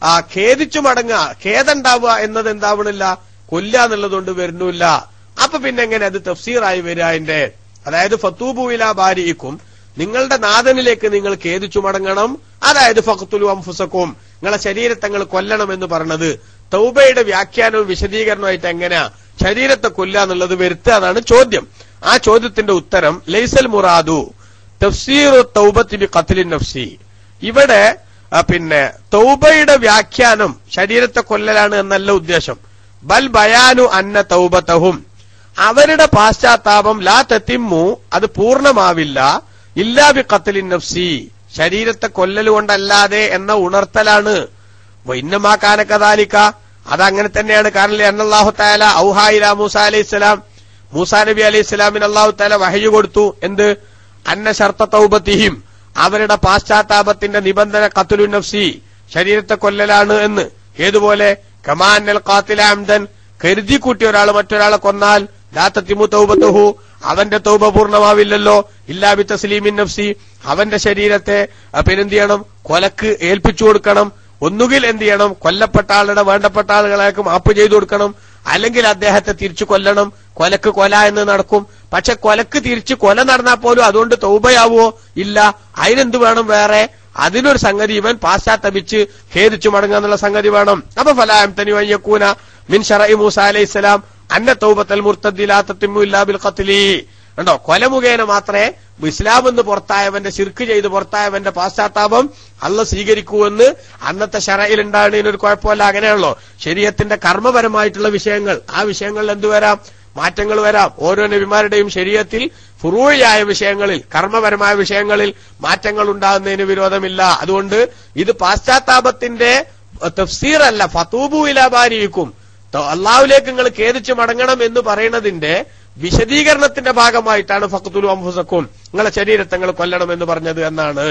ആ ഖേദിച്ചു മടങ്ങുക ഖേദണ്ടാവുക എന്നത് എന്താവണില്ല കൊല്ല എന്നുള്ളതുകൊണ്ട് വരുന്നില്ല അപ്പൊ പിന്നെ എങ്ങനെ അത് തഫ്സീറായി വരിക അതിന്റെ അതായത് ഫത്തൂബുവില ഭാര്യക്കും നിങ്ങളുടെ നാഥനിലേക്ക് നിങ്ങൾ ഖേദിച്ചു മടങ്ങണം അതായത് ഫഖത്തുലു അംഫുസക്കും നിങ്ങളെ ശരീരത്തങ്ങൾ കൊല്ലണം എന്ന് പറഞ്ഞത് തൗബയുടെ വ്യാഖ്യാനവും വിശദീകരണമായിട്ട് എങ്ങനെയാ ശരീരത്തെ കൊല്ലുക എന്നുള്ളത് വരുത്തുക എന്നാണ് ചോദ്യം ആ ചോദ്യത്തിന്റെ ഉത്തരം ലൈസൽ മുറാദു തഫ്സീറു തൗബത്തി ബി ഖത്ലിൻ നഫ്സി ഇവിടെ ആ, പിന്നെ തൗബയുടെ വ്യാഖ്യാനം ശരീരത്തെ കൊല്ലലാണ് എന്നല്ല ഉദ്ദേശം ബൽ ബയാനു അന്ന തൗബത്തഹും അവരുടെ പാശ്ചാത്താപം ലാ തെത്തിമ്മു അത് പൂർണ്ണമാവില്ല ഇല്ലാ ബി ഖത്ലിൻ നഫ്സി ശരീരത്തെ കൊല്ലൽ കൊണ്ടല്ലാതെ എന്ന ഉണർത്തലാണ് വൈന്നമാക്കാന കദാലിക്ക അതങ്ങനെ തന്നെയാണ് കാരണം അന്നല്ലാഹു താല ഔഹായില മൂസ അലൈഹി സ്വലാം മൂസാ നബി അലൈഹി സ്വലാമിന് അള്ളാഹു താല വഹയു കൊടുത്തു എന്ത് അന്ന ശർത്ത തൗബത്തിഹിം അവരുടെ പാശ്ചാത്താപത്തിന്റെ നിബന്ധന കത്തുലു നഫ്സി ശരീരത്തെ കൊല്ലലാണ് എന്ന് ഏതുപോലെ കമാനൽ ഖാത്തില അംദൻ കരുതി കൂട്ടി ഒരാൾ മറ്റൊരാളെ കൊന്നാൽ ലാത്തത്തിമു തൗബത്തുഹു അവന്റെ തൗബ പൂർണ്ണമാവില്ലല്ലോ ഇല്ലാബി തസ്ലീമിൻ നഫ്സി അവന്റെ ശരീരത്തെ അഹ് പിന്നെന്ത് ചെയ്യണം കൊലക്ക് ഏൽപ്പിച്ചു കൊടുക്കണം ഒന്നുകിൽ എന്ത് ചെയ്യണം കൊല്ലപ്പെട്ട ആളുടെ വേണ്ടപ്പെട്ട ആളുകളേക്ക് മാപ്പ് ചെയ്തു കൊടുക്കണം അല്ലെങ്കിൽ അദ്ദേഹത്തെ തിരിച്ചു കൊല്ലണം കൊലക്ക് കൊല എന്ന് നടക്കും പക്ഷെ കൊലക്ക് തിരിച്ച് കൊല നടന്നാൽ പോലും അതുകൊണ്ട് തൗബയാവോ ഇല്ല അതിനെന്ത് വേണം വേറെ അതിനൊരു സംഗതി ഇവൻ പാശ്ചാത്തപിച്ച് ഖേദിച്ചു മടങ്ങുക എന്നുള്ള സംഗതി വേണം അപ്പൊ ഫലായം തനി വയ്യക്കൂന മിൻ ഷറഇ മൂസ അലൈഹി സ്വലാം അന്ന തൗബത്തൽ മുർത്തദ്ദിലാത്തത്തിമു ഇല്ലാ ബിൽ ഖത്ലി കണ്ടോ കൊല മുഖേന മാത്രമേ ഇസ്ലാം എന്ന് പുറത്തായവന്റെ ശിർക്ക് ചെയ്ത് പുറത്തായവന്റെ പാശ്ചാത്താപം അല്ല സ്വീകരിക്കൂവെന്ന് അന്നത്തെ ഷറയിൽ ഉണ്ടാകുന്നതിനൊരു കുഴപ്പമല്ല അങ്ങനെയാണല്ലോ ശരീരത്തിന്റെ കർമ്മപരമായിട്ടുള്ള വിഷയങ്ങൾ ആ വിഷയങ്ങളിൽ എന്തു വരാം മാറ്റങ്ങൾ വരാം ഓരോ നബിമാരുടെയും ശരീരത്തിൽ ഫുറൂഴിയായ വിഷയങ്ങളിൽ കർമ്മപരമായ വിഷയങ്ങളിൽ മാറ്റങ്ങൾ ഉണ്ടാകുന്നതിന് വിരോധമില്ല അതുകൊണ്ട് ഇത് പാശ്ചാത്താപത്തിന്റെ തഫ്സീർ അല്ല ഫതൂബു ഇലാബാരിക്കും അള്ളാഹുലേക്ക് നിങ്ങൾ ഖേദിച്ച് മടങ്ങണം എന്ന് പറയുന്നതിന്റെ വിശദീകരണത്തിന്റെ ഭാഗമായിട്ടാണ് ഫഖത്തുലു അംഫുസക്കും നിങ്ങളെ ശരീരത്തെ നിങ്ങൾ കൊല്ലണം എന്ന് പറഞ്ഞത് എന്നാണ്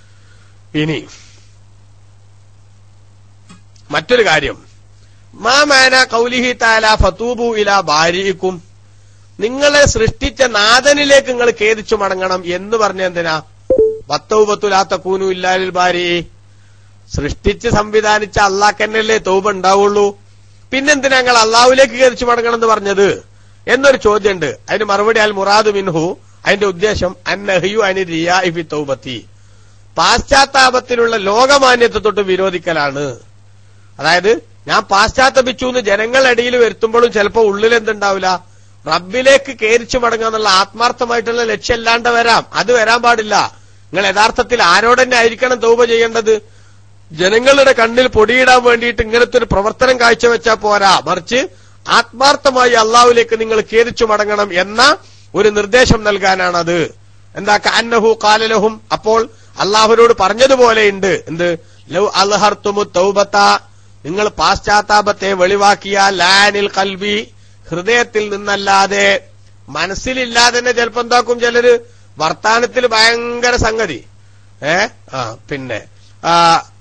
ഇനി മറ്റൊരു കാര്യം മാമാന കൗലിഹി താല ഫതൂബു ഇല ബാരിക്കും നിങ്ങളെ സൃഷ്ടിച്ച നാഥനിലേക്ക് നിങ്ങൾ ഖേദിച്ചു മടങ്ങണം എന്ന് പറഞ്ഞ എന്തിനാ പത്തൗബത്തുലാത്ത കൂനു ഇല്ലാലിൽ ബാരി സൃഷ്ടിച്ച് സംവിധാനിച്ച അള്ളാഹ്ക്കന്നല്ലേ തൗബ ഉണ്ടാവുള്ളൂ പിന്നെന്തിനാ ഞങ്ങൾ അള്ളാഹുലേക്ക് ഖേദിച്ചു മടങ്ങണം എന്ന് പറഞ്ഞത് എന്നൊരു ചോദ്യമുണ്ട് അതിന് മറുപടി അൽ മുറാദു മിൻഹു അതിന്റെ ഉദ്ദേശം അന്നഹയു അനി റിയാഇഫി തൗബത്തി പാശ്ചാത്താപത്തിലുള്ള ലോകമാന്യത്തെ തൊട്ട് വിരോധിക്കലാണ് അതായത് ഞാൻ പാശ്ചാത്തപിച്ചു എന്ന് ജനങ്ങളിടയിൽ വരുത്തുമ്പോഴും ചിലപ്പോ ഉള്ളിൽ എന്തുണ്ടാവില്ല റബ്ബിലേക്ക് കേരിച്ചു മടങ്ങുക എന്നുള്ള ആത്മാർത്ഥമായിട്ടുള്ള ലക്ഷ്യമല്ലാണ്ട് വരാം അത് വരാൻ പാടില്ല നിങ്ങൾ യഥാർത്ഥത്തിൽ ആരോടെന്നെ ആയിരിക്കണം തൗബ ചെയ്യേണ്ടത് ജനങ്ങളുടെ കണ്ണിൽ പൊടിയിടാൻ വേണ്ടിയിട്ട് ഇങ്ങനത്തെ ഒരു പ്രവർത്തനം കാഴ്ചവെച്ചാൽ പോരാ മറിച്ച് ആത്മാർത്ഥമായി അള്ളാഹുലേക്ക് നിങ്ങൾ ഖേദിച്ചു മടങ്ങണം എന്ന ഒരു നിർദ്ദേശം നൽകാനാണത് എന്താ കാന്നഹു കാലലഹും അപ്പോൾ അള്ളാഹുവിനോട് പറഞ്ഞതുപോലെയുണ്ട് എന്ത് ലൗ അൽഹർത്തുമു തൗബത്ത നിങ്ങൾ പാശ്ചാത്താപത്തെ വെളിവാക്കിയ ലാനിൽ കൽവി ഹൃദയത്തിൽ നിന്നല്ലാതെ മനസ്സിലില്ലാതെ തന്നെ ചിലപ്പോ എന്താക്കും ചിലര് വർത്താനത്തിൽ ഭയങ്കര സംഗതി ഏ ആ പിന്നെ ആ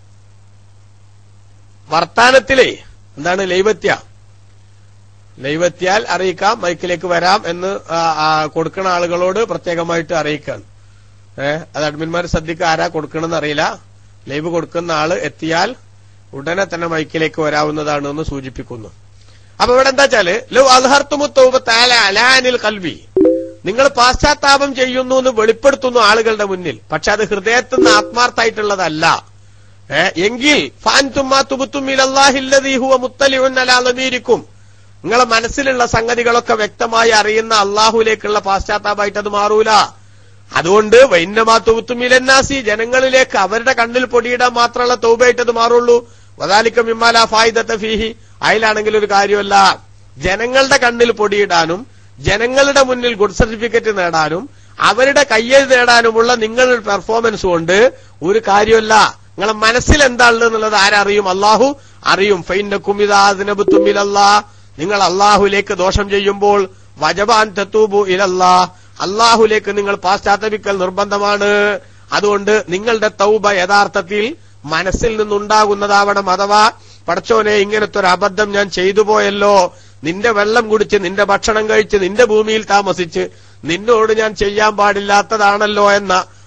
വർത്താനത്തിലേ എന്താണ് ലൈവത്യ ലൈവത്യാൽ അറിയിക്കാം മൈക്കിലേക്ക് വരാം എന്ന് ആ, ആ, കൊടുക്കുന്ന ആളുകളോട് പ്രത്യേകമായിട്ട് അറിയിക്കാൻ ഏഹ് അത് അഡ്മിന്മാർ ശ്രദ്ധിക്കുക ആരാ കൊടുക്കണമെന്ന് അറിയില്ല ലൈവ് കൊടുക്കുന്ന ആള് എത്തിയാൽ ഉടനെ തന്നെ മൈക്കിലേക്ക് വരാവുന്നതാണ് എന്ന് സൂചിപ്പിക്കുന്നു അപ്പൊ ഇവിടെ എന്താ വെച്ചാല് ലോ അൽഹർത്തുമുത്തൗബത്താല അലാനിൽ കൽവി നിങ്ങൾ പാശ്ചാത്താപം ചെയ്യുന്നു എന്ന് വെളിപ്പെടുത്തുന്നു ആളുകളുടെ മുന്നിൽ പക്ഷെ അത് ഹൃദയത്തിൽ നിന്ന് ആത്മാർത്ഥമായിട്ടുള്ളതല്ല ഏ, എങ്കിൽ ഫാൻ തുമ്മാ തുബുത്തുമില്ലാഹില്ലതീഹുവ മുത്തലിഉൻ അലാ ലമീരിക്കും നിങ്ങളെ മനസ്സിലുള്ള സംഗതികളൊക്കെ വ്യക്തമായി അറിയുന്ന അള്ളാഹുലേക്കുള്ള പാശ്ചാത്താപമായിട്ട് അത് മാറൂല അതുകൊണ്ട് വൈന്നമാ തുബുത്തുമിലന്നാസി ജനങ്ങളിലേക്ക് അവരുടെ കണ്ണിൽ പൊടിയിടാൻ മാത്രമുള്ള തൗബയായിട്ട് അത് മാറുള്ളൂ വദാലിക്ക മിമ്മാല ഫായിദത്ത ഫീഹി അതിലാണെങ്കിൽ ഒരു കാര്യമല്ല ജനങ്ങളുടെ കണ്ണിൽ പൊടിയിടാനും ജനങ്ങളുടെ മുന്നിൽ ഗുഡ് സർട്ടിഫിക്കറ്റ് നേടാനും അവരുടെ കയ്യിൽ നേടാനുമുള്ള നിങ്ങളുടെ പെർഫോമൻസ് കൊണ്ട് ഒരു കാര്യമല്ല നിങ്ങളെ മനസ്സിൽ എന്താണുള്ളത് എന്നുള്ളത് ആരറിയും അള്ളാഹു അറിയും ഫൈനക്കും ഇതാ നിങ്ങൾ അള്ളാഹുലേക്ക് ദോഷം ചെയ്യുമ്പോൾ വജബാൻ തത്തൂബു ഇലല്ലാ അള്ളാഹുലേക്ക് നിങ്ങൾ പാശ്ചാത്തപിക്കൽ നിർബന്ധമാണ് അതുകൊണ്ട് നിങ്ങളുടെ തൗബ യഥാർത്ഥത്തിൽ മനസ്സിൽ നിന്നുണ്ടാകുന്നതാവണം അഥവാ പടച്ചോനെ ഇങ്ങനത്തെ ഒരു അബദ്ധം ഞാൻ ചെയ്തു പോയല്ലോ നിന്റെ വെള്ളം കുടിച്ച് നിന്റെ ഭക്ഷണം കഴിച്ച് നിന്റെ ഭൂമിയിൽ താമസിച്ച് നിന്നോട് ഞാൻ ചെയ്യാൻ പാടില്ലാത്തതാണല്ലോ എന്ന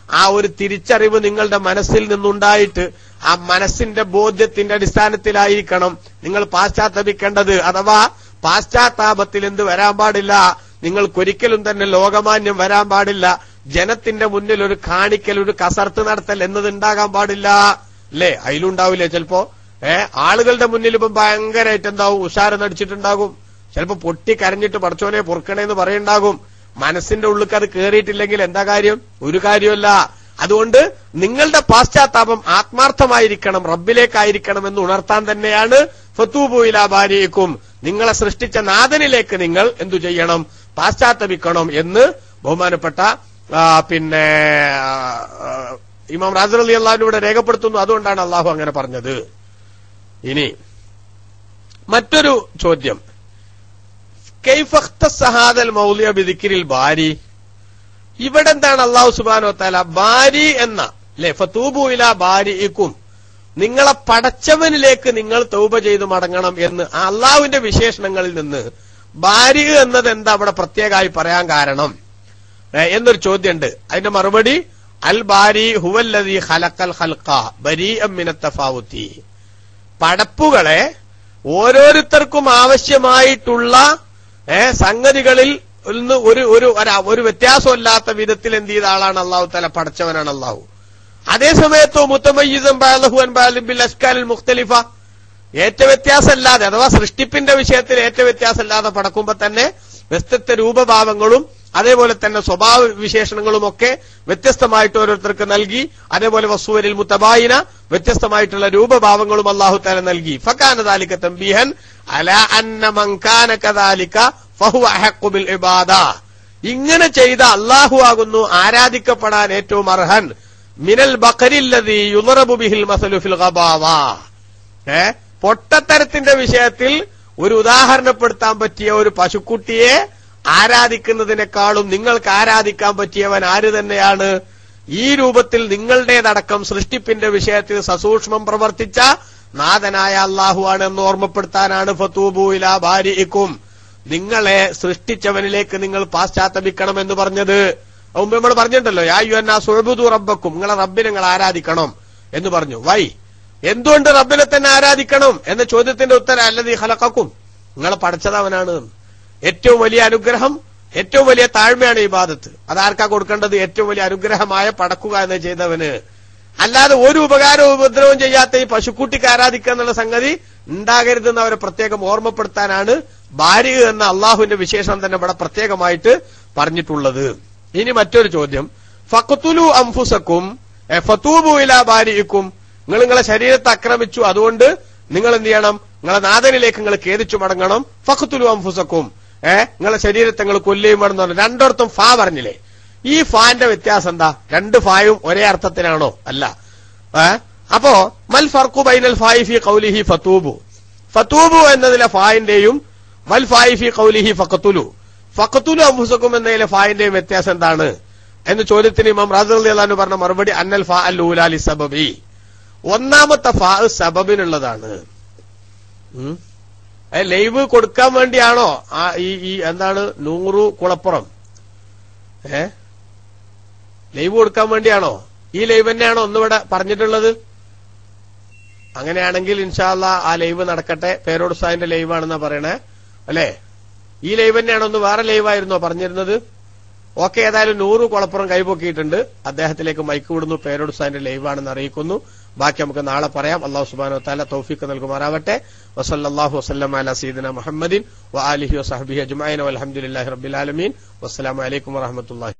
ആ ഒരു തിരിച്ചറിവ് നിങ്ങളുടെ മനസ്സിൽ നിന്നുണ്ടായിട്ട് ആ മനസ്സിന്റെ ബോധ്യത്തിന്റെ അടിസ്ഥാനത്തിലായിരിക്കണം നിങ്ങൾ പാശ്ചാത്തപിക്കേണ്ടത് അഥവാ പാശ്ചാത്താപത്തിൽ എന്ത് വരാൻ പാടില്ല നിങ്ങൾക്കൊരിക്കലും തന്നെ ലോകമാന്യം വരാൻ പാടില്ല ജനത്തിന്റെ മുന്നിൽ ഒരു കാണിക്കൽ ഒരു കസർത്ത് നടത്തൽ എന്നത് ഉണ്ടാകാൻ പാടില്ല അല്ലേ അതിലുണ്ടാവില്ലേ ചിലപ്പോ ഏ ആളുകളുടെ മുന്നിൽ ഇപ്പം ഭയങ്കരമായിട്ട് എന്താവും ഉഷാരം നടിച്ചിട്ടുണ്ടാകും ചിലപ്പോ പൊട്ടി കരഞ്ഞിട്ട് പഠിച്ചോനെ പൊറുക്കണേന്ന് പറയുണ്ടാകും മനസ്സിന്റെ ഉള്ളിക്ക് അത് കേറിയിട്ടില്ലെങ്കിൽ എന്താ കാര്യം ഒരു കാര്യമല്ല അതുകൊണ്ട് നിങ്ങളുടെ പാശ്ചാത്താപം ആത്മാർത്ഥമായിരിക്കണം റബ്ബിലേക്കായിരിക്കണം എന്ന് ഉണർത്താൻ തന്നെയാണ് ഫത്തൂബുയില ഭാര്യയ്ക്കും നിങ്ങളെ സൃഷ്ടിച്ച നാഥനിലേക്ക് നിങ്ങൾ എന്തു ചെയ്യണം പാശ്ചാത്തപിക്കണം എന്ന് ബഹുമാനപ്പെട്ട ആ, പിന്നെ ആ, ആ, ഇമാം റാസർ അലി അള്ളാഹുവിനൂടെ രേഖപ്പെടുത്തുന്നു അതുകൊണ്ടാണ് അള്ളാഹു അങ്ങനെ പറഞ്ഞത് ഇനി മറ്റൊരു ചോദ്യം കൈഫഖ്ത സഹാദൽ മൗലിയ ബിദിക്കിരിൽ ബാരി ഇവിടെ എന്താണ് അള്ളാഹു സുബാനോ താല ബാരി എന്ന അല്ലെ ഫത്തൂബു ഇല ബാരിക്കും നിങ്ങളെ പടച്ചവനിലേക്ക് നിങ്ങൾ തൗബ ചെയ്തു മടങ്ങണം എന്ന് ആ അള്ളാഹുവിന്റെ വിശേഷണങ്ങളിൽ നിന്ന് ബാരി എന്നത് എന്താ അവിടെ പ്രത്യേകമായി പറയാൻ കാരണം ഏ, എന്നൊരു ചോദ്യമുണ്ട് അതിന്റെ മറുപടി അൽ ബാരി ഹുവല്ലതി ഖലഖൽ ഖൽഖ ബരീഅം മിനത്ത് തഫാവുത്തി പടപ്പുകളെ ഓരോരുത്തർക്കും ആവശ്യമായിട്ടുള്ള ഏ, സംഗതികളിൽ നിന്ന് ഒരു ഒരു ഒരു- ഒരു വ്യത്യാസമില്ലാത്ത വിധത്തിൽ എന്ത് ചെയ്ത ആളാണ് അള്ളാഹു തല പടച്ചവനാണ് അള്ളാഹു അതേസമയത്തോ മുത്തമയ്യിസം ബാലഹുവൻ ബാലും ബിൽ അസ്കാലിൽ മുഖ്തലിഫ ഏറ്റ വ്യത്യാസമല്ലാതെ അഥവാ സൃഷ്ടിപ്പിന്റെ വിഷയത്തിൽ ഏറ്റ വ്യത്യാസമല്ലാതെ പടക്കുമ്പോ തന്നെ വ്യത്യസ്ത രൂപഭാവങ്ങളും അതേപോലെ തന്നെ സ്വഭാവ വിശേഷണങ്ങളും ഒക്കെ വ്യത്യസ്തമായിട്ട് ഓരോരുത്തർക്ക് നൽകി അതേപോലെ വസുവരിൽ മുത്തബായിന വ്യത്യസ്തമായിട്ടുള്ള രൂപഭാവങ്ങളും അള്ളാഹു താല നൽകി ഫക്കാന ദാലിക തംബീഹൻ അല അന്ന മങ്കാന കദാലിക ഫഹു അഹഖു ബിൽ ഇബാദ ഇങ്ങനെ ചെയ്ത അള്ളാഹു ആകുന്നു ആരാധിക്കപ്പെടാൻ ഏറ്റവും അർഹൻ മിനൽ ബഖരില്ലതി യുളറബു ബിഹിൽ മസലു ഫിൽ ഗബാവ ഏ പൊട്ടത്തരത്തിന്റെ വിഷയത്തിൽ ഒരു ഉദാഹരണപ്പെടുത്താൻ പറ്റിയ ഒരു പശുക്കുട്ടിയെ ആരാധിക്കുന്നതിനേക്കാളും നിങ്ങൾക്ക് ആരാധിക്കാൻ പറ്റിയവൻ ആര് തന്നെയാണ് ഈ രൂപത്തിൽ നിങ്ങളുടേതടക്കം സൃഷ്ടിപ്പിന്റെ വിഷയത്തിൽ സസൂക്ഷ്മം പ്രവർത്തിച്ച നാഥനായ അള്ളാഹുവാണ് എന്ന് ഓർമ്മപ്പെടുത്താനാണ് ഫത്തൂബു ഇല ഭാര്യക്കും നിങ്ങളെ സൃഷ്ടിച്ചവനിലേക്ക് നിങ്ങൾ പാശ്ചാത്തപിക്കണമെന്ന് പറഞ്ഞത് അത് മുമ്പ് നമ്മൾ പറഞ്ഞിട്ടുണ്ടല്ലോ യാ യു എന്നാ സുഴബുദു റബ്ബക്കും നിങ്ങളെ റബ്ബിനെ നിങ്ങൾ ആരാധിക്കണം എന്ന് പറഞ്ഞു വൈ എന്തുകൊണ്ട് റബ്ബിനെ തന്നെ ആരാധിക്കണം എന്ന ചോദ്യത്തിന്റെ ഉത്തരം അല്ലത് ഈ ഹലക്കും നിങ്ങളെ പഠിച്ചതവനാണ് ഏറ്റവും വലിയ അനുഗ്രഹം ഏറ്റവും വലിയ താഴ്മയാണ് ഈ ബാധത്ത് അതാർക്കാ കൊടുക്കേണ്ടത് ഏറ്റവും വലിയ അനുഗ്രഹമായ പടക്കുക എന്ന് ചെയ്തവന് അല്ലാതെ ഒരു ഉപകാരവും ഉപദ്രവവും ചെയ്യാത്ത ഈ പശുക്കുട്ടിക്ക് ആരാധിക്കുക എന്നുള്ള സംഗതി ഉണ്ടാകരുതെന്ന് അവരെ പ്രത്യേകം ഓർമ്മപ്പെടുത്താനാണ് ഭാര്യ എന്ന അള്ളാഹുവിന്റെ വിശേഷം തന്നെ ഇവിടെ പ്രത്യേകമായിട്ട് പറഞ്ഞിട്ടുള്ളത് ഇനി മറ്റൊരു ചോദ്യം ഫഖ്തുലു അംഫുസക്കും എ, ഫതൂബു ഇലാ ബാരിക്കും നിങ്ങൾ നിങ്ങളെ ശരീരത്തെ ആക്രമിച്ചു അതുകൊണ്ട് നിങ്ങൾ എന്ത് ചെയ്യണം നിങ്ങളെ നാഥനിലേക്ക് നിങ്ങൾ ഖേദിച്ചു മടങ്ങണം ഫഖ്തുലു അംഫുസക്കും ഏ നിങ്ങളെ ശരീരത്തെ നിങ്ങൾ കൊല്ലുകയും വേണം എന്ന് പറഞ്ഞു രണ്ടിടത്തും ഫാ പറഞ്ഞില്ലേ ഈ ഫാന്റെ വ്യത്യാസം എന്താ രണ്ട് ഫായും ഒരേ അർത്ഥത്തിനാണോ അല്ല ഏ അപ്പോ മൽ ഫർഖു ബൈനൽ ഫായി ഫി ഖൗലിഹി ഫതൂബു ഫതൂബു എന്നതിലെ ഫായിന്റെയും മൽ ഫായി ഫി ഖൗലിഹി ഫഖത്തുലു ഫഖത്തുലു അംഫുസക്കും എന്നതിലെ ഫായിന്റെയും വ്യത്യാസം എന്താണ് എന്ന ചോദ്യത്തിന് ഇമാം റാസി അള്ളാഹു പറഞ്ഞ മറുപടി അന്നൽ ഫാ അൽ ഊലാലി സബബി ഒന്നാമത്തെ ഫാ സബബിനുള്ളതാണ് ഉം. ഏ, ലൈവ് കൊടുക്കാൻ വേണ്ടിയാണോ ആ ഈ ഈ എന്താണ് നൂറു കുളപ്പുറം ഏ ലൈവ് കൊടുക്കാൻ വേണ്ടിയാണോ ഈ ലൈവ് തന്നെയാണോ ഒന്നിവിടെ പറഞ്ഞിട്ടുള്ളത് അങ്ങനെയാണെങ്കിൽ ഇൻഷാല്ല ആ ലൈവ് നടക്കട്ടെ പേരോട് സാഹിന്റെ ലൈവ് ആണെന്നാ പറയണേ അല്ലേ ഈ ലൈവ് തന്നെയാണോ ഒന്ന് വേറെ ലൈവ് ആയിരുന്നോ പറഞ്ഞിരുന്നത് ഓക്കെ ഏതായാലും നൂറ് കുളപ്പുറം കൈപൊക്കിയിട്ടുണ്ട് അദ്ദേഹത്തിലേക്ക് മൈക്ക് വിടുന്നു പേരോട് സാഹിന്റെ ലൈവ് ആണെന്ന് അറിയിക്കുന്നു ബാക്കി നമുക്ക് നാളെ പറയാം അള്ളാഹു സുബാനോ താല തൗഫീഖ് നൽകുമാറാവട്ടെ വസല്ലാഹു വസ്ലം അല സീദന മുഹമ്മദിൻ വ ആലിഹി വസഹബി അജ്മൈൻ അലഹമുല്ലാഹി റബ്ബിൽ ആലമീൻ വസ്സലാമലൈക്കും വറഹമത്തുല്ലാഹി